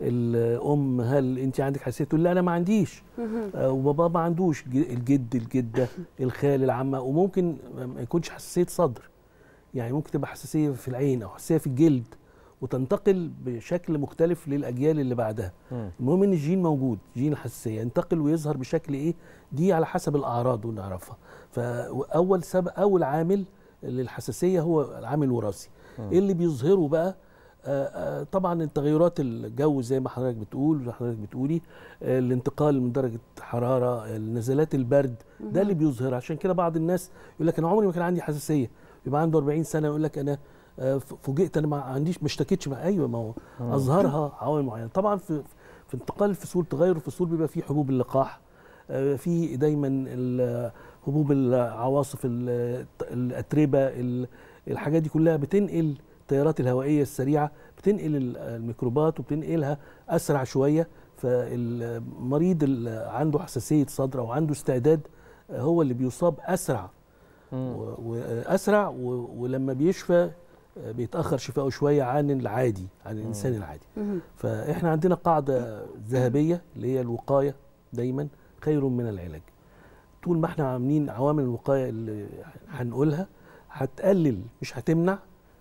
الام هل انت عندك حساسيه تقول لا انا ما عنديش
مهم.
آه، وبابا ما عندوش ج- الجد الجده الخال العمه وممكن ما يكونش حساسيه صدر يعني ممكن تبقى حساسيه في العين او حساسيه في الجلد وتنتقل بشكل مختلف للاجيال اللي بعدها المهم ان الجين موجود جين الحساسيه ينتقل ويظهر بشكل ايه دي على حسب الاعراض ونعرفها فاول سبب اول عامل للحساسيه هو العامل الوراثي
مم.
ايه اللي بيظهره بقى آه، آه، طبعا التغيرات الجو زي ما حضرتك بتقول وزي حضرتك بتقولي آه، الانتقال من درجه حراره نزلات البرد ده اللي بيظهر عشان كده بعض الناس يقول لك انا عمري ما كان عندي حساسيه يبقى عنده 40 سنه يقول لك انا آه، ف- فوجئت انا ما عنديش ما اشتكيتش مع ايوه ما هو
مم.
اظهرها عوامل معينه طبعا في في انتقال الفصول تغير الفصول بيبقى فيه حبوب اللقاح آه، في دايما ال- حبوب العواصف ال- الاتربه ال- الحاجات دي كلها بتنقل التيارات الهوائيه السريعه بتنقل ال- الميكروبات وبتنقلها اسرع شويه فالمريض اللي عنده حساسيه صدر او عنده استعداد آه، هو اللي بيصاب اسرع و- واسرع و- ولما بيشفى آه، بيتاخر شفائه شويه عن العادي عن الانسان العادي فاحنا عندنا قاعده ذهبيه اللي هي الوقايه دايما خير من العلاج طول ما احنا عاملين عوامل الوقايه اللي هنقولها هتقلل مش هتمنع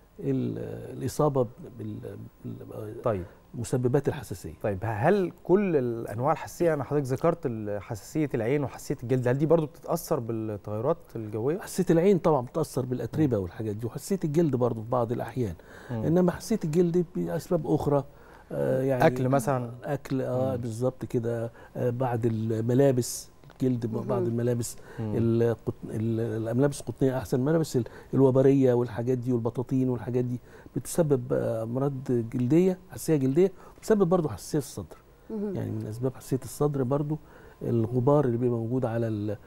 ال- الاصابه بال بال-
طيب
مسببات الحساسيه
طيب هل كل الانواع الحساسيه يعني حضرتك ذكرت ال- حساسيه العين وحساسيه الجلد هل دي برضو بتتاثر بالتغيرات الجويه
حساسيه العين طبعا بتاثر بالاتربه والحاجات دي وحساسيه الجلد برضه في بعض الاحيان
مم.
انما حساسيه الجلد باسباب اخرى آه يعني
أكل مثلاً؟
اكل اه بالظبط كده آه بعد الملابس الجلد بعض الملابس
مم.
القط- ال- الملابس القطنيه احسن الملابس ال- الوبريه والحاجات دي والبطاطين والحاجات دي بتسبب آه، امراض جلديه حساسيه جلديه بتسبب برضه حساسيه الصدر
مهم.
يعني من اسباب حساسيه الصدر برضه الغبار اللي بيبقى موجود على ال آه،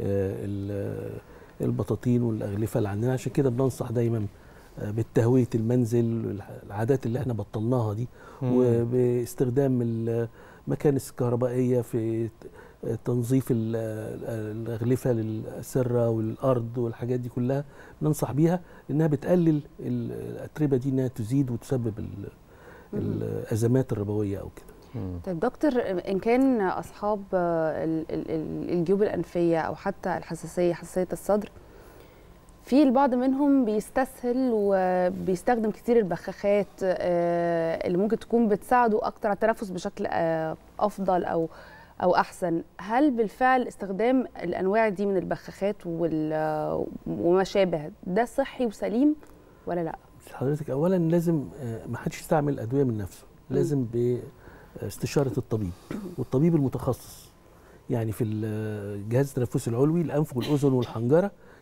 ال- البطاطين والاغلفه اللي عندنا عشان كده بننصح دايما آه، بالتهويه المنزل العادات اللي احنا بطلناها دي
مم.
وباستخدام المكانس الكهربائيه في تنظيف ال- الاغلفه للاسره والارض والحاجات دي كلها ننصح بيها لانها بتقلل ال- الاتربه دي انها تزيد وتسبب ال- الازمات الربويه او كده
طيب دكتور ان كان اصحاب آه، ال- ال- ال- الجيوب الانفيه او حتى الحساسيه حساسيه الصدر في البعض منهم بيستسهل وبيستخدم كتير البخاخات آه، اللي ممكن تكون بتساعده اكتر على التنفس بشكل آه، افضل او او احسن هل بالفعل استخدام الانواع دي من البخاخات وال- وما شابه ده صحي وسليم ولا لا
حضرتك اولا لازم آه، ما حدش يستعمل ادويه من نفسه لازم باستشاره الطبيب والطبيب المتخصص يعني في الجهاز التنفسي العلوي الانف والاذن والحنجره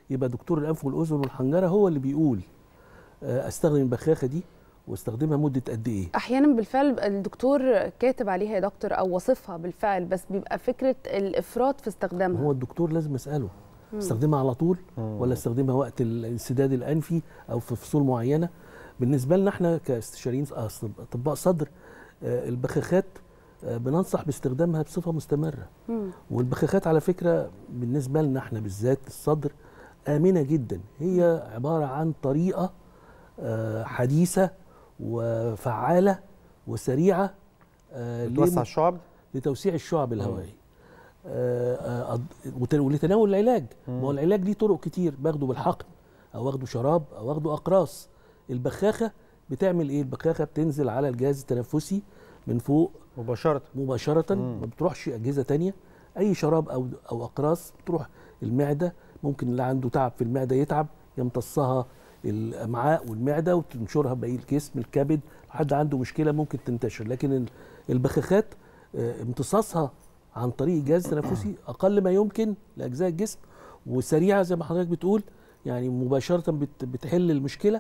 يبقى دكتور الانف والاذن والحنجره هو اللي بيقول آه، استخدم البخاخه دي واستخدمها مده قد ايه
احيانا بالفعل الدكتور كاتب عليها يا دكتور او وصفها بالفعل بس بيبقى فكره الافراط في استخدامها
هو الدكتور لازم اساله
مم.
استخدمها على طول ولا استخدمها وقت الانسداد الانفي او في فصول معينه بالنسبه لنا احنا كاستشاريين أص- اطباء صدر آه، البخاخات آه، بننصح باستخدامها بصفه مستمره
مم.
والبخاخات على فكره بالنسبه لنا احنا بالذات الصدر امنه جدا هي عباره عن طريقه آه، حديثه وفعاله وسريعه آه،
بتوسع
لم-
الشعب
لتوسيع الشعب الهوائيه آه، آه، أض- وت- ولتناول العلاج ما هو العلاج ليه طرق كتير باخده بالحقن او واخده شراب او واخده اقراص البخاخه بتعمل ايه البخاخه بتنزل على الجهاز التنفسي من فوق
مباشره
مباشره ما بتروحش اجهزه تانية اي شراب او او اقراص بتروح المعده ممكن اللي عنده تعب في المعده يتعب يمتصها الامعاء والمعده وتنشرها باقي الجسم الكبد حد عنده مشكله ممكن تنتشر لكن ال- البخاخات آه، امتصاصها عن طريق الجهاز التنفسي اقل ما يمكن لاجزاء الجسم وسريعه زي ما حضرتك بتقول يعني مباشره بت- بتحل المشكله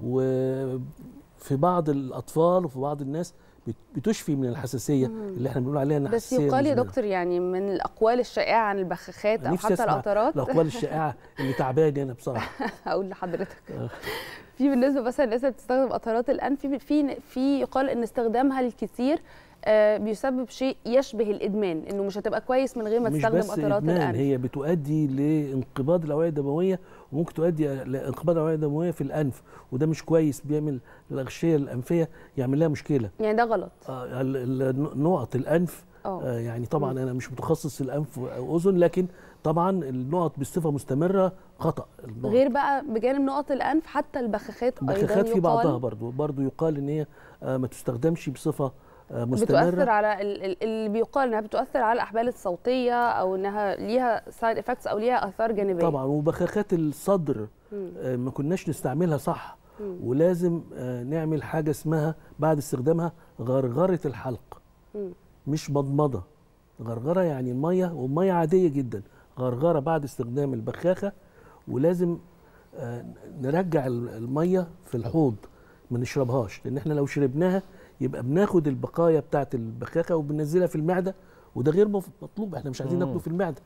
وفي بعض الاطفال وفي بعض الناس بت- بتشفي من الحساسيه
مم.
اللي احنا بنقول عليها انها
بس
حساسيه
يقال يا
مزمنة.
دكتور يعني من الاقوال الشائعه عن البخاخات او
نفسي
حتى
أسمع
القطرات
الاقوال الشائعه اللي تعباني انا بصراحه
هقول لحضرتك في بالنسبه مثلا الناس اللي بتستخدم قطرات الانف في في في يقال ان استخدامها الكثير آه، بيسبب شيء يشبه الادمان انه مش هتبقى كويس من غير ما
مش
تستخدم
بس
قطرات
إدمان
الانف
هي بتؤدي لانقباض الاوعيه الدمويه وممكن تؤدي لانقباض الاوعيه الدمويه في الانف وده مش كويس بيعمل الاغشيه الانفيه يعمل لها مشكله
يعني ده غلط
آه، ال- ال- نقط الانف
اه
آه، يعني طبعا انا مش متخصص في الانف او اذن لكن طبعا النقط بصفه مستمره خطا النقط.
غير بقى بجانب نقط الانف حتى البخاخات ايضا
البخاخات في
يقال
بعضها برضو برضو يقال ان هي آه، ما تستخدمش بصفه آه، مستمره
بتؤثر على ال- ال- اللي بيقال انها بتؤثر على الاحبال الصوتيه او انها ليها سايد افكتس او ليها اثار جانبيه
طبعا وبخاخات الصدر
مم.
آه، ما كناش نستعملها صح
مم.
ولازم آه، نعمل حاجه اسمها بعد استخدامها غرغره الحلق
مم.
مش مضمضه غرغره يعني الميه وميه عاديه جدا غرغره بعد استخدام البخاخه ولازم آه، نرجع ال- الميه في الحوض ما نشربهاش لان احنا لو شربناها يبقى بناخد البقايا بتاعه البخاخه وبننزلها في المعده وده غير مف- مطلوب احنا مش عايزين
مم.
ناكله في المعده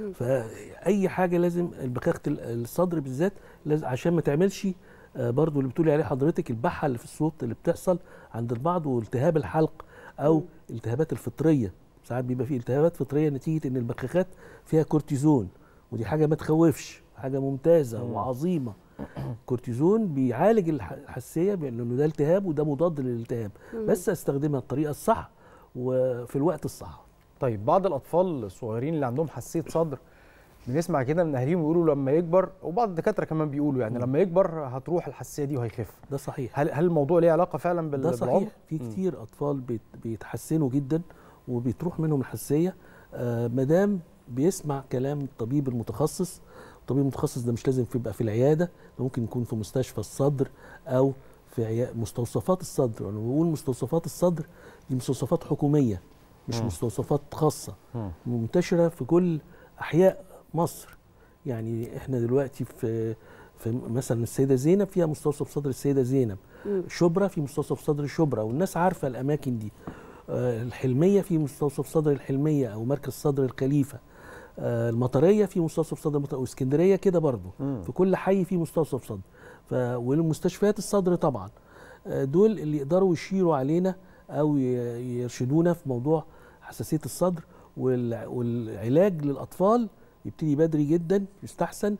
فاي حاجه لازم البخاخه ال- الصدر بالذات لازم عشان ما تعملش آه، برضو اللي بتقولي عليه حضرتك البحه اللي في الصوت اللي بتحصل عند البعض والتهاب الحلق او التهابات الفطريه ساعات بيبقى في التهابات فطريه نتيجه ان البخاخات فيها كورتيزون ودي حاجه ما تخوفش حاجه ممتازه
مم.
وعظيمه كورتيزون بيعالج الح- الحساسيه لانه ده التهاب وده مضاد للالتهاب
مم.
بس استخدمها الطريقه الصح وفي الوقت الصح
طيب بعض الاطفال الصغيرين اللي عندهم حساسيه صدر بنسمع كده من اهاليهم يقولوا لما يكبر وبعض الدكاتره كمان بيقولوا يعني لما يكبر هتروح الحساسيه دي وهيخف
ده صحيح
هل هل الموضوع ليه علاقه فعلا بال-
ده
بالعمر
صحيح في كتير اطفال بيت بيتحسنوا جدا وبتروح منهم الحساسيه آه مدام بيسمع كلام الطبيب المتخصص الطبيب المتخصص ده مش لازم في- يبقى في العياده ده ممكن يكون في مستشفى الصدر او في عيا- مستوصفات الصدر انا بقول مستوصفات الصدر دي مستوصفات حكوميه مش
مم.
مستوصفات خاصه
مم.
منتشره في كل احياء مصر يعني احنا دلوقتي في في مثلا السيده زينب فيها مستوصف صدر السيده زينب
مم.
شبرا في مستوصف صدر شبرا والناس عارفه الاماكن دي آه، الحلميه في مستوصف صدر الحلميه او مركز صدر الخليفه آه، المطريه في مستوصف صدر المطريه واسكندريه كده برضو
مم.
في كل حي في مستوصف صدر ف والمستشفيات الصدر طبعا آه، دول اللي يقدروا يشيروا علينا او ي- يرشدونا في موضوع حساسيه الصدر والع- والعلاج للاطفال يبتدي بدري جدا يستحسن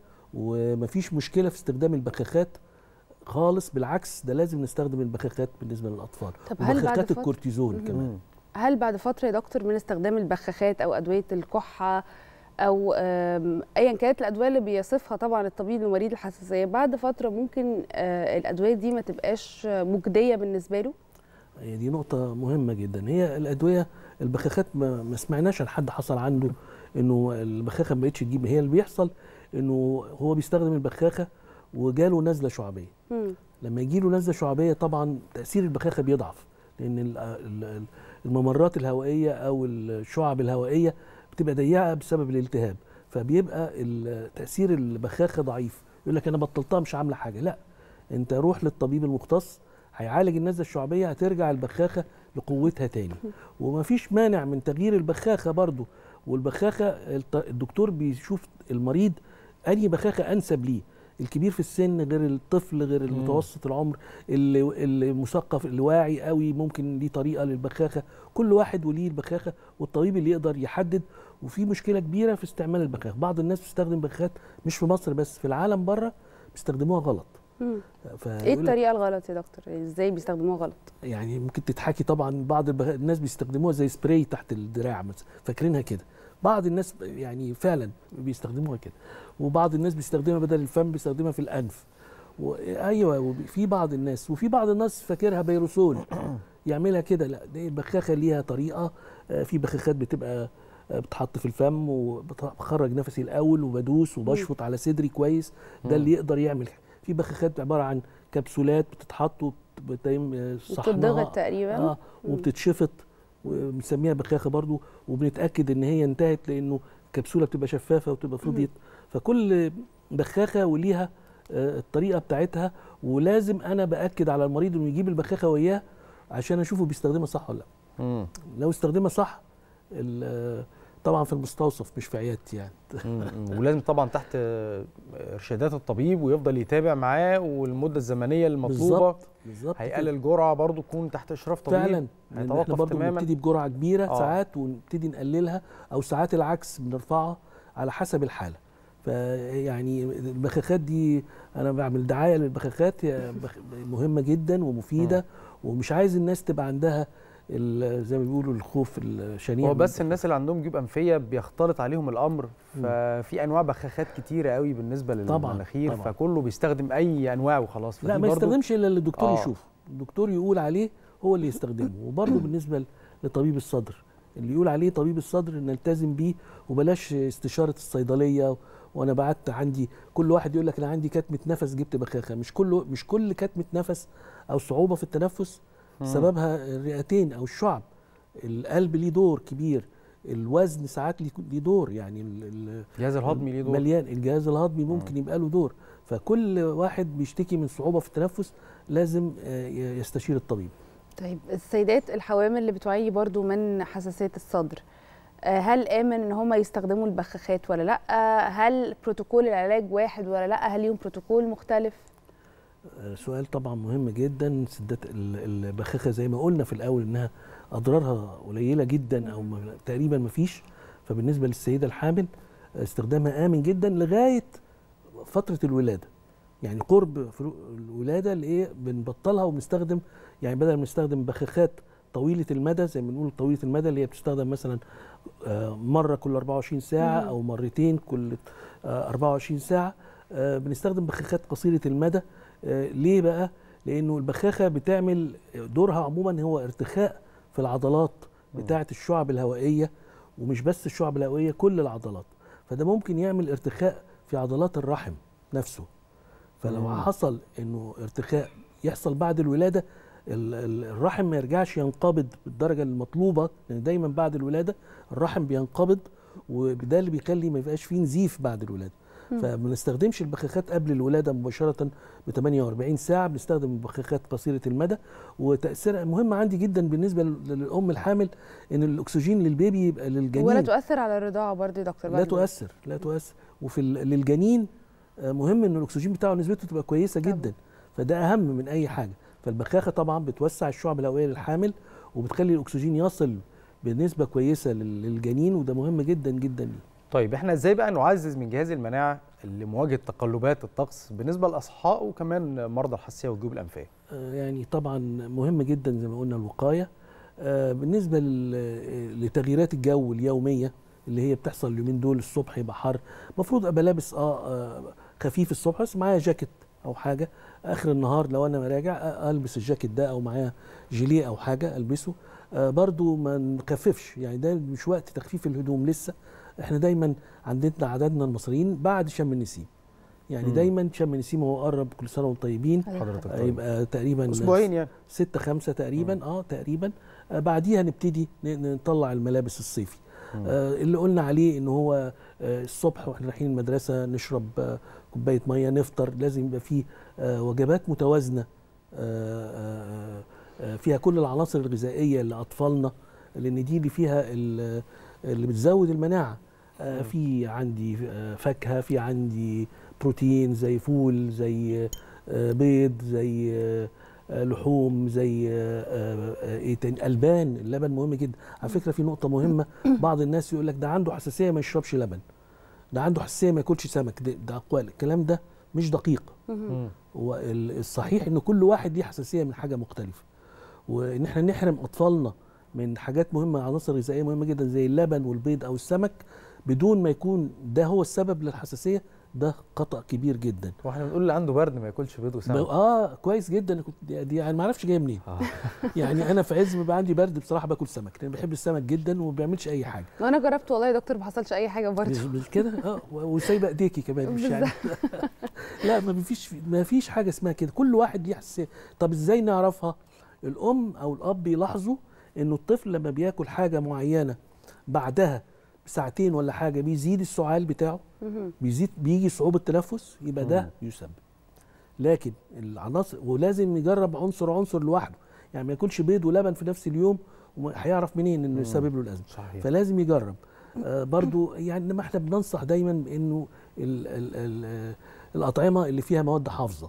ومفيش مشكله في استخدام البخاخات خالص بالعكس ده لازم نستخدم البخاخات بالنسبه للاطفال
طب هل بعد
وبخاخات
فترة-
الكورتيزون
مم.
كمان
هل بعد فتره يا دكتور من استخدام البخاخات او ادويه الكحه او آم، ايا كانت الادويه اللي بيصفها طبعا الطبيب لمريض الحساسيه بعد فتره ممكن آه، الادويه دي ما تبقاش مجديه بالنسبه له
هي دي نقطة مهمة جدا هي الأدوية البخاخات ما, ما سمعناش عن حد حصل عنده إنه البخاخة ما بقتش تجيب هي اللي بيحصل إنه هو بيستخدم البخاخة وجاله نزلة شعبية
مم.
لما يجي له نزلة شعبية طبعا تأثير البخاخة بيضعف لأن ال- ال- الممرات الهوائية أو الشعب الهوائية بتبقى ضيقة بسبب الالتهاب فبيبقى ال- تاثير البخاخه ضعيف يقول لك انا بطلتها مش عامله حاجه لا انت روح للطبيب المختص هيعالج النزله الشعبيه هترجع البخاخه لقوتها تاني ومفيش مانع من تغيير البخاخه برضو والبخاخه الط- الدكتور بيشوف المريض انهي بخاخه انسب ليه الكبير في السن غير الطفل غير المتوسط العمر اللي اللي مثقف اللي واعي قوي ممكن ليه طريقه للبخاخه كل واحد وليه البخاخه والطبيب اللي يقدر يحدد وفي مشكله كبيره في استعمال البخاخ بعض الناس بتستخدم بخاخات مش في مصر بس في العالم بره بيستخدموها غلط
مم.
فيقول
ايه
لك-
الطريقه الغلط يا دكتور ازاي بيستخدموها غلط
يعني ممكن تتحكي طبعا بعض البخ... الناس بيستخدموها زي سبراي تحت الدراع مثلا فاكرينها كده بعض الناس يعني فعلا بيستخدموها كده وبعض الناس بيستخدمها بدل الفم بيستخدمها في الانف و... ايوه وب- في بعض الناس وفي بعض الناس فاكرها بيروسول يعملها كده لا دي البخاخه ليها طريقه آه، في بخاخات بتبقى آه، بتحط في الفم وبخرج نفسي الاول وبدوس وبشفط على صدري كويس ده
مم.
اللي يقدر يعمل في بخاخات عباره عن كبسولات بتتحط وبتتم صحنها
وبتضغط تقريباً.
اه
مم.
وبتتشفط وبنسميها بخاخه برضو وبنتاكد ان هي انتهت لانه الكبسوله بتبقى شفافه وتبقى فضيت فكل بخاخه وليها آه، الطريقه بتاعتها ولازم انا باكد على المريض انه يجيب البخاخه وياه عشان اشوفه بيستخدمها صح ولا لا
مم.
لو استخدمها صح ال- طبعا في المستوصف مش في عيادتي يعني
مم. ولازم طبعا تحت آه، ارشادات الطبيب ويفضل يتابع معاه والمده الزمنيه المطلوبه
بالظبط بالظبط كده.
هيقلل جرعه برضو تكون تحت اشراف طبيب
فعلا لان احنا
هيتوقف
برضه
تماما
بنبتدي بجرعه كبيره
آه.
ساعات ونبتدي نقللها او ساعات العكس بنرفعها على حسب الحاله فيعني البخاخات دي انا بعمل دعايه للبخاخات هي بخ- مهمه جدا ومفيده ومش عايز الناس تبقى عندها ال- زي ما بيقولوا الخوف الشنيع
هو
من
بس الناس اللي عندهم جيوب انفيه بيختلط عليهم الامر ففي انواع بخاخات كتيره قوي بالنسبه
طبعاً،
للمناخير
طبعاً.
فكله بيستخدم اي انواع وخلاص
لا
فدي
ما
برضو-
يستخدمش الا اللي الدكتور
آه.
يشوفه الدكتور يقول عليه هو اللي يستخدمه وبرضه بالنسبه لطبيب الصدر اللي يقول عليه طبيب الصدر نلتزم بيه وبلاش استشاره الصيدليه وانا بعت عندي كل واحد يقول لك انا عندي كتمه نفس جبت بخاخه مش كله مش كل كتمه نفس او صعوبه في التنفس
مم.
سببها الرئتين او الشعب القلب ليه دور كبير الوزن ساعات ليه ليه دور يعني ال- ال-
الجهاز الهضمي ليه دور.
مليان الجهاز الهضمي ممكن يبقى له دور فكل واحد بيشتكي من صعوبه في التنفس لازم آه، ي- يستشير الطبيب
طيب السيدات الحوامل اللي بتعاني برضو من حساسيه الصدر آه، هل امن ان هم يستخدموا البخاخات ولا لا هل بروتوكول العلاج واحد ولا لا هل ليهم بروتوكول مختلف
آه، سؤال طبعا مهم جدا سدات ال- البخاخه زي ما قلنا في الاول انها اضرارها قليله جدا او ما- تقريبا ما فيش فبالنسبه للسيده الحامل آه، استخدامها امن جدا لغايه فتره الولاده يعني قرب فلو- الولاده اللي ايه بنبطلها وبنستخدم يعني بدل ما نستخدم بخاخات طويله المدى زي ما بنقول طويله المدى اللي هي بتستخدم مثلا آه، مره كل 24 ساعه
مم.
او مرتين كل آه، 24 ساعه آه، بنستخدم بخاخات قصيره المدى آه، ليه بقى لانه البخاخه بتعمل دورها عموما هو ارتخاء في العضلات بتاعه الشعب الهوائيه ومش بس الشعب الهوائيه كل العضلات فده ممكن يعمل ارتخاء في عضلات الرحم نفسه فلو
مم.
حصل انه ارتخاء يحصل بعد الولاده ال- ال- الرحم ما يرجعش ينقبض بالدرجه المطلوبه لان دايما بعد الولاده الرحم بينقبض وده اللي بيخلي ما يبقاش فيه نزيف بعد الولاده
مم.
فما بنستخدمش البخاخات قبل الولاده مباشره ب 48 ساعه بنستخدم البخاخات قصيره المدى وتاثيرها مهم عندي جدا بالنسبه لل- للام الحامل ان الاكسجين للبيبي يبقى للجنين
ولا تؤثر على الرضاعه برضو يا دكتور
لا
بعد الولادة؟
تؤثر لا تؤثر وفي ال- للجنين آه، مهم ان الاكسجين بتاعه نسبته تبقى كويسه جدا فده اهم من اي حاجه فالبخاخه طبعا بتوسع الشعب الهوائيه للحامل وبتخلي الاكسجين يصل بنسبه كويسه لل- للجنين وده مهم جدا جدا ليه
طيب احنا ازاي بقى نعزز من جهاز المناعه لمواجهه تقلبات الطقس بالنسبه للاصحاء وكمان مرضى الحساسيه والجيوب الانفيه
آه، يعني طبعا مهم جدا زي ما قلنا الوقايه آه، بالنسبه لل- لتغييرات الجو اليوميه اللي هي بتحصل اليومين دول الصبح يبقى حر المفروض ابقى لابس اه آه، خفيف الصبح بس معايا جاكيت او حاجه اخر النهار لو انا راجع آه، البس الجاكيت ده او معايا جيليه او حاجه البسه آه، برضو ما نخففش يعني ده مش وقت تخفيف الهدوم لسه احنا دايما عندنا عددنا المصريين بعد شم النسيم يعني
مم.
دايما شم النسيم هو قرب كل سنه وانتم طيبين
حضرتك
آه،
طيب.
يبقى تقريبا
أسبوعين يعني.
ستة خمسة تقريبا اه تقريبا آه بعديها نبتدي ن- نطلع الملابس الصيفي
مم.
آه اللي قلنا عليه ان هو آه، الصبح واحنا رايحين المدرسه نشرب آه، كوبايه ميه نفطر لازم يبقى فيه آه، وجبات متوازنه آه، آه، آه، فيها كل العناصر الغذائيه لاطفالنا لان دي اللي فيها ال- اللي بتزود المناعه آه، في عندي آه، فاكهه في عندي بروتين زي فول زي آه، بيض زي آه، آه، لحوم زي آه، آه، آه، ايه تاني البان اللبن مهم جدا على فكره في نقطه مهمه بعض الناس يقول لك ده عنده حساسيه ما يشربش لبن ده عنده حساسيه ما ياكلش سمك ده, ده اقوال الكلام ده مش دقيق والصحيح ان كل واحد ليه حساسيه من حاجه مختلفه وان احنا نحرم اطفالنا من حاجات مهمه عناصر غذائيه مهمه جدا زي اللبن والبيض او السمك بدون ما يكون ده هو السبب للحساسيه ده خطا كبير جدا
واحنا بنقول اللي عنده برد ما ياكلش بيض
ب-
وسمك
اه كويس جدا أنا كنت دي, دي يعني ما اعرفش جايه منين يعني انا في عز ما بقى عندي برد بصراحه باكل سمك لان بحب السمك جدا وما بيعملش اي حاجه
وانا جربت والله يا دكتور ما حصلش اي حاجه
مش
برضه
مش كده اه و- وسايبه ايديكي كمان مش يعني لا ما فيش ما فيش حاجه اسمها كده كل واحد ليه حساسيه طب ازاي نعرفها الام او الاب يلاحظوا انه الطفل لما بياكل حاجه معينه بعدها بساعتين ولا حاجه بيزيد السعال بتاعه بيزيد بيجي صعوبه تنفس يبقى ده يسبب لكن العناصر ولازم نجرب عنصر عنصر لوحده يعني ما ياكلش بيض ولبن في نفس اليوم وهيعرف منين انه يسبب له الازمه
صحيح.
فلازم يجرب آه برضو يعني ما احنا بننصح دايما انه ال ال ال آه، الاطعمه اللي فيها مواد حافظه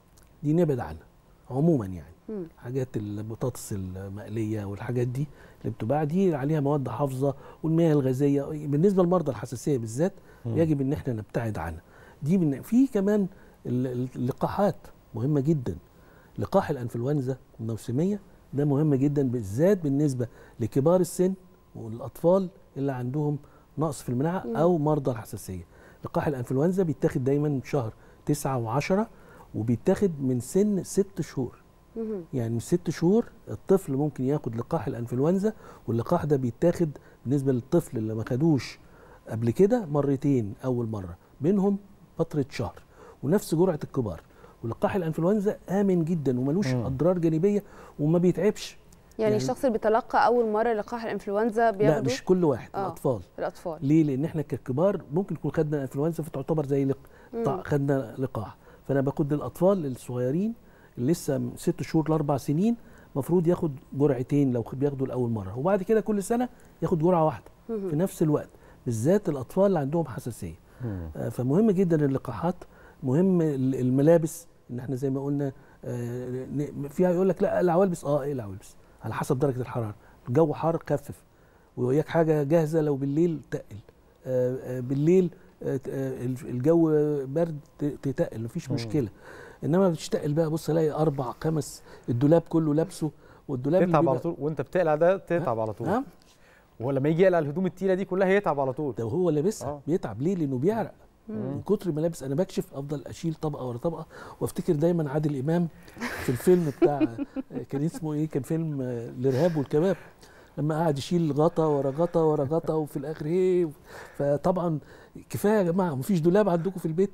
دي نبعد عنها عموما يعني
مم.
حاجات البطاطس المقليه والحاجات دي اللي بتباع دي عليها مواد حافظه والمياه الغازيه بالنسبه لمرضى الحساسيه بالذات
مم.
يجب ان احنا نبتعد عنها دي من في كمان ال- ال- اللقاحات مهمه جدا لقاح الانفلونزا الموسميه ده مهم جدا بالذات بالنسبه لكبار السن والاطفال اللي عندهم نقص في المناعه
مم.
او مرضى الحساسيه لقاح الانفلونزا بيتاخد دايما شهر تسعة وعشرة وبيتاخد من سن ست شهور
مهم.
يعني من ست شهور الطفل ممكن ياخد لقاح الانفلونزا واللقاح ده بيتاخد بالنسبه للطفل اللي ما خدوش قبل كده مرتين اول مره بينهم فتره شهر ونفس جرعه الكبار ولقاح الانفلونزا امن جدا وملوش
مم.
اضرار جانبيه وما بيتعبش
يعني, الشخص اللي بيتلقى اول مره لقاح الانفلونزا بياخده
لا مش كل واحد
آه،
الاطفال
الاطفال
ليه لان احنا ككبار ممكن نكون خدنا الانفلونزا فتعتبر زي لق...
مم.
طع- خدنا لقاح فانا باخد للاطفال الصغيرين اللي لسه من ست شهور لاربع سنين المفروض ياخد جرعتين لو بياخدوا لاول مره وبعد كده كل سنه ياخد جرعه واحده
مهم.
في نفس الوقت بالذات الاطفال اللي عندهم حساسيه آه، فمهم جدا اللقاحات مهم ال- الملابس ان احنا زي ما قلنا آه، ن- فيها يقول لك لا اقلع والبس اه اقلع والبس على حسب درجه الحراره الجو حار خفف وياك حاجه جاهزه لو بالليل تقل آه، آه، بالليل آه، ت- آه، الج- الجو برد ت- تتقل مفيش
مم.
مشكله انما مش تقل بقى بص الاقي اربع خمس الدولاب كله لابسه والدولاب اللي
تتعب على
بيبقى-
طول وانت بتقلع ده تتعب على طول
نعم
وهو لما يجي يقلع الهدوم التقيله دي كلها يتعب على طول
ده وهو لابسها
آه.
بيتعب ليه لانه بيعرق
مم.
من كتر ما لابس انا بكشف افضل اشيل طبقه ورا طبقه وافتكر دايما عادل امام في الفيلم بتاع كان اسمه ايه كان فيلم آه، الارهاب والكباب لما قعد يشيل غطا ورا غطا ورا غطا وفي الاخر هي فطبعا كفايه يا جماعه مفيش دولاب عندكم في البيت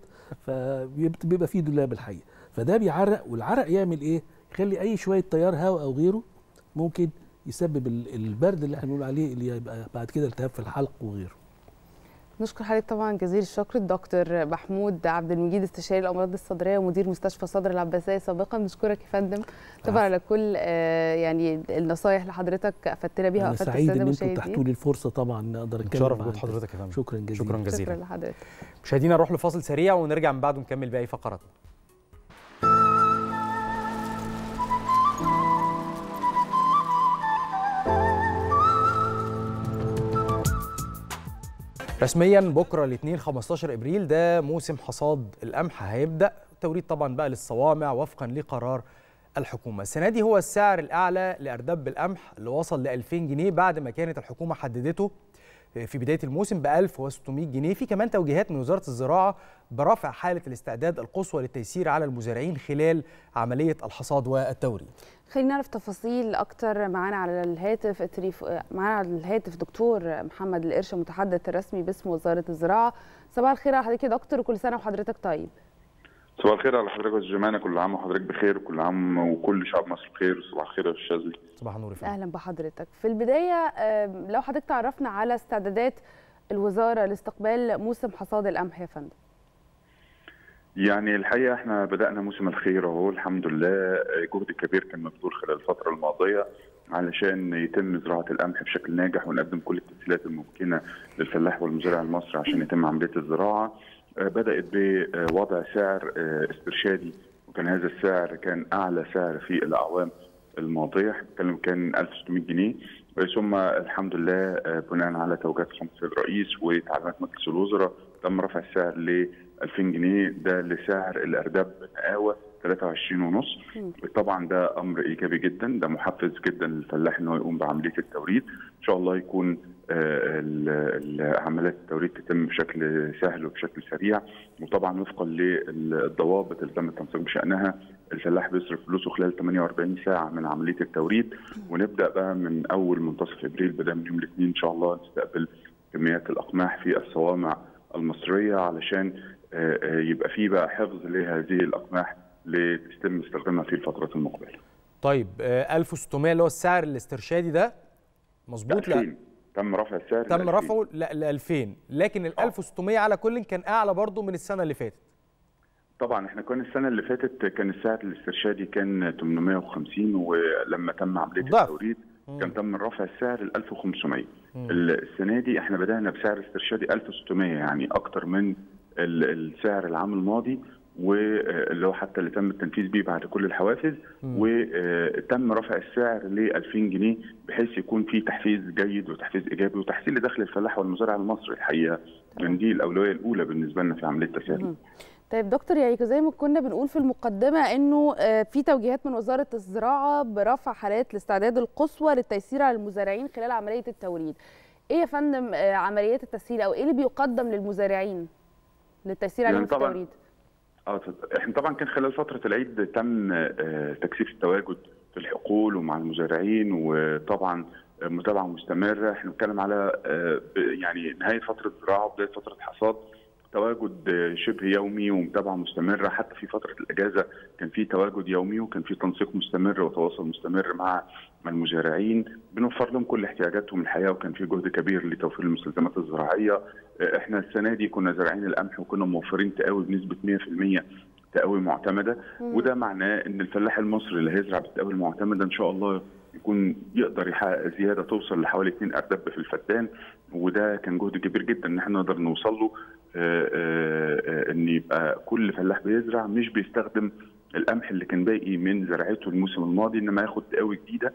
فبيبقى فيه دولاب الحقيقه فده بيعرق والعرق يعمل ايه يخلي اي شويه تيار هواء او غيره ممكن يسبب ال- البرد اللي احنا بنقول عليه اللي يبقى بعد كده التهاب في الحلق وغيره
نشكر حضرتك طبعا جزيل الشكر الدكتور محمود عبد المجيد استشاري الامراض الصدريه ومدير مستشفى صدر العباسيه سابقا بنشكرك يا فندم طبعا على كل آه، يعني النصايح اللي حضرتك افدتنا بيها
انا
وافدت
سعيد
الساده
ان انتم
المشاهدين
تحتوا لي الفرصه طبعا اقدر اتكلم
شرف
عن
وجود حضرتك يا فندم
شكرا جزيلا
شكرا جزيلا
شكرا لحضرتك
مشاهدينا نروح لفاصل سريع ونرجع من بعده نكمل باقي فقراتنا رسميا بكره الاثنين 15 ابريل ده موسم حصاد القمح هيبدا توريد طبعا بقى للصوامع وفقا لقرار الحكومه السنه دي هو السعر الاعلى لارداب القمح اللي وصل ل 2000 جنيه بعد ما كانت الحكومه حددته في بدايه الموسم ب 1600 جنيه في كمان توجيهات من وزاره الزراعه برفع حاله الاستعداد القصوى للتيسير على المزارعين خلال عمليه الحصاد والتوريد
خلينا نعرف تفاصيل اكتر معانا على الهاتف التليف... معانا على الهاتف دكتور محمد القرش المتحدث الرسمي باسم وزاره الزراعه صباح الخير على حضرتك يا دكتور وكل سنه وحضرتك طيب
صباح الخير على حضرتك يا استاذ جمانه كل عام وحضرتك بخير وكل عام وكل شعب مصر بخير صباح الخير يا استاذ شاذلي
صباح النور
اهلا بحضرتك في البدايه آه، لو حضرتك تعرفنا على استعدادات الوزاره لاستقبال موسم حصاد القمح يا فندم
يعني الحقيقه احنا بدانا موسم الخير اهو الحمد لله جهد كبير كان مبذول خلال الفتره الماضيه علشان يتم زراعه القمح بشكل ناجح ونقدم كل التسهيلات الممكنه للفلاح والمزارع المصري عشان يتم عمليه الزراعه بدات بوضع سعر استرشادي وكان هذا السعر كان اعلى سعر في الاعوام الماضيه بنتكلم كان 1600 جنيه ثم الحمد لله بناء على توجيهات خمسة السيد الرئيس وتعليمات مجلس الوزراء تم رفع السعر ل 2000 جنيه ده لسعر الارداب نقاوه 23 ونص طبعا ده امر ايجابي جدا ده محفز جدا للفلاح ان هو يقوم بعمليه التوريد ان شاء الله يكون عمليات التوريد تتم بشكل سهل وبشكل سريع وطبعا وفقا للضوابط اللي تم التنسيق بشانها الفلاح بيصرف فلوسه خلال 48 ساعه من عمليه التوريد ونبدا بقى من اول منتصف ابريل بدءا من يوم الاثنين ان شاء الله نستقبل كميات الاقماح في الصوامع المصريه علشان يبقى في بقى حفظ لهذه الاقماح لتتم استخدامها في الفترات المقبله.
طيب 1600 اللي هو السعر الاسترشادي ده مظبوط
لا تم رفع السعر
تم رفعه ل 2000 لكن ال 1600 على كل كان اعلى برضه من السنه اللي فاتت.
طبعا احنا كان السنه اللي فاتت كان السعر الاسترشادي كان 850 ولما تم عمليه
ضعف.
التوريد كان تم رفع السعر ل 1500 السنه دي احنا بدانا بسعر استرشادي 1600 يعني اكتر من السعر العام الماضي واللي هو حتى اللي تم التنفيذ بيه بعد كل الحوافز وتم رفع السعر ل 2000 جنيه بحيث يكون في تحفيز جيد وتحفيز ايجابي وتحسين لدخل الفلاح والمزارع المصري الحقيقه من دي الاولويه الاولى بالنسبه لنا في عمليه التسهيل.
طيب دكتور يعني زي ما كنا بنقول في المقدمه انه في توجيهات من وزاره الزراعه برفع حالات الاستعداد القصوى للتيسير على المزارعين خلال عمليه التوريد. ايه يا فندم عمليات التسهيل او ايه اللي بيقدم للمزارعين للتيسير عليهم في التوريد؟
اه احنا طبعا كان خلال فتره العيد تم تكثيف التواجد في الحقول ومع المزارعين وطبعا متابعه مستمره احنا بنتكلم على يعني نهايه فتره زراعه وبدايه فتره حصاد تواجد شبه يومي ومتابعه مستمره حتى في فتره الاجازه كان في تواجد يومي وكان في تنسيق مستمر وتواصل مستمر مع المزارعين بنوفر لهم كل احتياجاتهم الحقيقه وكان في جهد كبير لتوفير المستلزمات الزراعيه احنا السنه دي كنا زارعين القمح وكنا موفرين تقاوي بنسبه 100% تقاوي معتمده وده معناه ان الفلاح المصري اللي هيزرع بالتقاوي المعتمده ان شاء الله يكون يقدر يحقق زياده توصل لحوالي 2 اردب في الفدان وده كان جهد كبير جدا ان احنا نقدر نوصل له ان يبقى كل فلاح بيزرع مش بيستخدم القمح اللي كان باقي من زراعته الموسم الماضي انما ياخد تقاوي جديده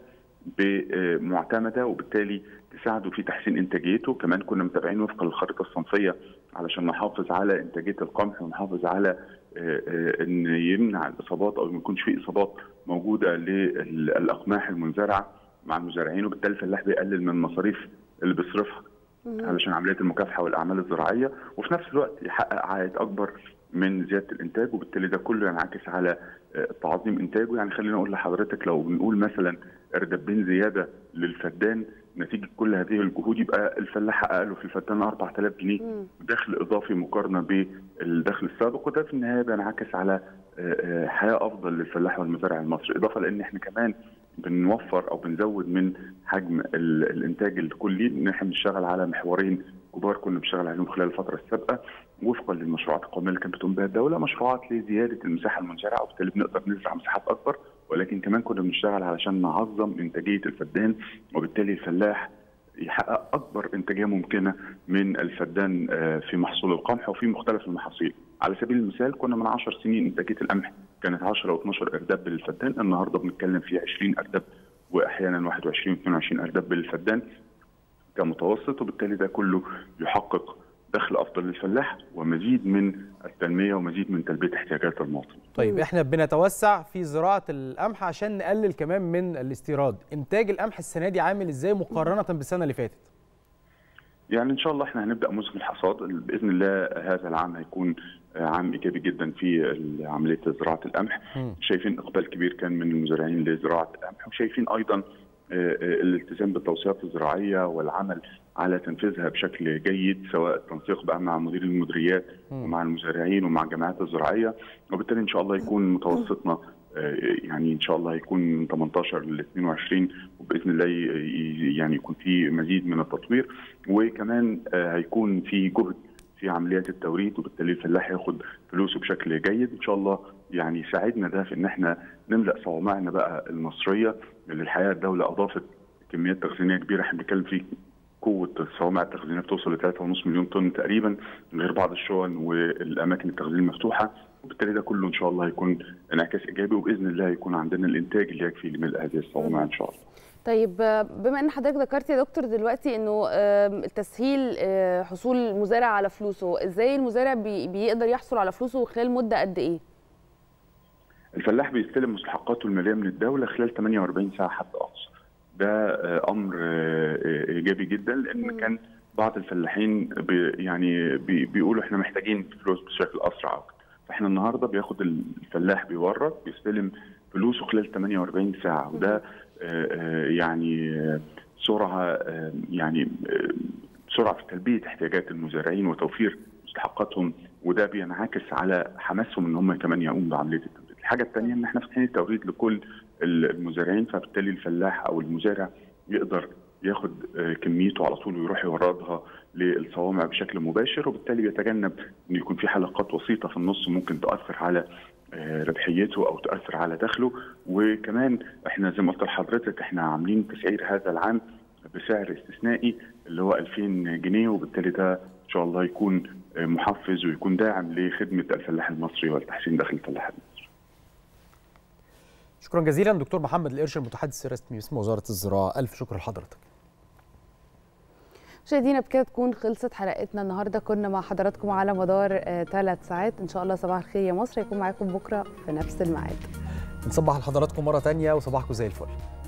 معتمده وبالتالي تساعده في تحسين انتاجيته كمان كنا متابعين وفق الخريطه الصنفيه علشان نحافظ على انتاجيه القمح ونحافظ على ان يمنع الاصابات او ما يكونش في اصابات موجوده للاقماح المنزرعه مع المزارعين وبالتالي الفلاح بيقلل من المصاريف اللي بيصرفها علشان عمليه المكافحه والاعمال الزراعيه وفي نفس الوقت يحقق عائد اكبر من زياده الانتاج وبالتالي ده كله ينعكس على تعظيم انتاجه يعني خلينا اقول لحضرتك لو بنقول مثلا اردبين زياده للفدان نتيجه كل هذه الجهود يبقى الفلاح حقق له في الفدان 4000 جنيه دخل اضافي مقارنه بالدخل السابق وده في النهايه بينعكس على حياه افضل للفلاح والمزارع المصري اضافه لان احنا كمان بنوفر او بنزود من حجم الانتاج الكلي ان احنا بنشتغل على محورين كبار كنا بنشتغل عليهم خلال الفتره السابقه وفقا للمشروعات القوميه اللي كانت بتقوم بها الدوله مشروعات لزياده المساحه المنزرعه وبالتالي بنقدر نزرع مساحات اكبر ولكن كمان كنا بنشتغل علشان نعظم انتاجيه الفدان وبالتالي الفلاح يحقق اكبر انتاجيه ممكنه من الفدان في محصول القمح وفي مختلف المحاصيل على سبيل المثال كنا من 10 سنين انتاجيه القمح كانت 10 و12 ارداب للفدان النهارده بنتكلم في 20 ارداب واحيانا 21 22 ارداب للفدان كمتوسط وبالتالي ده كله يحقق دخل افضل للفلاح ومزيد من التنميه ومزيد من تلبيه احتياجات المواطن.
طيب احنا بنتوسع في زراعه القمح عشان نقلل كمان من الاستيراد، انتاج القمح السنه دي عامل ازاي مقارنه بالسنه اللي فاتت؟
يعني ان شاء الله احنا هنبدا موسم الحصاد باذن الله هذا العام هيكون عام ايجابي جدا في عمليه زراعه القمح م. شايفين اقبال كبير كان من المزارعين لزراعه القمح وشايفين ايضا الالتزام بالتوصيات الزراعيه والعمل على تنفيذها بشكل جيد سواء التنسيق بقى مع مدير المديريات ومع المزارعين ومع الجمعيات الزراعيه وبالتالي ان شاء الله يكون متوسطنا يعني ان شاء الله هيكون من 18 ل 22 وباذن الله يعني يكون في مزيد من التطوير وكمان هيكون في جهد في عمليات التوريد وبالتالي الفلاح ياخد فلوسه بشكل جيد ان شاء الله يعني يساعدنا ده في ان احنا نملا صوامعنا بقى المصريه اللي الحقيقه الدوله اضافت كميات تخزينيه كبيره احنا بنتكلم في قوه الصوامع التخزينيه بتوصل ل 3.5 مليون طن تقريبا غير بعض الشون والاماكن التخزين المفتوحه وبالتالي ده كله ان شاء الله هيكون انعكاس ايجابي وباذن الله هيكون عندنا الانتاج اللي يكفي لملء هذه الصوامع ان شاء الله.
طيب بما ان حضرتك ذكرت يا دكتور دلوقتي انه تسهيل حصول المزارع على فلوسه ازاي المزارع بيقدر يحصل على فلوسه خلال مده قد ايه
الفلاح بيستلم مستحقاته الماليه من الدوله خلال 48 ساعه حد اقصى ده امر ايجابي جدا لان كان بعض الفلاحين بي يعني بي بيقولوا احنا محتاجين فلوس بشكل اسرع فاحنا النهارده بياخد الفلاح بيورد بيستلم فلوسه خلال 48 ساعه وده يعني سرعه يعني سرعه في تلبيه احتياجات المزارعين وتوفير مستحقاتهم وده بينعكس على حماسهم ان هم كمان يقوموا بعمليه التوريد. الحاجه الثانيه ان احنا فاتحين التوريد لكل المزارعين فبالتالي الفلاح او المزارع يقدر ياخد كميته على طول ويروح يوردها للصوامع بشكل مباشر وبالتالي بيتجنب ان يكون في حلقات وسيطه في النص ممكن تاثر على ربحيته او تاثر على دخله وكمان احنا زي ما قلت لحضرتك احنا عاملين تسعير هذا العام بسعر استثنائي اللي هو 2000 جنيه وبالتالي ده ان شاء الله يكون محفز ويكون داعم لخدمه الفلاح المصري والتحسين دخل الفلاح المصري.
شكرا جزيلا دكتور محمد القرش المتحدث الرسمي باسم وزاره الزراعه الف شكر لحضرتك.
مشاهدينا بكده تكون خلصت حلقتنا النهارده كنا مع حضراتكم على مدار ثلاث ساعات ان شاء الله صباح الخير يا مصر يكون معاكم بكره في نفس الميعاد
نصبح لحضراتكم مره ثانيه وصباحكم زي الفل